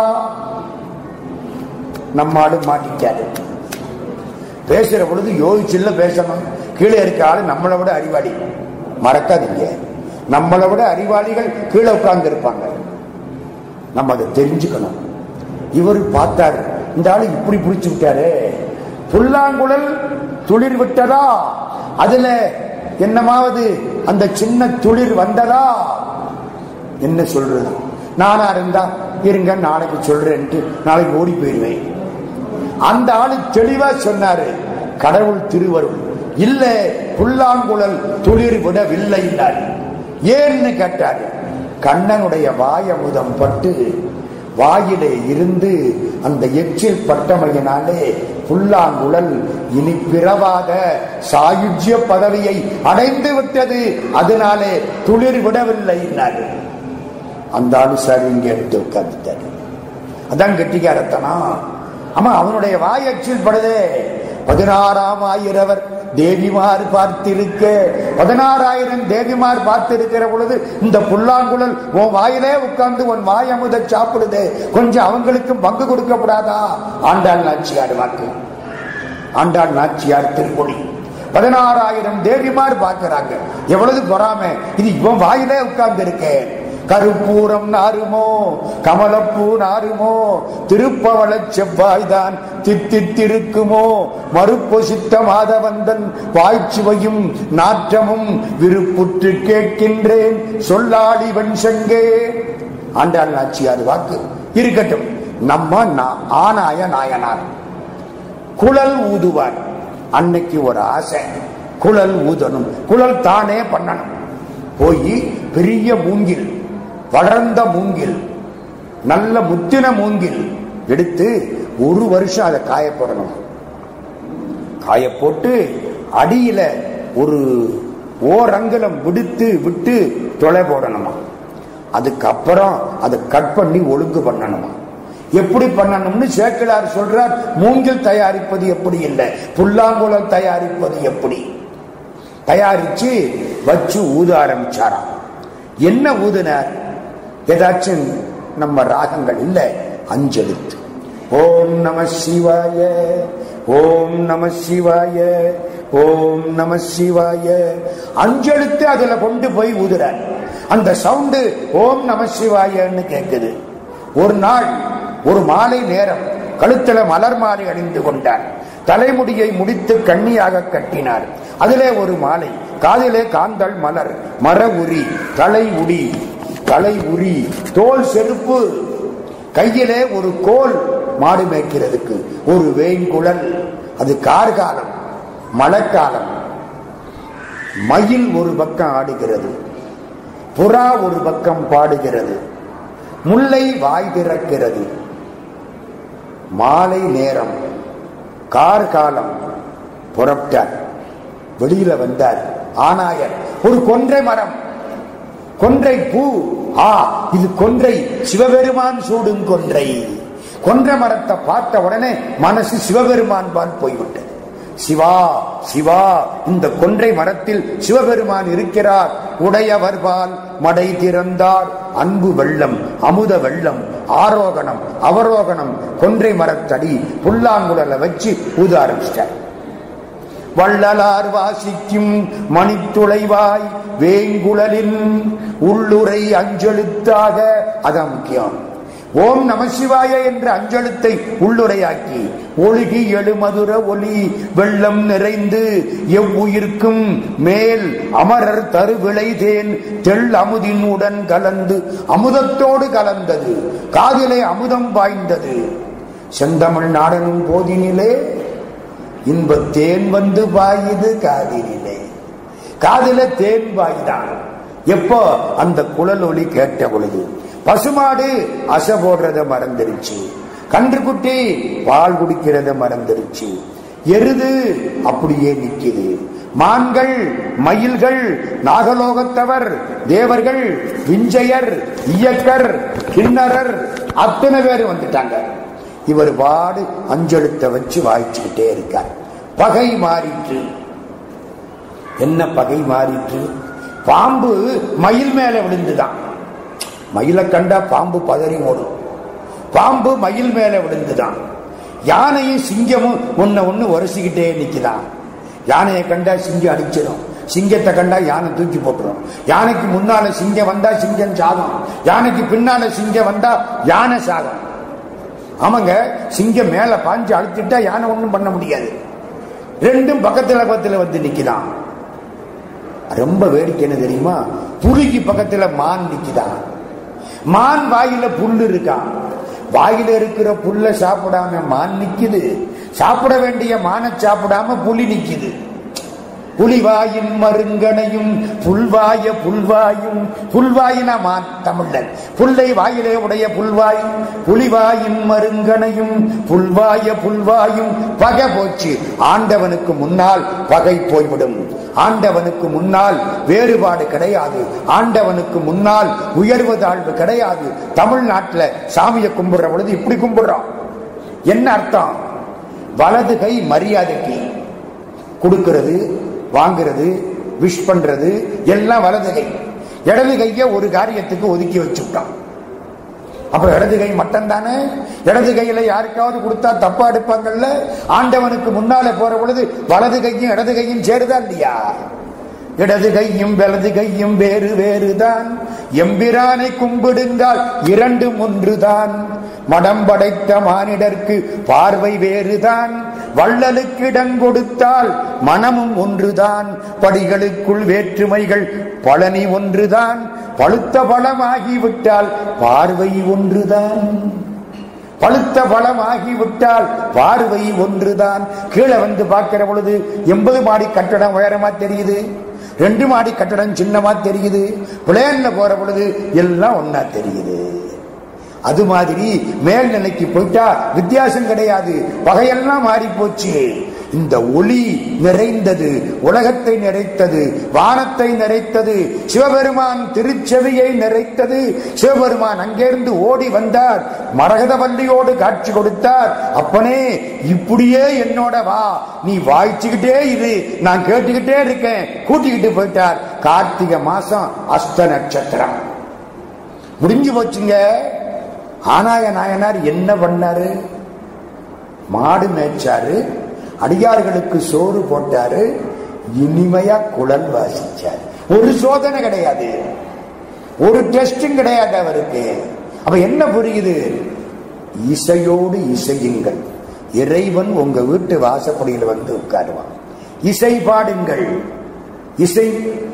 நம்மாடு மாட்டிக்காரு பேசுற பொழுது யோசிச்சுல பேசணும் கீழே இருக்க ஆளு நம்மளை விட அறிவாளி மறக்காதீங்க நம்மளை விட அறிவாளிகள் கீழே உட்கார்ந்து இருப்பாங்க நம்ம அதை தெரிஞ்சுக்கணும் இவர் பார்த்தாரு இந்த ஆளு இப்படி பிடிச்சு விட்டாரு புல்லாங்குழல் துளிர் விட்டதா அதுல என்னமாவது அந்த சின்ன துளிர் வந்ததா என்ன சொல்றது நானா இருந்தா இருங்க நாளைக்கு சொல்றேன்ட்டு நாளைக்கு ஓடி போயிருவேன் அந்த ஆளு தெளிவா சொன்னாரு கடவுள் திருவருள் இல்ல புல்லாங்குழல் துளிர் விடவில்லை ஏன்னு கேட்டாரு கண்ணனுடைய வாயமுதம் பட்டு வாயிலே இருந்து அந்த எச்சில் பட்டமையினாலே புல்லாங்குழல் இனி பிறவாத சாயுஜ்ய பதவியை அடைந்து விட்டது அதனாலே துளிர் விடவில்லை அந்த ஆளு சரி இங்க எடுத்து உட்கார்ந்துட்டாரு அதான் கெட்டிக்காரத்தனா ஆமா அவனுடைய வாய் எச்சில் படுதே பதினாறாம் ஆயிரவர் தேவிமார் பார்த்திருக்க பதினாறாயிரம் தேவிமார் பார்த்திருக்கிற பொழுது இந்த புல்லாங்குழல் உன் வாயிலே உட்கார்ந்து உன் வாய் அமுத சாப்பிடுது கொஞ்சம் அவங்களுக்கும் பங்கு கொடுக்கப்படாதா ஆண்டாள் நாச்சியார் வாக்கு ஆண்டாள் நாச்சியார் திருப்பொழி பதினாறாயிரம் தேவிமார் பார்க்கிறாங்க எவ்வளவு பொறாம இது இவன் வாயிலே உட்கார்ந்து இருக்கேன் கருப்பூரம் நாருமோ கமலப்பூ நாருமோ திருப்பவளச் செவ்வாய்தான் தித்தித்திருக்குமோ மறுப்பொசித்த மாதவந்தன் வாய்ச்சுவையும் நாற்றமும் விருப்புற்று கேட்கின்றேன் சொல்லாடி வெண்சங்கே ஆண்டாள் நாச்சியார் வாக்கு இருக்கட்டும் நம்ம நா- ஆனாய நாயனார் குழல் ஊதுவார் அன்னைக்கு ஒரு ஆசை குழல் ஊதணும் குழல் தானே பண்ணணும் போய் பெரிய மூங்கில் வளர்ந்த மூங்கில் நல்ல முத்தின மூங்கில் எடுத்து ஒரு வருஷம் அதை காய போடணும் காய போட்டு அடியில ஒரு ஓரங்கலம் விடுத்து விட்டு தொலை போடணுமா அதுக்கப்புறம் அதை கட் பண்ணி ஒழுங்கு பண்ணணுமா எப்படி பண்ணணும்னு சேக்கிழார் சொல்றார் மூங்கில் தயாரிப்பது எப்படி இல்லை புல்லாங்குழல் தயாரிப்பது எப்படி தயாரிச்சு வச்சு ஊத ஆரம்பிச்சாராம் என்ன ஊதுனார் ஏதாச்சும் நம்ம ராகங்கள் இல்ல அஞ்செழுத்து ஓம் நம சிவாய ஓம் நம சிவாய ஓம் நம சிவாய அஞ்செழுத்து அதுல கொண்டு போய் ஊதுறார் அந்த சவுண்டு ஓம் நம சிவாயன்னு கேட்குது ஒரு நாள் ஒரு மாலை நேரம் கழுத்துல மலர் மாலை அணிந்து கொண்டார் தலைமுடியை முடித்து கண்ணியாக கட்டினார் அதிலே ஒரு மாலை காதிலே காந்தல் மலர் மர உரி தலை உடி தலை உரி தோல் செருப்பு கையிலே ஒரு கோல் மாடு மேய்க்கிறதுக்கு ஒரு வேங்குழல் அது கார்காலம் மழைக்காலம் மயில் ஒரு பக்கம் ஆடுகிறது புறா ஒரு பக்கம் பாடுகிறது முல்லை வாய் திறக்கிறது மாலை நேரம் கார் காலம் புறப்பட்டார் வெளியில வந்தார் ஆனாயர் ஒரு கொன்றை மரம் கொன்றை பூ ஆ இது கொன்றை சிவபெருமான் சூடும் கொன்றை கொன்றை மரத்தை பார்த்த உடனே மனசு சிவபெருமான் பால் போய்விட்டது சிவா சிவா இந்த கொன்றை மரத்தில் சிவபெருமான் இருக்கிறார் உடையவர்பால் மடை திறந்தார் அன்பு வெள்ளம் அமுத வெள்ளம் ஆரோகணம் அவரோகணம் கொன்றை மரத்தடி புல்லாங்குழலை வச்சு ஊத ஆரம்பிச்சிட்டார் வள்ளலார் வாசிக்கும் மணித்துளைவாய் வேங்குழலின் உள்ளுரை அஞ்செழுத்தாக அதான் முக்கியம் ஓம் நமசிவாய என்ற அஞ்செழுத்தை உள்ளுரையாக்கி ஒழுகி எழுமதுர ஒலி வெள்ளம் நிறைந்து எவ்வுயிர்க்கும் மேல் அமரர் தருவிளை தேன் தெள் அமுதின் உடன் கலந்து அமுதத்தோடு கலந்தது காதிலே அமுதம் பாய்ந்தது செந்தமிழ் நாடனும் போதினிலே இன்ப தேன் வந்து பாயுது காதிலே காதில தேன் பாய்தான் எப்போ அந்த குழல் ஒலி கேட்ட பொழுது பசுமாடு அசை போடுறத மறந்துருச்சு கன்றுக்குட்டி பால் குடிக்கிறத மறந்துருச்சு எருது அப்படியே நிக்குது மான்கள் மயில்கள் நாகலோகத்தவர் தேவர்கள் விஞ்சையர் இயக்கர் கிண்ணறர் அத்தனை பேர் வந்துட்டாங்க இவர் பாடு அஞ்செழுத்த வச்சு வாய்ச்சுக்கிட்டே இருக்கார் பகை மாறிற்று என்ன பகை மாறிற்று பாம்பு மயில் மேல விழுந்துதான் மயிலை கண்டா பாம்பு பதறி ஓடும் பாம்பு மயில் மேல விழுந்துதான் யானையும் சிங்கமும் ஒன்ன ஒண்ணு உரசிக்கிட்டே நிக்குதான் யானையை கண்டா சிங்கம் அடிச்சிடும் சிங்கத்தை கண்டா யானை தூக்கி போட்டுரும் யானைக்கு முன்னால சிங்கம் வந்தா சிங்கம் சாகும் யானைக்கு பின்னால சிங்கம் வந்தா யானை சாகும் ஆமாங்க சிங்கம் மேல பாஞ்சு அழுத்திட்டா யானை ஒண்ணும் பண்ண முடியாது ரெண்டும் பக்கத்துல பக்கத்துல வந்து நிக்குதான் ரொம்ப வேடிக்கை என்ன தெரியுமா புலிக்கு பக்கத்துல மான் நிக்குதான் மான் வாயில புல்லு இருக்கான் வாயில இருக்கிற புல்ல சாப்பிடாம மான் நிக்குது சாப்பிட வேண்டிய மானை சாப்பிடாம புலி நிக்குது புலிவாயின் மருங்கனையும் புல்வாய புல்வாயும் புல்வாயின மான் தமிழன் புல்லை வாயிலே உடைய புல்வாய் புலிவாயின் மருங்கனையும் புல்வாய புல்வாயும் பகை போச்சு ஆண்டவனுக்கு முன்னால் பகை போய்விடும் ஆண்டவனுக்கு முன்னால் வேறுபாடு கிடையாது ஆண்டவனுக்கு முன்னால் உயர்வு தாழ்வு கிடையாது தமிழ்நாட்டுல சாமியை கும்பிடுற பொழுது இப்படி கும்பிடுறோம் என்ன அர்த்தம் வலது கை மரியாதைக்கு கொடுக்கிறது வாங்குறது விஷ் பண்றது எல்லாம் வலது கை இடது கைய ஒரு காரியத்துக்கு ஒதுக்கி வச்சுட்டான் அப்புறம் இடது கை மட்டும் தானே இடது கையில யாருக்காவது கொடுத்தா தப்பா எடுப்பாங்கல்ல ஆண்டவனுக்கு முன்னால போற பொழுது வலது கையும் இடது கையும் சேருதா இல்லையா இடது கையும் வலது கையும் வேறு வேறுதான் எம்பிரானை கும்பிடுங்கால் இரண்டும் ஒன்றுதான் மடம் படைத்த மானிடர்க்கு பார்வை வேறுதான் வள்ளலுக்கு இடம் கொடுத்தால் மனமும் ஒன்றுதான் படிகளுக்குள் வேற்றுமைகள் பழனி ஒன்றுதான் பழுத்த பழமாகிவிட்டால் பார்வை ஒன்றுதான் பழுத்த பழமாகிவிட்டால் பார்வை ஒன்றுதான் கீழே வந்து பார்க்கிற பொழுது எண்பது மாடி கட்டடம் உயரமா தெரியுது ரெண்டு மாடி கட்டடம் சின்னமா தெரியுது பிளேன்ல போற பொழுது எல்லாம் ஒன்னா தெரியுது அது மாதிரி மேல்நிலைக்கு போயிட்டா வித்தியாசம் கிடையாது வகையெல்லாம் மாறி போச்சு இந்த ஒளி நிறைந்தது உலகத்தை நிறைத்தது வானத்தை நிறைத்தது சிவபெருமான் திருச்செவியை நிறைத்தது சிவபெருமான் அங்கிருந்து ஓடி வந்தார் மரகத வள்ளியோடு காட்சி கொடுத்தார் அப்பனே இப்படியே என்னோட வா நீ வாய்ச்சுக்கிட்டே இரு நான் கேட்டுக்கிட்டே இருக்கேன் கூட்டிக்கிட்டு போயிட்டார் கார்த்திகை மாசம் அஸ்த நட்சத்திரம் முடிஞ்சு போச்சுங்க ஆனாய நாயனார் என்ன பண்ணாரு மாடு மேய்ச்சாரு அடியார்களுக்கு சோறு போட்டாரு இனிமையா குழல் வாசிச்சார் ஒரு சோதனை கிடையாது ஒரு டெஸ்டும் கிடையாது அவருக்கு அப்ப என்ன புரியுது இசையோடு இசையுங்கள் இறைவன் உங்க வீட்டு வாசப்படியில் வந்து உட்காருவான் இசை பாடுங்கள் இசை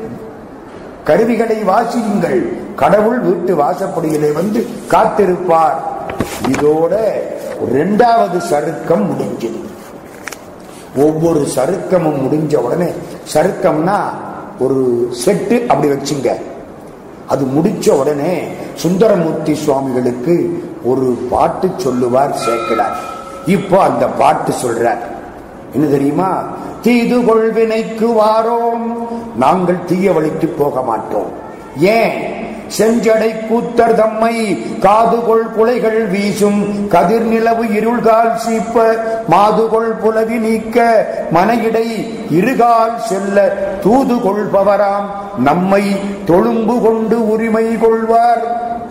கருவிகளை வாசியுங்கள் கடவுள் வீட்டு வாசப்படியிலே வந்து காத்திருப்பார் இதோட இரண்டாவது சருக்கம் முடிஞ்சது ஒவ்வொரு சருக்கமும் முடிஞ்ச உடனே சருக்கம்னா ஒரு செட்டு அப்படி வச்சுங்க அது முடிச்ச உடனே சுந்தரமூர்த்தி சுவாமிகளுக்கு ஒரு பாட்டு சொல்லுவார் சேர்க்கிறார் இப்போ அந்த பாட்டு சொல்றார் என்ன தெரியுமா தீது கொள்வினைக்கு வாரோம் நாங்கள் தீய வழிக்கு போக மாட்டோம் ஏன் செஞ்சடை கூத்தர் தம்மை காதுகொள் புலைகள் வீசும் கதிர் நிலவு இருள்கால் சீப்ப மாதுகொள் புலவி நீக்க மனையிடை இருகால் செல்ல தூது கொள்பவராம் நம்மை தொழும்பு கொண்டு உரிமை கொள்வார்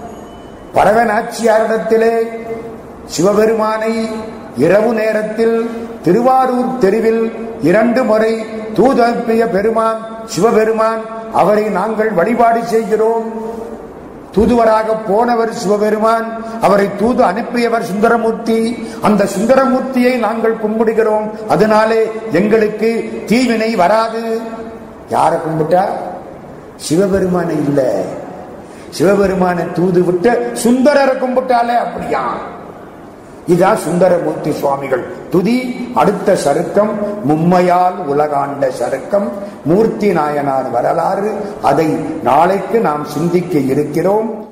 பரவநாச்சியாரிடத்திலே சிவபெருமானை இரவு நேரத்தில் திருவாரூர் தெருவில் இரண்டு முறை தூதப்பிய பெருமான் சிவபெருமான் அவரை நாங்கள் வழிபாடு செய்கிறோம் தூதுவராக போனவர் சிவபெருமான் அவரை தூது அனுப்பியவர் சுந்தரமூர்த்தி அந்த சுந்தரமூர்த்தியை நாங்கள் கும்பிடுகிறோம் அதனாலே எங்களுக்கு தீவினை வராது யாரை கும்பிட்டா சிவபெருமானை இல்ல சிவபெருமானை தூது விட்ட சுந்தரரை கும்பிட்டாலே அப்படியா இதான் சுந்தரமூர்த்தி சுவாமிகள் துதி அடுத்த சருக்கம் மும்மையால் உலகாண்ட சருக்கம் மூர்த்தி நாயனார் வரலாறு அதை நாளைக்கு நாம் சிந்திக்க இருக்கிறோம்